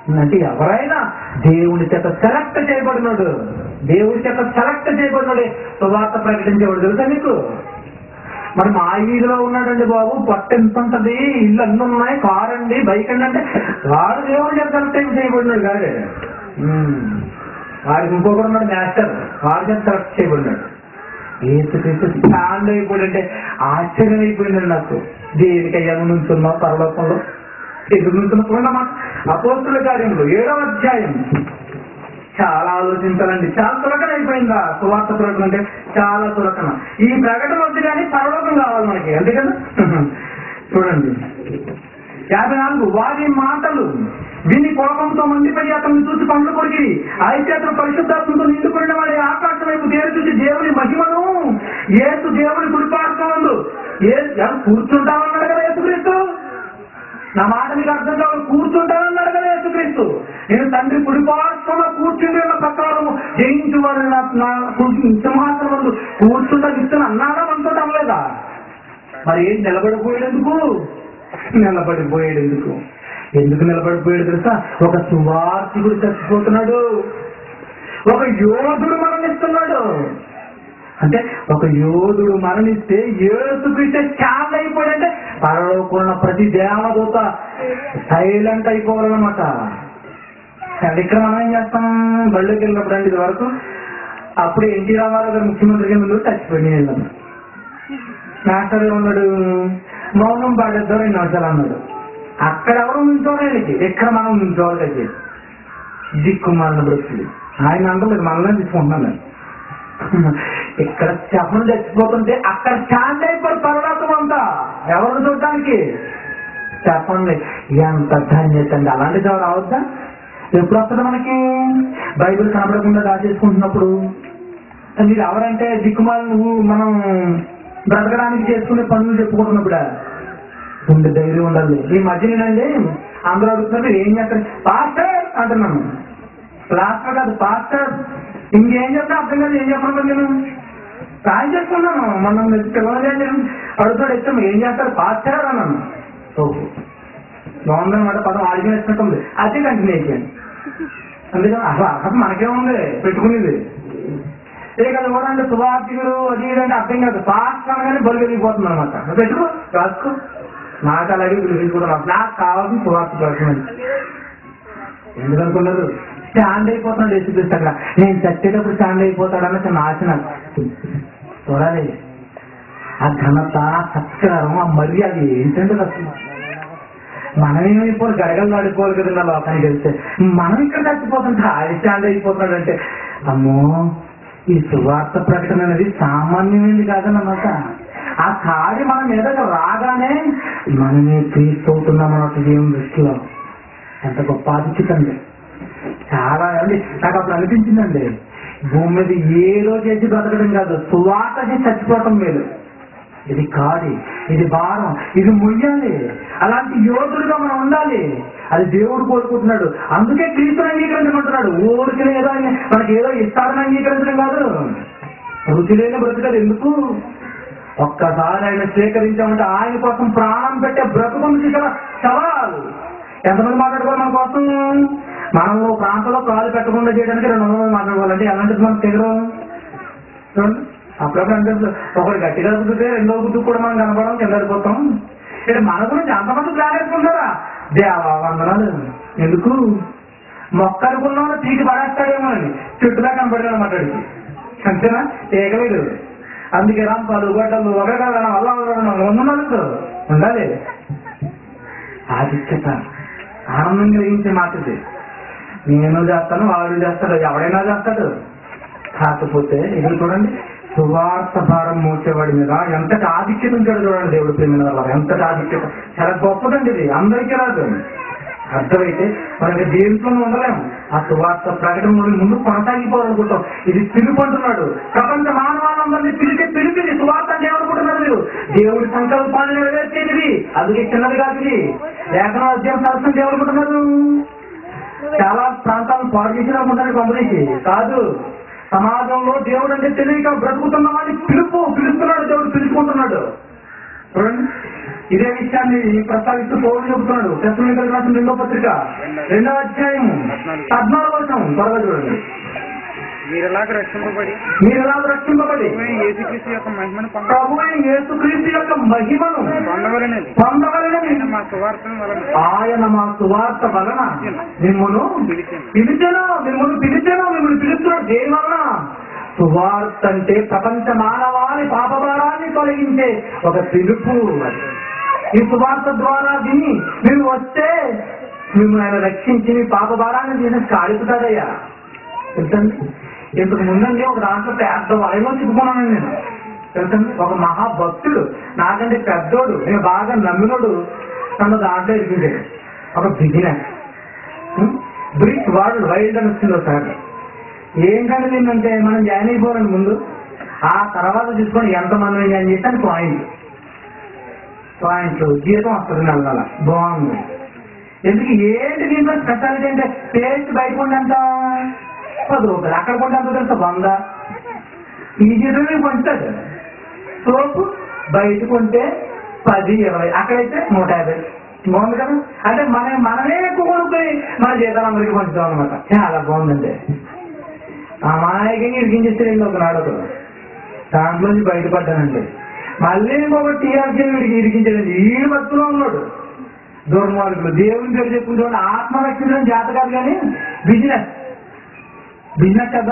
అంటే ఎవరైనా దేవుని చేత సెలెక్ట్ చేయబడినాడు దేవుని చేత సెలెక్ట్ చేయబడినాడే సువార్త ప్రకటించేవాడు తెలుసా మీకు మరి మా వీధిలో ఉన్నాడండి బాబు పొట్ట ఎంత ఉంటది ఇల్లు అన్ని ఉన్నాయి కార్ అండి బైక్ అండి అంటే వాడు దేవుని చేత సెలెక్ట్ చేయబడినాడు కాదే ఉమ్. వాడికి ఇంకొకడు ఉన్నాడు మాస్టర్ వాడి చేత సెలెక్ట్ చేయబడినాడు ఏసుక్రీస్తు స్టాండ్ అయిపోయిందంటే ఆశ్చర్యం అయిపోయిందండి నాకు దేనికయ్యా నువ్వు నుంచున్నావు పరలోకంలో ఎదురు నుంచున్నప్పుడు అపోస్తుల కార్యంలో ఏడవ అధ్యాయం చాలా ఆలోచించాలండి చాలా చులకన అయిపోయిందా సువార్త ప్రకటన అంటే చాలా చులకన ఈ ప్రకటన వచ్చి కానీ పరలోకం కావాలి మనకి అందుకని చూడండి యాభై నాలుగు వారి మాటలు విని కోపంతో మండిపడి అతన్ని చూసి పండ్లు కొరికి అయితే అతను పరిశుద్ధాత్మతో నిండుకున్న వాడి ఆకాశం వైపు దేవుడు చూసి దేవుని మహిమను ఏసు దేవుని కుడిపాడుతోండు ఏ ఎవరు కూర్చుంటామన్నాడు కదా యేసుక్రీస్తు నా మాట మీకు అర్థం కావాలి కూర్చుంటానన్నాడు కదా యేసుక్రీస్తు నేను తండ్రి కుడిపార్శ్వన కూర్చుండి ఉన్న ప్రకారం జయించు వాడు నా నా సింహాసనం ముందు కూర్చుంటా ఇస్తాను అన్నాడా మనతో అనలేదా మరి ఏం నిలబడిపోయేందుకు నిలబడిపోయాడు ఎందుకు ఎందుకు నిలబడిపోయాడు తెలుసా ఒక సువార్తికుడు చచ్చిపోతున్నాడు ఒక యోధుడు మరణిస్తున్నాడు అంటే ఒక యోధుడు మరణిస్తే ఏసుక్రీస్తే చాలా అయిపోయాడంటే పరలోకున్న ప్రతి దేవదూత సైలెంట్ అయిపోవాలన్నమాట అంటే ఇక్కడ మనం ఏం చేస్తాం బళ్ళకి వెళ్ళినప్పుడు అండి ఇది వరకు అప్పుడు ఎన్టీ రామారావు గారు ముఖ్యమంత్రి కింద ఉండి చచ్చిపోయింది వెళ్ళాను మాస్టర్ ఉన్నాడు మౌనం పాడేద్దాం రెండు నిమిషాలు అన్నాడు అక్కడ ఎవరు నుంచోడానికి ఇక్కడ మనం నుంచోవాలి అయితే దిక్కుమాలిన బ్రతుకులు ఆయన అంటలేదు మనల్ని తీసుకుంటున్నాను నేను. ఇక్కడ చెప్పడం చచ్చిపోతుంటే అక్కడ స్టాండ్ అయిపోయి పరలోకం అంతా ఎవరు చూడటానికి చెప్పండి ఎంత ధన్యత అండి అలాంటి చోట రావద్దా ఎప్పుడు వస్తుంది మనకి బైబిల్ కనబడకుండా దాచేసుకుంటున్నప్పుడు మీరు ఎవరంటే దిక్కుమాలి నువ్వు మనం బ్రతకడానికి చేసుకునే పనులు చెప్పుకుంటున్నప్పుడు ఉండే ధైర్యం ఉండాలి ఈ మధ్య నేనండి అందరూ అడుగుతున్నారు ఏం చేస్తారు పాస్టర్ అంటున్నాను ప్లాస్టర్ కాదు పాస్టర్ ఇంకేం చెప్తా అర్థం కాదు ఏం చెప్పను నేను సాయం చేసుకున్నాను మనం పిల్లలు అడుగుతాడు ఇష్టం ఏం చేస్తారు పాస్టర్ అన్నాను ఓకే బాగుందన్నమాట పదం ఆడికి నచ్చినట్టుంది అదే కంటిన్యూ అయిపోయాను అందుకని అసలు అసలు మనకేముంది పెట్టుకునేది ఏ కదా కూడా అంటే సువార్థికుడు అది ఇది అంటే అర్థం కాదు ఫాస్ట్ అనగానే బలు వెళ్ళిపోతుంది అనమాట పెట్టుకో రాసుకో నాకు అలాగే పిలిచి కూడా రాదు. నాకు కావాల్సిన సువార్త ప్రకటన ఎందుకనుకున్నారు స్టాండ్ అయిపోతున్నాడు యేసుక్రీస్తు అక్కడ నేను చచ్చేటప్పుడు స్టాండ్ అయిపోతాడన్న చిన్న ఆశ నాకు చూడాలి ఆ ఘనత సత్కారం ఆ మర్యాద ఏంటంటే అసలు మనమేమైపోవాలి గడగలు ఆడిపోవాలి కదా నా లోకానికి వెళ్తే మనం ఇక్కడ చచ్చిపోతుంటే ఆయన స్టాండ్ అయిపోతున్నాడు అంటే అమ్మో ఈ సువార్త ప్రకటన అనేది సామాన్యమైనది కాదన్నమాట ఆ కాడి మన మీదకి రాగానే మనమే క్రీస్తు అవుతున్నాం అన్నట్టు దేవుని దృష్టిలో ఎంత గొప్ప ఆధిక్యత అండి చాలా అండి నాకు అప్పుడు అనిపించిందండి భూమి మీద ఏదో చేసి బ్రతకడం కాదు సువార్త చేసి చచ్చిపోవటం మేలు ఇది కాడి ఇది భారం ఇది ముయ్యాలి అలాంటి యోధుడుగా మనం ఉండాలి అది దేవుడు కోరుకుంటున్నాడు అందుకే క్రీస్తుని అంగీకరించమంటున్నాడు ఊరికి ఏదో ఆయన మనకి ఏదో ఇస్తాడని అంగీకరించడం కాదు రుచి లేని బ్రతకదు ఎందుకు ఒక్కసారి ఆయన స్వీకరించామంటే ఆయన కోసం ప్రాణం పెట్టే బ్రతుకుని కదా సవాల్ ఎంతమంది మాట్లాడుకోవాలి మన కోసం మనం ఓ ప్రాంతంలో కాలు పెట్టకుండా చేయడానికి రెండు వందల మంది మాట్లాడుకోవాలంటే ఎలాంటిది మనకు తెగరు చూడండి అప్పుడప్పుడు అంటే ఒకటి గట్టిగా కుదిరితే రెండో గుద్దు కూడా మనం కనపడడం కింద పడిపోతాం ఇక్కడ మన గురించి అంతమంది ప్లాన్ వేసుకుంటారా దేవా వందనాలు ఎందుకు మొక్క అనుకున్నా తీసి పడేస్తాడేమో అని చుట్టులా కనపడలేదు అనమాట వాడికి. అంతేనా ఏకలేదు అందుకే రాంపాలు గొడ్డలు ఒకటి వల్ల వందనాలు ఉండాలి ఆధిక్యత ఆనందం కలిగించే మాట ఇది నేను చేస్తాను వాడు చేస్తాడు ఎవడైనా చేస్తాడు కాకపోతే ఇది చూడండి సువార్త భారం మోసేవాడి మీద ఎంతటి ఆధిక్యత ఉంటాడు చూడండి దేవుడు ప్రేమ వారు ఎంతటి ఆధిక్యత చాలా గొప్పదండి ఇది అందరికీ రాదు అర్థమైతే మనకి దేంట్లోనూ ఉండలేము ఆ సువార్త ప్రకటన ముందు కొనసాగిపోవాలనుకుంటాం ఇది పిలుపు అంటున్నాడు ప్రపంచ మానవానందరినీ పిలిచే పిలిపిది సువార్త అంటే ఏమనుకుంటున్నారు మీరు దేవుడి సంకల్పాన్ని నెరవేర్చేది అందుకే చిన్నది కాదు ఇది లేఖన అధ్యయనం సరస్సు ఏమనుకుంటున్నారు చాలా ప్రాంతాలను పాడు చేసినాకుంటారు కంపెనీకి కాదు సమాజంలో దేవుడు అంటే తెలియక బ్రతుకుతున్న వాడిని పిలుపు పిలుస్తున్నాడు దేవుడు పిలుచుకుంటున్నాడు చూడండి ఇదే విషయాన్ని ప్రస్తావిస్తూ పౌరులు చెబుతున్నాడు తెస్సలోనికలకు రాసిన రెండో పత్రిక రెండో అధ్యాయము పద్నాలుగు వచ్చాము త్వరగా చూడండి మీరు ఎలాగ రక్షింపబడి మీరు ఎలా రక్షింపబడి యేసుక్రీస్తు యొక్క మహిమను పొంద ప్రభు అయిన యేసుక్రీస్తు యొక్క మహిమను పొందవలనని పొందవలనని ఆయన మా సువార్తను వలన ఆయన మా సువార్త వలన మిమ్మను పిలిచను మిమ్మల్ని పిలిచను మిమ్మల్ని పిలుస్తున్నాడు దేని వలన సువార్త అంటే ప్రపంచ మానవాళి పాపభారాన్ని తొలగించే ఒక పిలుపు అది. ఈ సువార్త ద్వారా విని మీరు వస్తే మిమ్మల్ని ఆయన రక్షించి మీ పాప భారాన్ని తీసి కాడుతాడయ్యా తెలుసండి ఇంతకు ముందండి ఒక దాంట్లో పెద్ద వలయలో చిక్కుకున్నానండి నేను తెలుసండి ఒక మహాభక్తుడు నాకంటే పెద్దోడు నేను బాగా నమ్మినోడు నన్ను దాంట్లో ఇరికించాడు ఒక బిజినెస్ బ్రిక్ వరల్డ్ వైల్డ్ అని వచ్చింది ఒకసారి ఏంటంటే నిన్నంటే మనం జాయిన్ అయిపోవాలండి ముందు ఆ తర్వాత చూసుకొని ఎంతమంది జాయిన్ చేస్తే పాయింట్ పాయింట్లు జీతం వస్తుంది నెల నెల బాగుంది ఎందుకు ఏంటి దీంట్లో స్పెషాలిటీ అంటే పేస్ట్ బయట కొంటే ఎంత పది రూపాయలు అక్కడ కొంటే ఎంత తెలుసా వంద ఈ జీతం మీకు పంచుతాడు సోపు బయట కొంటే పది ఇరవై అక్కడైతే నూట యాభై బాగుంది కదా అంటే మన మనమే ఎక్కువ కొనుక్కొని మన జీతాలు అందరికీ పంచుతాం అనమాట చాలా బాగుందండి అమాయకంగా ఇరికించేస్తారండి ఒక నాడు దాంట్లోంచి బయటపడ్డానండి మళ్ళీ ఇంకొకటి టీఆర్సీ వీడికి ఇరికించాడండి ఈ భక్తులో ఉన్నాడు దుర్మార్గులు దేవుని పేరు చెప్పుకుంటే ఆత్మ రక్షించడం చేత కాదు కానీ బిజినెస్ బిజినెస్ కదా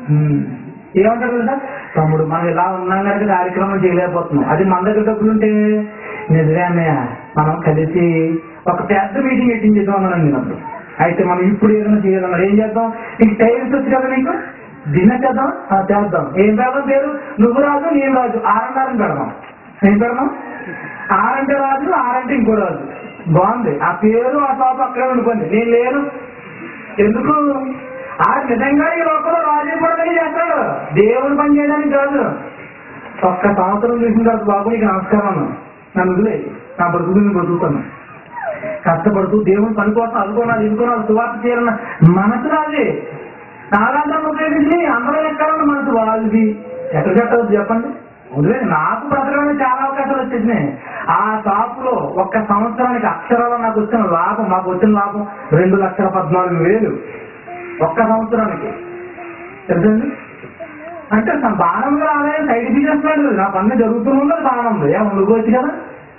ఏమంటారు కదా తమ్ముడు మనం ఇలా ఉన్నాం కనుక కార్యక్రమం చేయలేకపోతున్నాం అది మన దగ్గర డబ్బులు ఉంటే నిజమే అన్నయ్య మనం కలిసి ఒక పెద్ద మీటింగ్ ఎట్టింగ్ చేద్దాం అన్నాను నేను అప్పుడు అయితే మనం ఇప్పుడు ఏదైనా చేయాలన్నారు ఏం చేద్దాం నీకు టైల్స్ వచ్చు కదా నీకు బిజినెస్ చేద్దాం ఆ, చేద్దాం ఏం పెడదాం పేరు నువ్వు రాజు నేను రాజు ఆరంటారని పెడదాం ఏం పెడదాం ఆరంటే రాజు ఆరంటే ఇంకో రాజు బాగుంది ఆ పేరు ఆ షాప్ అక్కడే ఉండిపోయింది నేను లేను ఎందుకు ఆ నిజంగా ఈ లోపల రాజు పడదని చేస్తాడు దేవుని పని చేయడానికి కాదు ఒక్క సంవత్సరం చూసిన తర్వాత బాబు నీకు నమస్కారం అన్నాను. నన్ను వదిలే నా బ్రతుకు నేను బ్రతుకుతాను కష్టపడుతూ దేవుని పని కోసం అనుకోనాలి ఇంకోనాలి సువార్త చేయాలన్న మనసు రాజే నాలాంటి ఉపయోగించి అందరూ ఎక్కాలన్న మనసు వాళ్ళది ఎక్కడ కట్టవద్దు చెప్పండి వదిలే నాకు బ్రతకడానికి చాలా అవకాశాలు వచ్చేసినాయి ఆ షాప్ లో ఒక్క సంవత్సరానికి అక్షరాలు నాకు వచ్చిన లాభం మాకు వచ్చిన లాభం రెండు లక్షల పద్నాలుగు వేలు ఒక్క సంవత్సరానికి తెలుసండి అంటే తన బాణంగా ఆదాయం సైడ్ తీసేస్తున్నాడు నా పని జరుగుతుంది బాణం ఉంది ఏ ఉండుకోవచ్చు కదా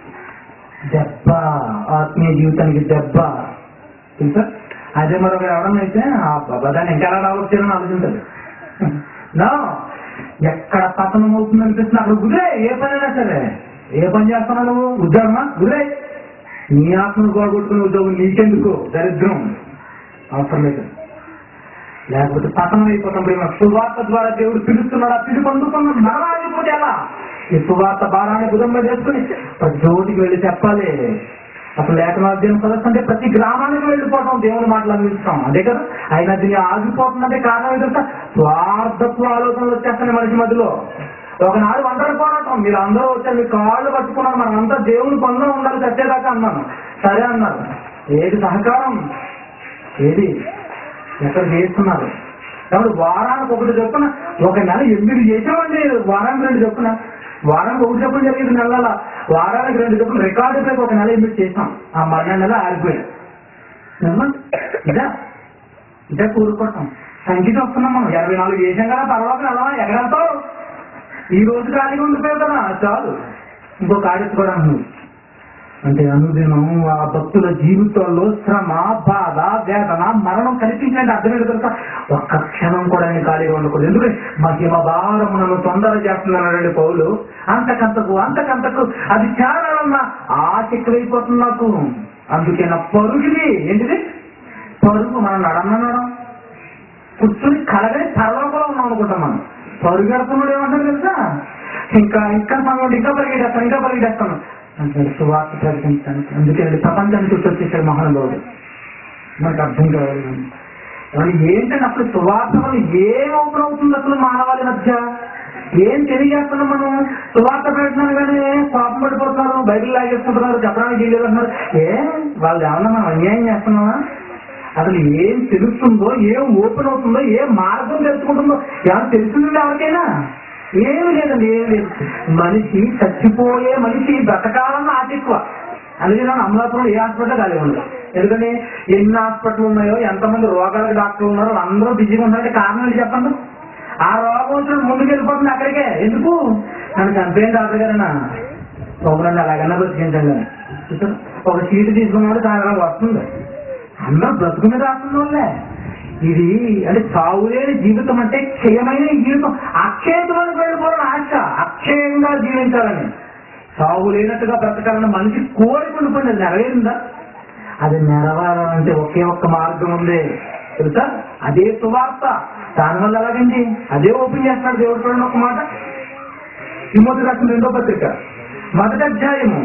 దెబ్బ ఆత్మీయ జీవితానికి దెబ్బ తెలుసా అదే మరొక ఎవరన్నా అయితే ఆ బాబా దాన్ని ఇంకా ఎలా డెవలప్ చేయాలని ఆలోచించాలి నా ఎక్కడ పతనం అవుతుంది అనిపిస్తుంది అక్కడ గురే ఏ పనైనా సరే ఏ పని చేస్తున్నావు నువ్వు ఉద్యోగమా గురే నీ ఆత్మను గోడగొట్టుకునే ఉద్యోగం నీకెందుకు దరిద్రం అవసరం లేదు లేకపోతే పతనం అయిపోతాం ప్రేమ సువార్త ద్వారా దేవుడు పిలుస్తున్నాడు ఆ పిలుపు అందుకున్నాడు మరలాగిపోతే ఎలా ఈ సువార్త భారాన్ని బుధంలో చేసుకుని ప్రతి చోటికి వెళ్ళి చెప్పాలి అసలు లేఖనాధ్యయనం సదస్సు అంటే ప్రతి గ్రామానికి వెళ్ళిపోవటం దేవుని మాటలు అందిస్తాం అదే కదా అయినా దీన్ని ఆగిపోతుందంటే కారణం ఏంటంటే స్వార్థత్వ ఆలోచనలు వచ్చేస్తాయి మనిషి మధ్యలో ఒకనాడు ఒంటరి పోరాటం మీరు అందరూ వచ్చారు మీ కాళ్ళు పట్టుకున్నారు మనం అంతా దేవుని పనిలో ఉండాలి చచ్చేదాకా అన్నాను సరే అన్నారు ఏది సహకారం ఏది ఎక్కడ చేస్తున్నారు కాబట్టి వారానికి ఒకటి చొప్పున ఒక నెల ఎనిమిది చేసామండి వారానికి రెండు చొప్పున వారానికి ఒకటి చొప్పున జరిగింది నెలల వారానికి రెండు చొప్పున రికార్డు పైకి ఒక నెల ఎనిమిది చేసాం ఆ మరణ నెల ఆగిపోయాం ఏమ్మా? ఇదా ఇదే కూరుకోవటం సంగీతం వస్తున్నాం మనం ఇరవై నాలుగు చేసాం కదా తర్వాత నెల ఎక్కడెళ్తావు ఈ రోజు ఖాళీగా ఉండిపోయావు కదా చాలు ఇంకో కార్యక్రమం నువ్వు అంటే అనుదినం ఆ భక్తుల జీవితంలో శ్రమ బాధ వేదన మరణం కనిపించినట్టు అర్థమైంది కనుక ఒక్క క్షణం కూడా నేను ఖాళీగా ఉండకూడదు ఎందుకంటే మహిమ భారము నన్ను తొందర చేస్తున్నాడు పౌలు అంతకంతకు అంతకంతకు అది చేరాలన్న ఆశ ఎక్కువైపోతుంది నాకు అందుకే నా పరుగుది ఏంటిది పరుగు మనం నడమనడం కూర్చుని కలగని పరలోకంలో ఉన్నాం అనుకుంటాం మనం పరుగెడుతున్నాడు ఏమంటారు తెలుసా ఇంకా ఇంకా సమయం ఇంకా పరిగెడేస్తాను ఇంకా పరిగెడేస్తాను అంటే సువార్త ప్రకటించడానికి అందుకే అది ప్రపంచాన్ని చుట్టూ వచ్చేసాడు మహానుభావుడు మనకు అర్థం కావాలి మరి ఏంటంటే అసలు సువార్త వల్ల ఏం ఓపెన్ అవుతుంది అసలు మానవాళి మధ్య ఏం తెలియజేస్తున్నాం మనం సువార్త పెట్టినాను కానీ పాపం పడిపోతున్నారు బయటకు లాగేసుకుంటున్నారు చెప్పడానికి వీలేదు అంటున్నారు ఏ వాళ్ళు ఏమన్నా మనం అన్యాయం చేస్తున్నామా అసలు ఏం తెలుస్తుందో ఏం ఓపెన్ అవుతుందో ఏం మార్గం తెలుసుకుంటుందో ఏమైనా తెలుస్తుందో ఎవరికైనా ఏమి లేదండి ఏమి లేదు మనిషి చచ్చిపోయే మనిషి బ్రతకాలన్న ఆశ ఎక్కువ అందుకే నన్ను అమలాపురం ఏ హాస్పిటల్ ఖాళీ ఉండదు ఎందుకని ఎన్ని హాస్పిటల్ ఉన్నాయో ఎంతమంది రోగాలకు డాక్టర్లు ఉన్నారో అందరూ బిజీగా ఉన్నారంటే కారణం ఏంటి చెప్పండి ఆ రోగం వచ్చిన ముందుకు వెళ్ళిపోతుంది అక్కడికే ఎందుకు నన్ను చంపేయండి డాక్టర్ గారన్నా ఒకరండి అలాగన్నా బ్రతికించండి అని. చూసారా? ఒక సీటు తీసుకున్నాడు చాలా వస్తుంది అందరూ బ్రతుకునే రాస్తున్న వాళ్ళే ఇది అంటే చావులేని జీవితం అంటే క్షయమైన ఈ జీవితం అక్షయత్వానికి వెళ్ళిపోవాలని ఆశ అక్షయంగా జీవించాలని చావు లేనట్టుగా బ్రతకాలని మనిషి కోరిక ఉండిపోయింది అది నెరవేరిందా అది నెరవేరాలంటే ఒకే ఒక్క మార్గం ఉంది తెలుసా అదే సువార్త దానివల్ల ఎలాగండి అదే ఓపెన్ చేస్తున్నాడు దేవుడు చూడండి ఒక మాట తిమోతి రాసిన రెండో పత్రిక మొదటి అధ్యాయము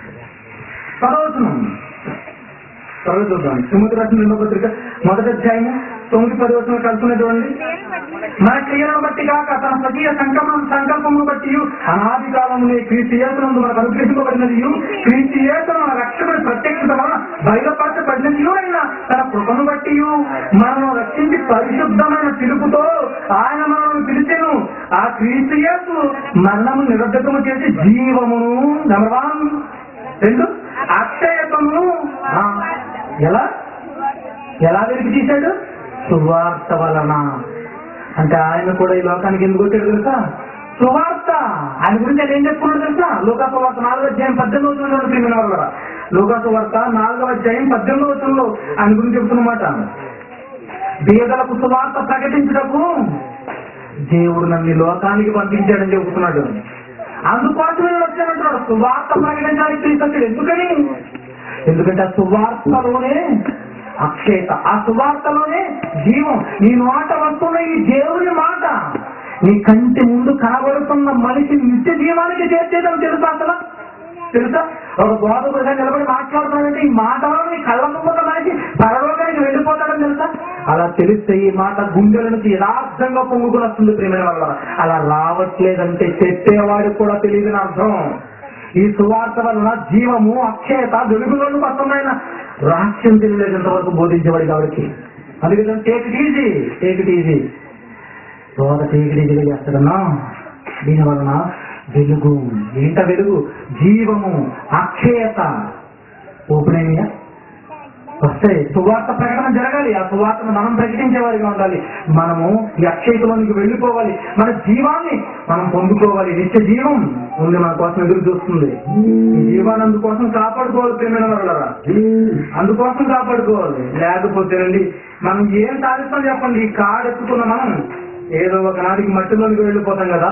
పదవచనం త్వరగా చూద్దాం తిమోతి రాసిన రెండో పత్రిక మొదటి అధ్యాయము తొమ్మిది పది వచనం కలుసుకునే చూడండి మన క్రియలను బట్టి కాక తన స్వకీయ సంకల్పం సంకల్పమును బట్టి అనాది కాలమునే క్రీస్తు యేసునందు మనకు అనుగ్రహింపబడినది క్రీస్తు యేసు మన రక్షకుడి ప్రత్యక్షత వలన బయలుపరచబడినది అయినా తన కృపను బట్టి మనను రక్షించి పరిశుద్ధమైన పిలుపుతో ఆయన మనల్ని పిలిచెను ఆ క్రీస్తు యేసు మరణము నిరర్ధకము చేసి జీవమును నెంబర్ వన్ రెండు అక్షయతను ఆ, ఎలా ఎలా వెలికి తీశాడు సువార్త వలన అంటే ఆయన కూడా ఈ లోకానికి ఎందుకు వచ్చాడు తెలుసా సువార్త ఆయన గురించి ఆయన ఏం చెప్పుకున్నాడు తెలుసా లోకాసు వార్త నాలుగో అధ్యాయం పద్దెనిమిది వచ్చిన ప్రియమైన వాళ్ళ లోకాసు వార్త నాలుగో అధ్యాయం పద్దెనిమిది వచ్చంలో ఆయన గురించి చెప్తున్నమాట బీదలకు సువార్త ప్రకటించటకు దేవుడు నన్ను ఈ లోకానికి పంపించాడని చెబుతున్నాడు అందుకోసం నేను వచ్చానంటున్నాడు సువార్త ప్రకటించడానికి తీసుకొచ్చాడు ఎందుకని ఎందుకంటే ఆ సువార్తలోనే అక్షయత ఆ సువార్తలోనే జీవం నీ నోట వస్తున్న ఈ దేవుని మాట నీ కంటి ముందు కనబడుతున్న మనిషి నిత్య జీవానికి చేర్చేదని తెలుసా అసలు తెలుసా ఒక బోధకుడుగా నిలబడి మాట్లాడుతున్నాడంటే ఈ మాట వల్ల నీ కళ్ళ ముందున్న మనిషి పరలోకానికి వెళ్ళిపోతాడని తెలుసా అలా తెలిస్తే ఈ మాట గుండెల నుంచి యథార్థంగా పొంగుకుని వస్తుంది ప్రేమ వల్ల అలా రావట్లేదంటే చెప్పేవాడికి కూడా తెలియదని అర్థం ఈ సువార్త వలన జీవము అక్షయత వెలుగులోకి వస్తున్నాయన రహస్యం తెలియలేదు ఎంతవరకు బోధించేవాడి కాబట్టి అందుకే take it easy take it easy బోధ టేక్ ఇట్ ఈజీగా చేస్తాడన్నా దీని వలన వెలుగు ఏంట వెలుగు జీవము అక్షయత ఓపెన్ అయినాయా వస్తాయి సువార్త ప్రకటన జరగాలి ఆ సువార్తను మనం ప్రకటించే వారిగా ఉండాలి మనము ఈ అక్షయతలోనికి వెళ్ళిపోవాలి మన జీవాన్ని మనం పొందుకోవాలి నిత్య జీవం ఉంది మన కోసం ఎదురు చూస్తుంది ఈ జీవాన్ని అందుకోసం కాపాడుకోవాలి ప్రేమైన వాళ్ళరా అందుకోసం కాపాడుకోవాలి లేకపోతేనండి మనం ఏం సాధిస్తాం చెప్పండి ఈ కాడు ఎత్తుకున్న మనం ఏదో ఒక నాటికి మట్టిలోనికి వెళ్ళిపోతాం కదా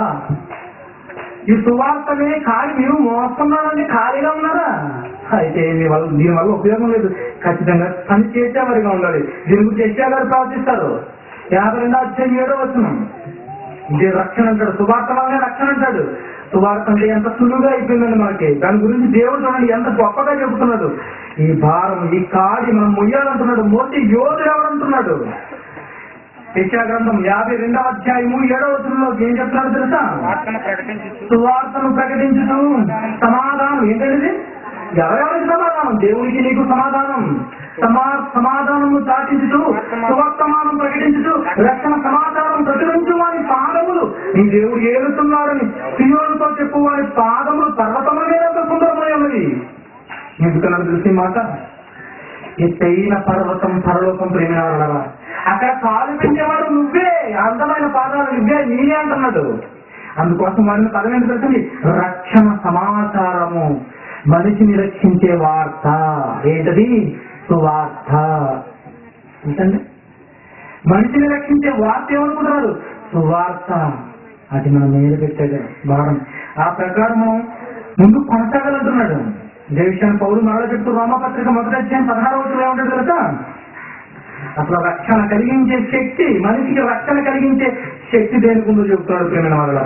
ఈ సువార్తనే ఖాళీ మీరు మోస్తున్నారండి ఖాళీగా ఉన్నారా అయితే మీ వల్ల దీని వల్ల ఉపయోగం లేదు ఖచ్చితంగా పని చేసేవారిగా ఉండాలి దీని గురించి యెషయా గారు ప్రవర్తిస్తారు యాభై రెండో అధ్యాయం ఏడో వచ్చిన ఇది రక్షణ అంటాడు సువార్త వల్లనే రక్షణ అంటాడు సువార్త అంటే ఎంత సులువుగా అయిపోయిందండి మనకి దాని గురించి దేవుడు చూడండి ఎంత గొప్పగా చెబుతున్నాడు ఈ భారం ఈ కాడి మనం మొయ్యాలంటున్నాడు మోటి యోధుడు ఎవరంటున్నాడు యెషయా గ్రంథం యాభై రెండవ అధ్యాయము ఏడవ వచనంలో ఏం చెప్తున్నాడు తెలుసా వార్తను ప్రకటించు సువార్తను ప్రకటించుతూ సమాధానం ఏంటంటే ఎవరెవరికి సమాధానం దేవునికి నీకు సమాధానం సమా సమాధానము చాటించుతూ సువర్తమానం ప్రకటించుతూ రక్షణ సమాచారం ప్రచురించు వారి పాదములు ఈ దేవుడు ఏలుతున్నాడని సియోనుతో చెప్పు వారి పాదములు పర్వతముల మీద ఎంత సుందరమై ఉన్నది ఎందుకన్నా తెలిసి మాట ఎత్తైన పర్వతం పరలోకం ప్రేమినారా అక్కడ కాలు పెట్టేవాడు నువ్వే అందమైన పాదాలు నువ్వే నీనే అంటున్నాడు అందుకోసం వాడిని పదం ఏంటి తెలుసండి రక్షణ సమాచారము మనిషిని రక్షించే వార్త ఏంటది సువార్త ఏంటండి మనిషిని రక్షించే వార్త ఏమనుకుంటున్నారు సువార్త అది మనం మేలు పెట్టాడు భారం ఆ ప్రకారం మనం ముందు కొనసాగాలంటున్నాడు ఇదే విషయాన్ని పౌరు మరలా చెప్తూ రోమపత్రిక మొదటి అధ్యాయం పదహారు రోజులు ఏమంటాడు తెలుసా అసలు రక్షణ కలిగించే శక్తి మనిషికి రక్షణ కలిగించే శక్తి దేనికి ఉందో చెప్తున్నాడు ప్రేమైన వాళ్ళ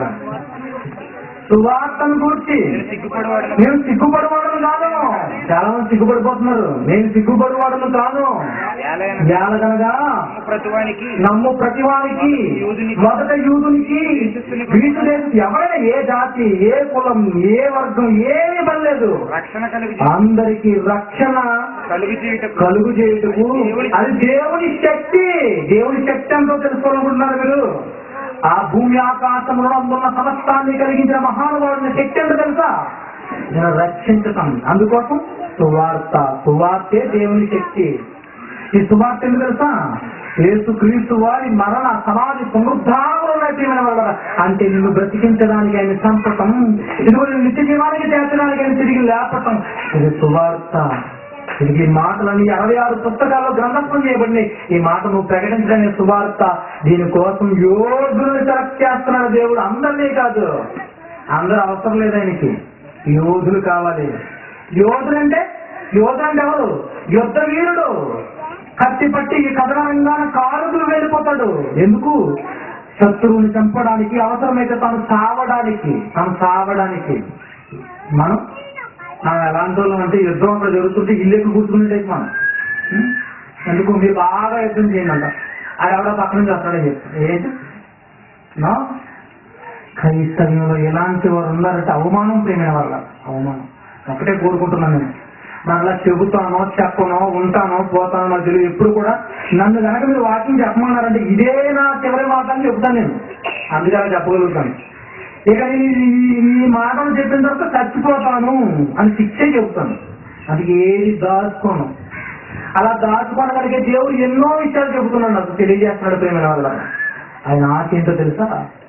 సువార్తను కూర్చి నేను సిగ్గుపడవాడు నేను సిగ్గుపడవాడను కాదు చాలా మంది సిగ్గుపడిపోతున్నారు నేను సిగ్గుపడవాడను కాదు ఏలగనగా ప్రతివానికి నమ్ము ప్రతివానికి మొదట యూదునికి వీసు దేశం ఎవరైనా ఏ జాతి ఏ కులం ఏ వర్గం ఏమీ పనిలేదు రక్షణ కలిగి అందరికి రక్షణ కలుగు చేయుటకు కలుగు చేయుటకు అది దేవుని శక్తి దేవుని శక్తి అంతా తెలుసుకోవాలనుకుంటున్నారు మీరు ఆ భూమి ఆకాశంలో ఉన్న సమస్తాన్ని కలిగించిన మహానుభావుడిని శక్తి ఎంత తెలుసా నేను రక్షించటం అందుకోసం సువార్త సువార్తే దేవుని శక్తి ఈ సువార్త ఎందుకు తెలుసా యేసు క్రీస్తు వారి మరణ సమాధి పునరుద్ధానంలో నడిపిన వల్ల అంటే నిన్ను బ్రతికించడానికి ఆయన చంపటం ఇదిగో నిన్ను నిత్య జీవానికి చేర్చడానికి ఆయన తిరిగి లేపటం ఇది సువార్త ఇది ఈ మాటలన్నీ అరవై ఆరు పుస్తకాల్లో గ్రంథస్థం చేయబడినాయి ఈ మాట నువ్వు ప్రకటించడానికి సువార్త దీనికోసం యోధులను సెలెక్ట్ చేస్తున్నాడు దేవుడు అందరినీ కాదు అందరూ అవసరం లేదు ఆయనకి యోధులు కావాలి యోధులు అంటే యోధులు అంటే ఎవరు యుద్ధ వీరుడు కత్తి పట్టి ఈ కథన రంగాన కారుకులు వెళ్ళిపోతాడు ఎందుకు శత్రువుని చంపడానికి అవసరమైతే తాను సావడానికి తాను సావడానికి మనం మనం ఎలాంటి వాళ్ళం అంటే యుద్ధం అక్కడ జరుగుతుంటే ఇల్లెక్కి కూర్చుకునే టైప్ మనం ఉం? ఎందుకు మీరు బాగా యుద్ధం చేయండి అంట అది ఎవడో పక్క నుంచి వస్తాడని చెప్తాడు ఏంటి నా క్రైస్తవ్యంలో ఎలాంటి వారు ఉన్నారంటే అవమానం ప్రేమైన వాళ్ళ అవమానం ఒకటే కోరుకుంటున్నాను నేను మరలా చెబుతానో చెప్పనో ఉంటానో పోతానో నాకు తెలియదు ఎప్పుడు కూడా నన్ను కనుక మీరు వాకింగ్ చెప్పమన్నారంటే ఇదే నా చివరి మాట అని చెప్తాను నేను అందుకే అలా చెప్పగలుగుతాను ఇక నేను ఈ- ఈ మాటలు చెప్పిన తర్వాత చచ్చిపోతాను అని శిక్షే చెబుతాను అందుకే ఏది దాచుకోను అలా దాచుకోనగలిగే దేవుడు ఎన్నో విషయాలు చెబుతున్నాడు నాకు తెలియజేస్తున్నాడు ప్రేమ వల్ల ఆయన ఆశ ఏంటో తెలుసా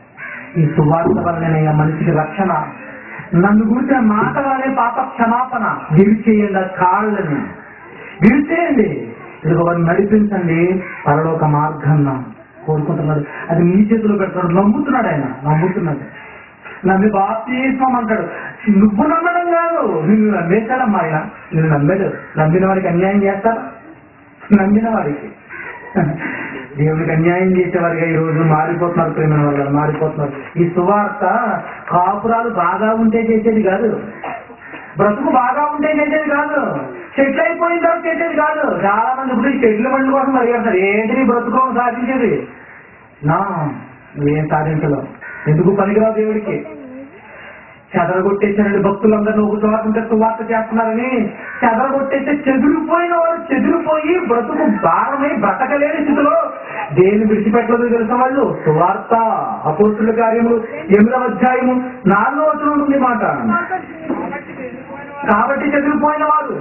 ఈ సువార్త వల్లనే మనిషికి రక్షణ నన్ను గురించిన మాట వల్లనే పాప క్షమాపణ విరిచేయండి ఆ కాళ్ళని విరిచేయండి ఇది ఒకరిని నడిపించండి పరలోక మార్గాన్న కోరుకుంటున్నాడు అది మీ చేతిలో పెడతాడు నమ్ముతున్నాడు ఆయన నమ్ముతున్నాడు నమ్మి బాప్తీస్మం అంటాడు నువ్వు నమ్మడం కాదు నిన్ను నమ్మేశాడమ్మా ఆయన నిన్ను నమ్మాడు నమ్మిన వాడికి అన్యాయం చేస్తాడు నమ్మిన వాడికి దేవునికి అన్యాయం చేసేవారిగా ఈ రోజు మారిపోతున్నారు ప్రేమ వల్ల మారిపోతున్నారు ఈ సువార్త కాపురాలు బాగా ఉంటే చేసేది కాదు బ్రతుకు బాగా ఉంటే చేసేది కాదు చెట్లు అయిపోయిన తర్వాత చేసేది కాదు చాలా మంది ఇప్పుడు ఈ చెట్ల బండ్ల కోసం అడిగారు ఏంటి నీ బ్రతుకు సాధించేది నా నువ్వేం సాధించలేవు ఎందుకు పనికిరావు దేవుడికి చెదరగొట్టేసారండి భక్తులందరినీ ఒక చోట ఉంటే సువార్త చేస్తున్నారని చెదరగొట్టేస్తే చెదిరిపోయిన వారు చెదిరిపోయి బ్రతుకు భారమై బ్రతకలేని స్థితిలో దేని విడిచిపెట్టలేదు తెలిసిన వాళ్ళు సువార్త అపోస్తుల కార్యములు ఎనిమిదవ అధ్యాయము నాలుగో వచనం ఉంటుంది ఈ మాట కాబట్టి చెదిరిపోయిన వారు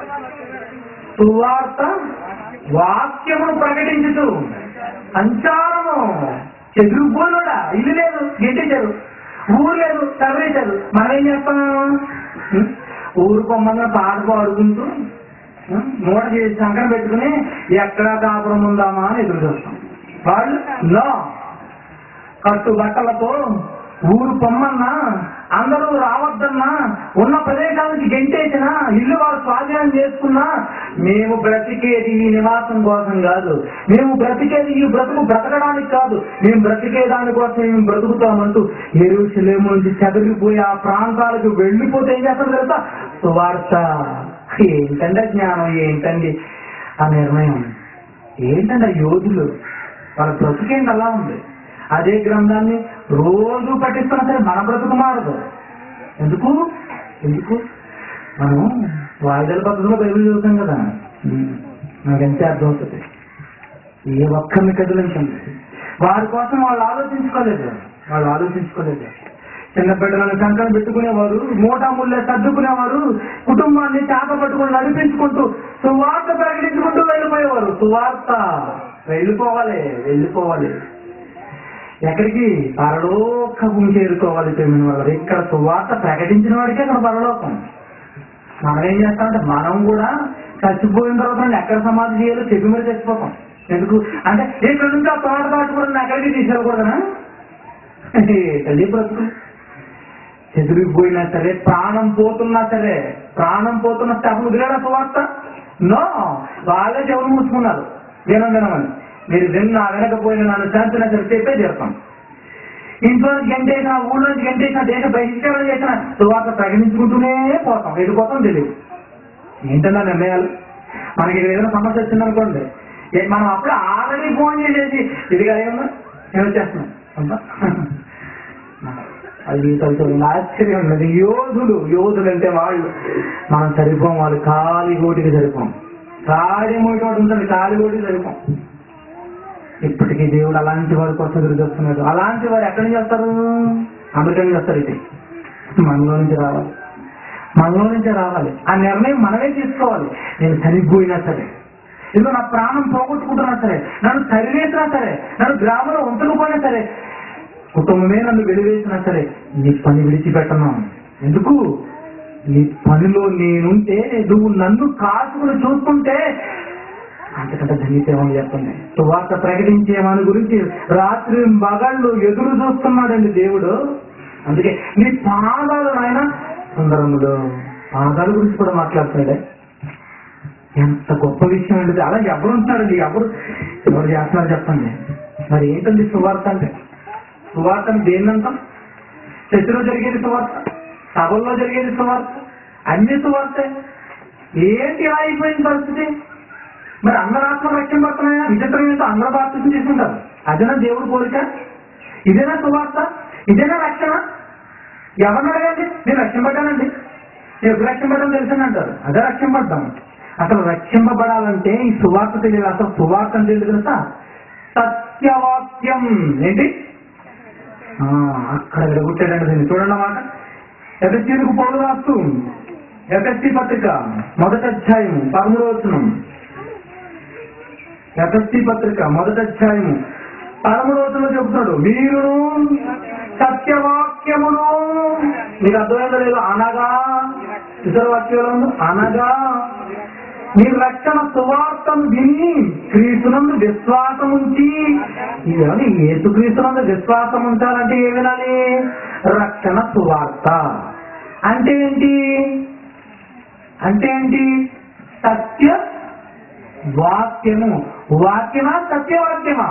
సువార్త వాక్యమును ప్రకటించుతూ సంచారము చెదిరిపోయినోడా ఇల్లు లేదు గెంటేశారు ఊరు లేదు చదివేశారు మనం ఏం చేస్తాం ఉం? ఊరు కొమ్మంగా పాట పాడుకుంటూ ఉం? మూట చేసి సంకరం పెట్టుకుని ఎక్కడ కాపురం ఉందామా అని ఎదురు చూస్తాం వాళ్ళు నో కట్టు బట్టలతో ఊరు పొమ్మన్నా అందరూ రావద్దన్నా ఉన్న ప్రదేశాల నుంచి గెంటేసినా ఇల్లు వాళ్ళు స్వాధీనం చేసుకున్నా మేము బ్రతికేది ఈ నివాసం కోసం కాదు మేము బ్రతికేది ఈ బ్రతుకు బ్రతకడానికి కాదు మేము బ్రతికే దానికోసం మేము బ్రతుకుతామంటూ ఎరువులేము నుంచి చెదిరిపోయి ఆ ప్రాంతాలకు వెళ్ళిపోతే ఏం చేస్తారు తెలుసా సువార్త ఏంటండి ఆ జ్ఞానం ఏంటండి ఆ నిర్ణయం ఏంటండి ఆ యోధులు వాళ్ళ బ్రతుకేంటి అలా ఉంది అదే గ్రంథాన్ని రోజు పఠిస్తున్నా సరే మన బ్రతుకు మారదు ఎందుకు ఎందుకు మనం వాయిదాల పద్ధతిలో బైబిల్ చదువుతాం కదా ఉమ్, నాకెంతే అర్థం అవుతుంది ఏ ఒక్కరిని కదిలించండి వారి కోసం వాళ్ళు ఆలోచించుకోలేదు వాళ్ళు ఆలోచించుకోలేదు చిన్న బిడ్డలను సంకలం పెట్టుకునేవారు మూటా ముళ్ళే సర్దుకునేవారు కుటుంబాన్ని చేత పట్టుకుని నడిపించుకుంటూ సువార్త ప్రకటించుకుంటూ వెళ్ళిపోయేవారు సువార్త వెళ్ళిపోవాలి వెళ్ళిపోవాలి ఎక్కడికి పరలోకం చేరుకోవాలి ప్రేమిన వాళ్ళు ఇక్కడ సువార్త ప్రకటించిన వాడికే అక్కడ పరలోకం మనం ఏం చేస్తామంటే మనం కూడా చచ్చిపోయిన తర్వాత మనం ఎక్కడ సమాధి చేయాలో చెప్పి మరి చచ్చిపోతాం ఎందుకు అంటే ఇక్కడ నుంచి ఆ తోట దాటుకోవడం ఎక్కడికి తీసుకెళ్ళకూడదనా తల్లి బ్రతుకు చెదిరిపోయినా సరే ప్రాణం పోతున్నా సరే ప్రాణం పోతున్న స్టాఫ్ వదిలేడా సువార్త నో వాళ్ళే చెవులు మూసుకున్నారు వినం వినమని మీరు విన్నా వినకపోయినా నన్ను శాంతిన సరే చెప్పే చేస్తాం ఇంట్లో నుంచి గంటేసిన ఊళ్ళో నుంచి గంటేసిన దేశ బహిష్కరణ చేసిన సువార్త ప్రకటించుకుంటూనే పోతాం వెళ్ళిపోతాం తెలియదు ఏంటన్నా నిర్ణయాలు మనకి ఇక్కడ ఏదైనా సమస్య వచ్చిందనుకోండి ఏ- మనం అప్పుడు ఆల్రెడీ ఫోన్ చేసేసి ఇది ఏమన్నా నేను వచ్చేస్తున్నాం అంతా అది కొంచెం ఆశ్చర్యం ఉన్నది యోధులు యోధులు అంటే వాళ్ళు మనం సరిపోం వాళ్ళు కాలి గోటికి సరిపోం కాలి మూటి ఒకటి ఉంటుంది కాలి గోటికి సరిపోం ఇప్పటికీ దేవుడు అలాంటి వారి కోసం ఎదురు చూస్తున్నాడు అలాంటి వారు ఎక్కడి నుంచి వస్తారు అమెరికా నుంచి వస్తారు ఇది మనలో నుంచి రావాలి మనలో నుంచే రావాలి ఆ నిర్ణయం మనమే తీసుకోవాలి నేను చనిపోయినా సరే ఇదిగో నా ప్రాణం పోగొట్టుకుంటున్నా సరే నన్ను తరివేసినా సరే నన్ను గ్రామంలో ఉంచకపోయినా సరే కుటుంబమే నన్ను వెలివేసినా సరే నీ పని విడిచిపెట్టను ఎందుకు నీ పనిలో నేనుంటే నువ్వు నన్ను కాసుకుని చూస్తుంటే అంతకంటే ధన్యతేమని చెప్పండి సువార్త ప్రకటించే మన గురించి రాత్రి మగళ్ళు ఎదురు చూస్తున్నాడండి దేవుడు అందుకే నీ పాదాలు నాయన సుందరములు పాదాల గురించి కూడా మాట్లాడుతున్నాడే ఎంత గొప్ప విషయం అండి అలా ఎవరు ఉంటారండి ఎవరు ఎవరు చేస్తున్నారు చెప్పండి మరి ఏంటండి సువార్త అంటే సువార్త అంటే దేన్నంటాం చర్చలో జరిగేది సువార్త సభల్లో జరిగేది సువార్త అన్ని సువార్తే ఏంటి ఇలా అయిపోయిన పరిస్థితి మరి అందరు ఆత్మ రక్షణ పడుతున్నాయా విచిత్రం ఏంటో అందరూ బాప్తిసం చేసుకుంటారు అదేనా దేవుడు కోరిక ఇదేనా సువార్త ఇదేనా రక్షణ ఎవరిని అడగండి నేను రక్షింపడ్డానండి నేను ఎప్పుడు రక్షింపడ్డాను తెలుసని అంటారు అదే రక్షింపడ్డాం అసలు రక్షింపబడాలంటే ఈ సువార్త తెలియదు అసలు సువార్త అంటే తెలియదు తెలుసా సత్యవాక్యం ఏంటి ఆ, అక్కడ విడగొట్టాడండి దీన్ని చూడండి అన్నమాట ఎఫ్ఎస్సీలకు పౌరు రాస్తూ ఎఫ్ఎస్సి పత్రిక మొదటి అధ్యాయం పదమూడవ వచనం ఎఫ్ఎస్సి పత్రిక మొదటి అధ్యాయము పదమూడవ వచనంలో చెబుతాడు మీరు సత్యవాక్యమును మీకు అర్థమైందో లేదు అనగా ఇతర వాక్యంలో ఉంది. అనగా మీరు రక్షణ సువార్తను విని క్రీస్తునందు విశ్వాసం ఉంచి ఇవన్నీ ఏసు క్రీస్తునందు విశ్వాసం ఉంచాలంటే ఏ వినాలి రక్షణ సువార్త అంటే ఏంటి అంటే ఏంటి సత్య వాక్యము వాక్యమా సత్యవాక్యమా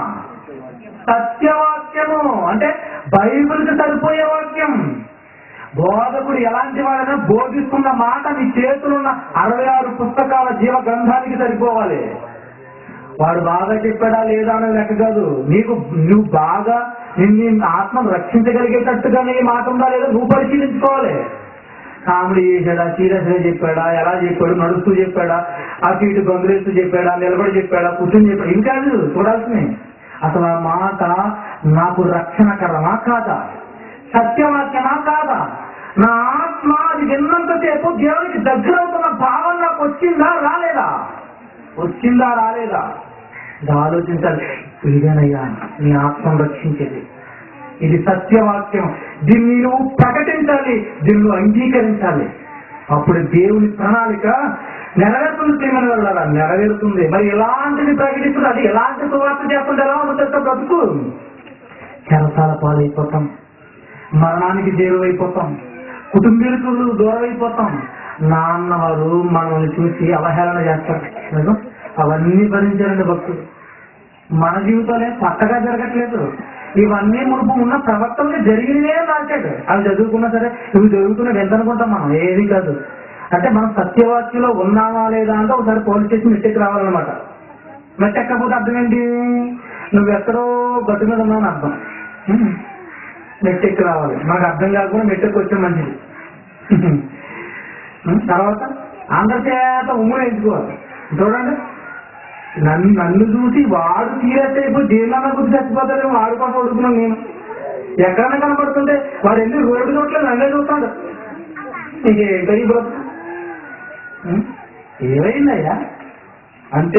సత్యవాక్యము అంటే బైబిల్కి సరిపోయే వాక్యం బోధకుడు ఎలాంటి వాడైనా బోధిస్తున్న మాట నీ చేతులున్న అరవై ఆరు పుస్తకాల జీవ గ్రంథానికి సరిపోవాలి వాడు బాగా చెప్పాడా లేదా అనే లెక్క కాదు నీకు నువ్వు బాగా నిన్ను ఆత్మను రక్షించగలిగేటట్టుగా నీ మాట ఉందా లేదా నువ్వు పరిశీలించుకోవాలి కామెడీ చేశాడా సీరియస్ గా చెప్పాడా ఎలా చెప్పాడు నడుస్తూ చెప్పాడా అటు ఇటు గొంతులేస్తూ చెప్పాడా నిలబడి చెప్పాడా కూర్చొని చెప్పాడు ఇంకా కాదు చూడాల్సినవి అసలు ఆ మాట నాకు రక్షణకరమా కాదా సత్యవాక్యమా కాదా నా ఆత్మ అది విన్నంతసేపు దేవునికి దగ్గర అవుతున్న భావం నాకు వచ్చిందా రాలేదా వచ్చిందా రాలేదా ఇది ఆలోచించాలి ఇదేనయ్యా నీ ఆత్మను రక్షించేది ఇది సత్యవాక్యం దీన్ని నువ్వు ప్రకటించాలి దీన్ని అంగీకరించాలి అప్పుడు దేవుని ప్రణాళిక నెరవేరుతుంది ప్రేమను వెళ్ళాలా నెరవేరుతుంది మరి ఎలాంటిది ప్రకటిస్తుంది అది ఎలాంటి సువార్త చేస్తుంది ఎలా ఉంటుంది బ్రతుకు చెరసాల పాలైపోతాం మరణానికి చేరువైపోతాం కుటుంబీలకు దూరం అయిపోతాం నాన్న వారు మనల్ని చూసి అవహేళన చేస్తారు నిజం? అవన్నీ భరించారండి భక్తులు మన జీవితాలే కొత్తగా జరగట్లేదు ఇవన్నీ మునుపు ఉన్న ప్రవక్తల్ని జరిగినే మార్చాడు అవి చదువుకున్నా సరే ఇవి జరుగుతున్నవి ఎంత అనుకుంటాం మనం ఏది కాదు అంటే మనం సత్యవాక్యలో ఉన్నామా లేదా అంటే ఒకసారి పోలీస్ స్టేషన్ మెట్టెక్కి రావాలన్నమాట మెట్టెక్కకపోతే అర్థం ఏంటి నువ్వు ఎక్కడో గట్టు మీద ఉన్నావు అని అర్థం హ్మ్. మెట్టెక్కి రావాలి మాకు అర్థం కాకుండా మెట్టెక్కి వచ్చే మంచిది హ్మ్. తర్వాత అందరి చేత ఉమ్ము ఎంచుకోవాలి చూడండి నన్ను నన్ను చూసి వాడు సీరియస్ అయిపోయి దేనిలో గురించి చచ్చిపోతాడు వాడు కోసం అడుగుతున్నాను నేను ఎక్కడైనా కనపడుతుంటే వాడు వెళ్ళి రోడ్డు నోట్లో నన్నే చూస్తాడు నీకు ఏంటో ఈ బ్రతుకు ఉం? ఏమైందయ్యా అంటే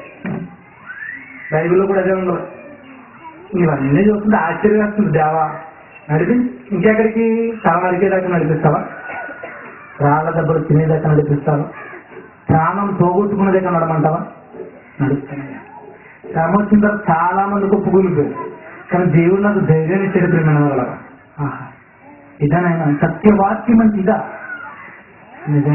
బైబిల్లో కూడా అదే ఉండదు ఇవన్నీ చూస్తుంటే ఆశ్చర్యం వస్తుంది దేవా నడిపి ఇంకెక్కడికి తల నరికేదాకా నడిపిస్తావా రాళ్ల దెబ్బలు తినేదాకా నడిపిస్తావా ప్రాణం పోగొట్టుకునే దగ్గర నడమంటావా నడుస్తున్నాయి శ్రమ వచ్చిన తర్వాత చాలా మంది ఒప్పుకునిపోయారు కానీ దేవుడు నాకు ధైర్యాన్ని ఇచ్చాడు ప్రేమ వల్ల ఇదానైనా సత్యవాక్యం అంటే ఇదా నిజం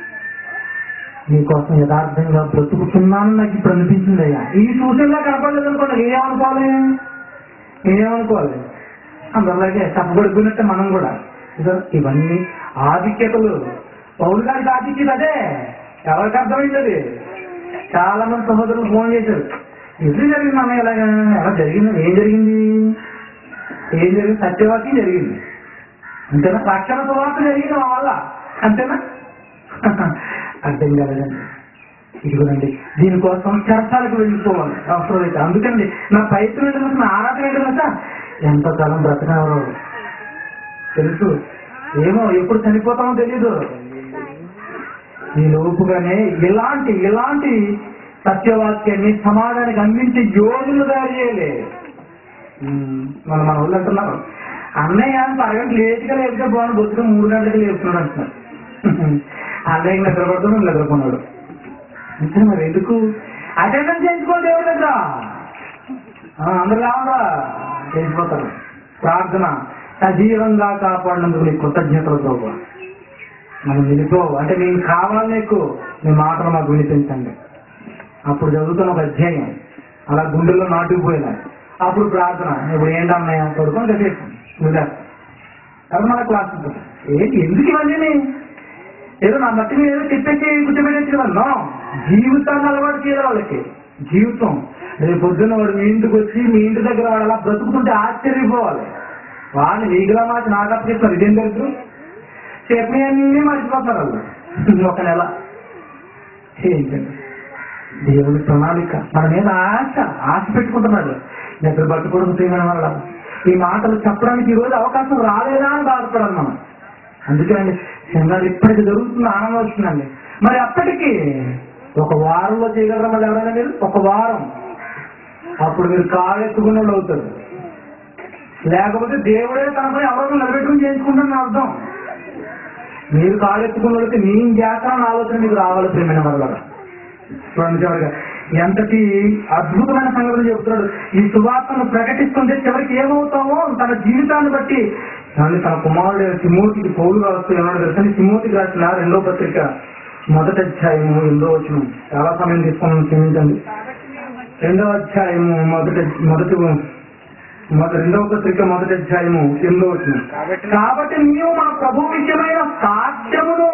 నీకోసం యథార్థంగా బ్రతుకుతున్నాను నాకు ఇప్పుడు అనిపించింది అయ్యా ఈ సూచనలా కనపడలేదు అనుకోండి ఏమనుకోవాలి ఏమనుకోవాలి అందరిలాగే తప్పబడిపోయినట్టే మనం కూడా ఇదో ఇవన్నీ ఆధిక్యతలు పౌరు గారికి ఆధిక్యత అదే ఎవరికి అర్థమైంది అది చాలా మంది సహోదరులు ఫోన్ చేశారు ఎదురు జరిగింది అన్న ఇలాగా ఎలా జరిగింది ఏం జరిగింది ఏం జరిగింది సత్యవాక్యం జరిగింది అంతేనా రక్షణ సువార్త జరిగింది మా వల్ల అంతేనా అర్థం కాలేదండి ఇదిగోనండి దీనికోసం చర్చాలకు వెళ్ళిపోవాలి అవసరమైతే అందుకండి నా ప్రయత్నం ఏంటో తెలుసా? నా ఆరాటం ఏంటో తెలుసా ఎంతకాలం బ్రతకనవరు తెలుసు ఏమో ఎప్పుడు చనిపోతామో తెలీదు ఈ లోపుగానే ఇలాంటి ఇలాంటి సత్యవాక్యాన్ని సమాజానికి అందించే యోగులు తయారు చేయలే ఉమ్, మన మన వాళ్ళు అంటున్నారు అన్నయ్య అంత అరగంట లేట్గా లేపితే బాగుంది బొత్తుగా మూడు గంటలకు లేపుతున్నాడు అంటున్నారు అన్నయ్య నిద్రపడుతున్నాడు నిద్రకున్నాడు అంటే మరి ఎందుకు అటెండెన్స్ చేయించుకోండి దేవుడి దగ్గర ఆ, అందరు కావాలా చేసిపోతారు ప్రార్థన సజీవంగా కాపాడినందుకు నీకు కృతజ్ఞతలు ప్రభు మనం వెళ్ళిపో అంటే మేము కావాలి నీకు మీ మాటలు మాకు వినిపించండి అప్పుడు చదువుతున్న ఒక అధ్యాయం అలా గుండెల్లో నాటుకుపోయినాయి అప్పుడు ప్రార్థన ఇప్పుడు ఏంటన్నాయి పడుకొని కాసేపు వదిలేస్తాం. తర్వాత మన క్లాస్ ఉంటుంది ఏంటి ఎందుకు ఇవన్నీ ఏదో నా మట్టి మీద ఏదో చెప్పేసి కూర్చోబెట్టేసి నో జీవితాన్ని అలవాటు చేయాలి వాళ్ళకి జీవితం రేపు పొద్దున్న వాడు మీ ఇంటికి వచ్చి మీ ఇంటి దగ్గర వాడు అలా బ్రతుకుతుంటే ఆశ్చర్యపోవాలి వాళ్ళని వీగిలా మాట నాకు అప్పచెప్తారు ఇదేం దరిద్రం చెప్పి అన్ని మర్చిపోతారు వాళ్ళు ఒక నెల ఏంటండి దేవుని ప్రణాళిక మన మీద ఆశ ఆశ పెట్టుకుంటున్నాడు నిద్ర పట్టుకోవడం ప్రియమైన వల్ల ఈ మాటలు చెప్పడానికి ఈ రోజు అవకాశం రాలేదా అని బాధపడాలి మనం అందుకేనండి సంఘాలు ఇప్పటికి జరుగుతుంది ఆనందం వస్తుందండి మరి అప్పటికి ఒక వారంలో చేయగలరా మళ్ళీ ఎవరైనా మీరు ఒక వారం అప్పుడు మీరు కాలెత్తుకున్న వాళ్ళు అవుతారు లేకపోతే దేవుడే తనపై ఎవరైనా నిలబెట్టుకుని చేసుకుంటారని అర్థం మీరు కాలెత్తుకున్న వాళ్ళకి నేను చేస్తానని ఆలోచన మీకు రావాలి ప్రేమైన వల్ల చూడండి చివరిగా ఎంతటి అద్భుతమైన సంగతులు చెబుతున్నాడు ఈ సువార్తను ప్రకటిస్తుంటే చివరికి ఏమవుతామో తన జీవితాన్ని బట్టి కానీ తన కుమారుడు తిమోతికి పౌలు రాస్తూ ఏమన్నా తెలుసా తిమోతికి రాసిన రెండో పత్రిక మొదటి అధ్యాయము ఎనిమిదో వచ్చిన చాలా సమయం తీసుకున్నాను క్షమించండి రెండో అధ్యాయము మొదటి మొదటి మొదటి రెండవ పత్రిక మొదటి అధ్యాయము ఎనిమిదో వచ్చిన కాబట్టి కాబట్టి నీవు మన ప్రభు విషయమైన సాక్ష్యమును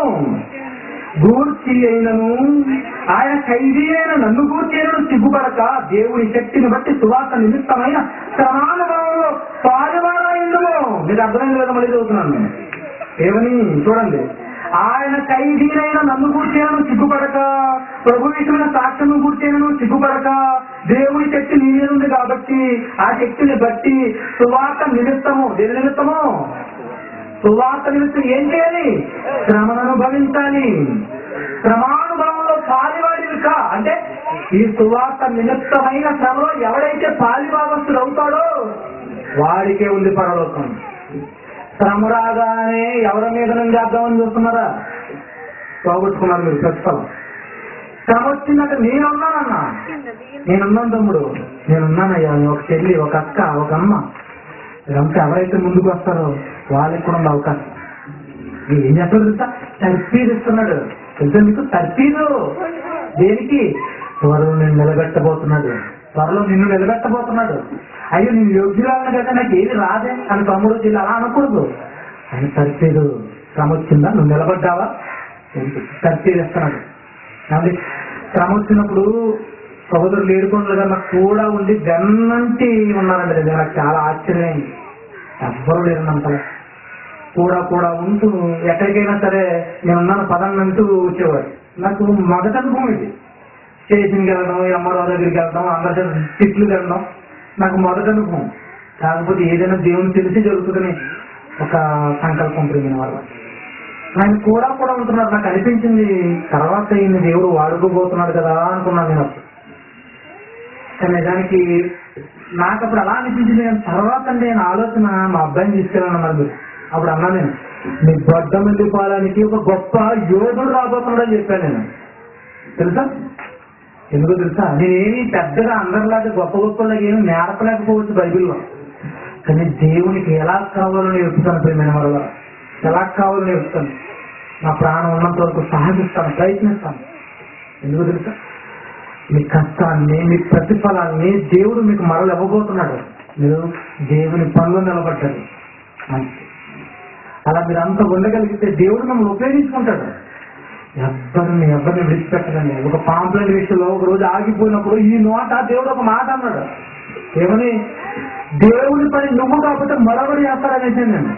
గూర్చి అయినను ఆయన ఖైదీ అయిన నన్ను గూర్చి అయినను సిగ్గుపడక దేవుని శక్తిని బట్టి సువార్త నిమిత్తమైన సమానుభవంలో పాలువారైందుము మీకు అర్థమైంది కదా మళ్ళీ చదువుతున్నాను నేను. ఏమని చూడండి ఆయన ఖైదీనైన నన్ను కూర్చేయను సిగ్గుపడక ప్రభు విషయమైన సాక్ష్యం కూర్చేయను సిగ్గుపడక దేవుని శక్తి నీ మీద ఉంది కాబట్టి ఆ శక్తిని బట్టి సువార్త నిమిత్తము దేని నిమిత్తము సువార్త నిమిత్తం ఏం చేయాలి శ్రమను అనుభవించాలి శ్రమానుభవంలో పాలివాడివి కా అంటే ఈ సువార్త నిమిత్తమైన శ్రమలో ఎవడైతే పాలిభాగస్తుడు అవుతాడో వాడికే ఉంది పరలోకం శ్రమ రాగానే ఎవరి మీద నుండి చేద్దామని చూస్తున్నారా పోగొట్టుకున్నారు మీరు ప్రతిఫలం శ్రమ వచ్చిందంటే నేనున్నానన్నా నేనున్నాను తమ్ముడు నేనున్నానయ్యా ఒక చెల్లి ఒక అక్క ఒక అమ్మ ఇదంతా ఎవరైతే ముందుకు వస్తారో వాళ్ళకి కూడా ఉంది అవకాశం వీడు ఏం చేస్తాడు తెలుసా తర్ఫీదు ఇస్తున్నాడు తెలుసా మీకు తర్ఫీదు దేనికి త్వరలో నేను నిలబెట్టబోతున్నాడు త్వరలో నిన్ను నిలబెట్టబోతున్నాడు అయ్యో నేను యోగ్యురాలను కదా నాకు ఏది రాదే అని తమ్ముడు చెల్లి అలా అనకూడదు ఆయన తర్ఫీదు శ్రమ వచ్చిందా నువ్వు నిలబడ్డావా తర్ఫీదు ఇస్తున్నాడు కాబట్టి శ్రమ వచ్చినప్పుడు సహోదరులు ఏడుకొండలు గారు నాకు కూడా ఉండి వెన్నంటి ఉన్నారండి నిజంగా నాకు చాలా ఆశ్చర్యమైంది ఎవ్వరు లేరు అంతలా కూడా కూడా ఉంటూ ఎక్కడికైనా సరే నేనున్నాను పదం అంటూ వచ్చేవాడు నాకు మొదటి అనుభవం ఇది స్టేషన్కి వెళ్ళడం అమ్మరావు దగ్గరికి వెళ్ళడం అందరి తిట్లు వెళ్ళడం నాకు మొదటి అనుభవం కాకపోతే ఏదైనా దేవుని తెలిసి జరుగుతుందని ఒక సంకల్పం ప్రేమిన వల్ల ఆయన కూడా కూడా ఉంటున్నారు నాకు అనిపించింది తర్వాత ఈయన దేవుడు వాడుకోబోతున్నాడు కదా అనుకున్నాను నేను అప్పుడు కానీ నిజానికి నాకు అప్పుడు అలా అనిపించింది కానీ తర్వాత నేను ఆలోచన మా అబ్బాయిని తీసుకెళ్ళాను అన్నారు అప్పుడు అన్నా నేను మీ బొడ్డ మంది పాలానికి ఒక గొప్ప యోధుడు రాబోతున్నాడని చెప్పాను నేను తెలుసా ఎందుకో తెలుసా నేనేమి పెద్దగా అందరిలాగా గొప్ప గొప్పలాగా ఏమి నేర్పలేకపోవచ్చు బైబిల్లో కానీ దేవునికి ఎలా కావాలో నేర్పుతాను ప్రేమైన వల్ల ఎలా కావాలో నేర్పుతాను నా ప్రాణం ఉన్నంత వరకు సహజిస్తాను ప్రయత్నిస్తాను ఎందుకు తెలుసా మీ కష్టాన్ని మీ ప్రతిఫలాన్ని దేవుడు మీకు మరలు ఇవ్వబోతున్నాడు మీరు దేవుని పనులు నిలబడ్డారు మంచిది అలా మీరు అంత ఉండగలిగితే దేవుడు మిమ్మల్ని ఉపయోగించుకుంటాడు ఎవరిని ఎవరిని విడిచిపెట్టదండి ఒక పాంప్లెంట్ విషయంలో ఒక రోజు ఆగిపోయినప్పుడు ఈ నోట దేవుడు ఒక మాట అన్నాడు ఏమని దేవుడి పని నువ్వు కాకపోతే మరొకరు చేస్తాడనేసి నేను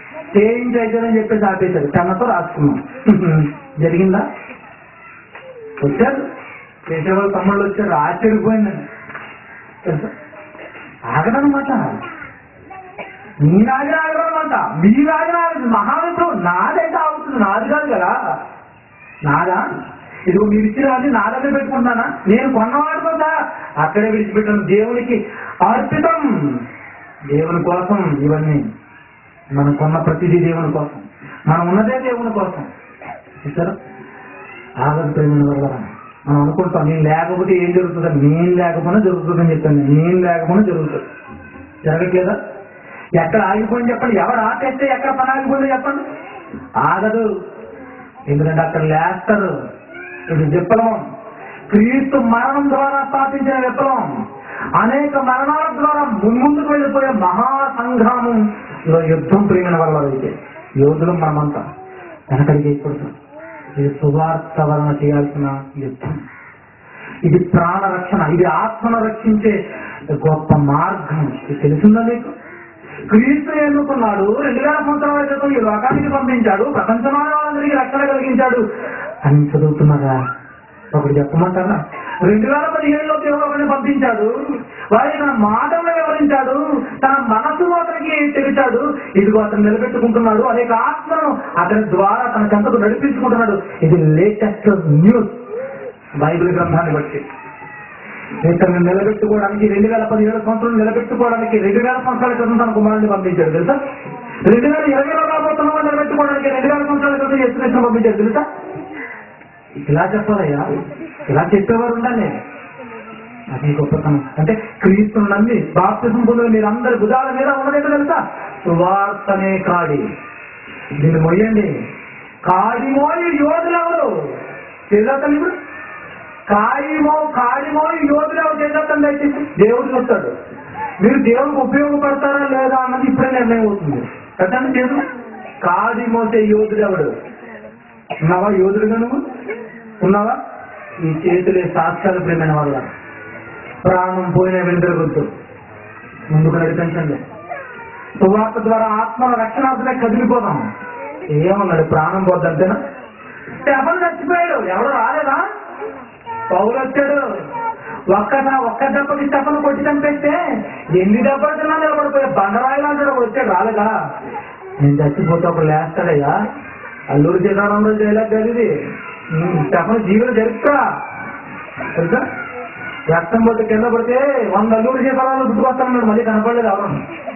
చేయించి అయితేనని చెప్పేసి ఆపేశాడు కన్నతో రాసుకున్నాం జరిగిందా వచ్చారు కేశవాళ్ళ తమ్ముళ్ళు వచ్చారు ఆశ్చర్యపోయిందండి తెలుసా ఆగదనమాట నీ రాజు ఆగదనమాట మీ రాజు ఆగదు మహావిష్ణువు నాదైతే ఆగుతుంది నాది కాదు కదా నాదా ఇదిగో మీరు ఇచ్చిన అది నా దగ్గర పెట్టుకుంటున్నానా నేను కొన్నవాడు కదా అక్కడే విడిచిపెట్టాను దేవునికి అర్పితం దేవుని కోసం ఇవన్నీ మనం కొన్న ప్రతిదీ దేవుని కోసం మనం ఉన్నదే దేవుని కోసం చూసారా ఆగదు ప్రేమ వల్ల మనం అనుకుంటాం నేను లేకపోతే ఏం జరుగుతుంది నేను లేకపోయినా జరుగుతుందని చెప్పాను నేను. నేను లేకపోయినా జరుగుతుంది జరగట్లేదా ఎక్కడ ఆగిపోయింది చెప్పండి ఎవరు ఆపేస్తే ఎక్కడ పని ఆగిపోయిందో చెప్పండి ఆగదు ఎందుకంటే అక్కడ లేస్తారు ఇది విప్లవం క్రీస్తు మరణం ద్వారా స్థాపించిన విప్లవం అనేక మరణాల ద్వారా మున్ముందుకు వెళ్ళిపోయే మహా సంగ్రామం లో యుద్ధం ప్రేమిన వల్ల అయితే యోధులు మనమంతా వెనకడికి అయిపోతాం ఇది సువార్త వలన చేయాల్సిన యుద్ధం ఇది ప్రాణ రక్షణ ఇది ఆత్మను రక్షించే గొప్ప మార్గం ఇది తెలిసిందా మీకు క్రీస్తు ఎన్నుకున్నాడు రెండు వేల సంవత్సరాల క్రితం ఈ లోకానికి పంపించాడు ప్రపంచమాన వాళ్ళందరికీ రక్షణ కలిగించాడు అని చదువుతున్నారా ఒకటి చెప్పమంటారా రెండు వేల పదిహేడులో దేవుడు ఒకరిని పంపించాడు వారి తన మాటలను వివరించాడు తన మనస్సును అతనికి తెరిచాడు ఇదిగో అతను నిలబెట్టుకుంటున్నాడు అనేక ఆత్మను అతని ద్వారా తన చెంతకు నడిపించుకుంటున్నాడు ఇది లేటెస్ట్ న్యూస్ బైబిల్ గ్రంథాన్ని బట్టి ఇతను నిలబెట్టుకోవడానికి రెండు వేల పదిహేడు సంవత్సరాలు నిలబెట్టుకోవడానికి రెండు వేల సంవత్సరాల క్రితం తన కుమారుని పంపించాడు తెలుసా రెండు వేల ఇరవైలో రాబోతున్న నిలబెట్టుకోవడానికి రెండు వేల సంవత్సరాల క్రితం ఎత్తున పంపించాడు తెలుసా ఇలా చెప్పాలయ్యా ఇలా చెప్పేవారు ఉండాలి అది గొప్పతనం అంటే క్రీస్తును నమ్మి బాప్తిజం పొందిన మీరందరి భుజాల మీద ఉన్నదేదో తెలుసా సువార్తనే కాడి దీన్ని మొయ్యండి కాడి మోయి యోధులు ఎవరు తెలుసా ఇప్పుడు కాడిమో కాడిమో యోధులు ఎవరు చేసేస్తాను దయచేసి దేవుడు చెప్తాడు మీరు దేవుడికి ఉపయోగపడతారా లేదా అన్నది ఇప్పుడే నిర్ణయం అవుతుంది కదండి దేవుడు కాడి మోసే యోధుడు ఎవడు ఉన్నావా యోధుడుగా నువ్వు ఉన్నావా ఈ చేతులే సాక్షాలు ప్రేమైన వల్ల ప్రాణం పోయిన వెనుకరుగుద్దు ముందుకు నడిపించండి సువార్త ద్వారా ఆత్మ రక్షణార్థమే కదిలిపోదాం ఏమన్నాడు ప్రాణం పోద్దంతేనా ఎవరు చచ్చిపోయాడు ఎవరు రాలేదా పౌరు వచ్చాడు ఒక్క ఒక్క దెబ్బకి స్టెఫన్ కొట్టి చంపేస్తే ఎన్ని దెబ్బలు తిన్నా నిలబడిపోయా బండరాయిలు అంటాడు ఒకడు వచ్చాడు రాలేదా నేను చచ్చిపోతే ఒకడు లేస్తాడయ్యా అల్లూరు సీతారామరాజు డైలాగ్ కలిది స్టెఫన్ జీవులు జరుపుతా తెలుసా రక్తం పోతే కింద పడితే వంద అల్లూరు సీతారామరాజు గుర్తుకొస్తానన్నాడు మళ్ళీ కనపడలేదు ఎవరు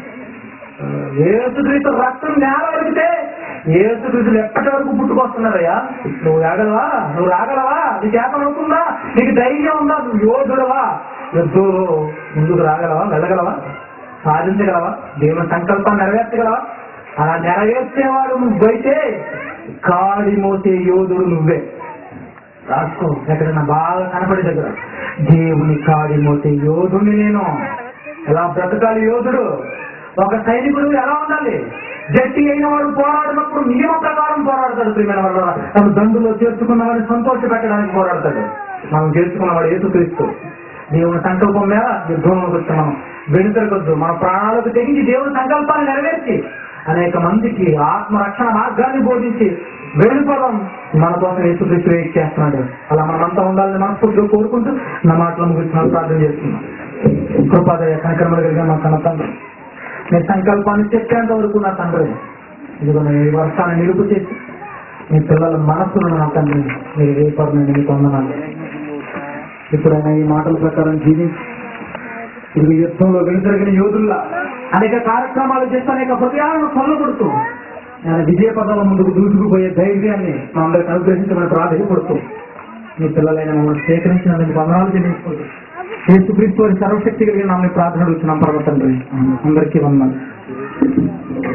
ఏసుక్రీస్తు రక్తం నేల వరికితే ఏసుక్రీస్తులు ఎప్పటి వరకు పుట్టుకొస్తున్నారయ్యా నువ్వు రాగలవా నువ్వు రాగలవా నీ చేత అవుతుందా నీకు ధైర్యం ఉందా నువ్వు యోధుడవా యుద్ధంలో ముందుకు రాగలవా వెళ్ళగలవా సాధించగలవా దేవుని సంకల్పాన్ని నెరవేర్చగలవా అలా నెరవేర్చేవాడు నువ్వైతే కాడి మోసే యోధుడు నువ్వే రాసుకో ఎక్కడన్నా బాగా కనపడే దగ్గర దేవుని కాడి మోసే యోధుడిని నేను ఎలా బ్రతకాలి యోధుడు ఒక సైనికుడు ఎలా ఉండాలి జట్టి అయిన వాడు పోరాడినప్పుడు నియమ ప్రకారం పోరాడతాడు ప్రియమైన వాళ్ళ తన దండులో చేర్చుకున్న వాడిని సంతోష పెట్టడానికి పోరాడతాడు మనం చేర్చుకున్నవాడు ఏసుక్రీస్తు దేవుని సంకల్పం మీద యుద్ధంలోకి వచ్చి మనం వెనుకరకొద్దు మన ప్రాణాలకు తెగించి దేవుని సంకల్పాన్ని నెరవేర్చి అనేక మందికి ఆత్మ రక్షణ మార్గాన్ని బోధించి వెళ్ళిపోవడం మన కోసం యేసుక్రీస్తు వెయిట్ చేస్తున్నాడు అలా మనమంతా ఉండాలని మనస్ఫూర్తిగా కోరుకుంటూ నా మాటలు ముగిస్తున్నాను ప్రార్థన చేస్తున్నాం కృపాదయ కనకరమలు కలిగిన మా కన్న తండ్రి నీ సంకల్పాన్ని చెప్పేంత వరకు నా తండ్రి ఇదిగో ఈ వర్షాన్ని నిలుపు చేసి మీ పిల్లల మనస్సును నా తండ్రి మీరు వేపడిన మీకు వందనాలు ఇప్పుడైనా ఈ మాటల ప్రకారం జీవించి ఇది యుద్ధంలో వెనుజరిగిన యోధుల్లా అనేక కార్యక్రమాలు చేస్తూ అనేక హృదయాలను కొల్లగొడుతూ నేను విజయ పదాల ముందుకు దూసుకుపోయే ధైర్యాన్ని మా అందరికి అనుగ్రహించమని ప్రాధాన్యపడుతూ మీ పిల్లలైన మమ్మల్ని సేకరించినందుకు వందనాలు చెల్లించుకుంటూ యేసుక్రీస్తు వారి సర్వశక్తి కలిగిన నామని ప్రార్థన వచ్చినాం పర్వ తండ్రి అందరికీ వందనాలు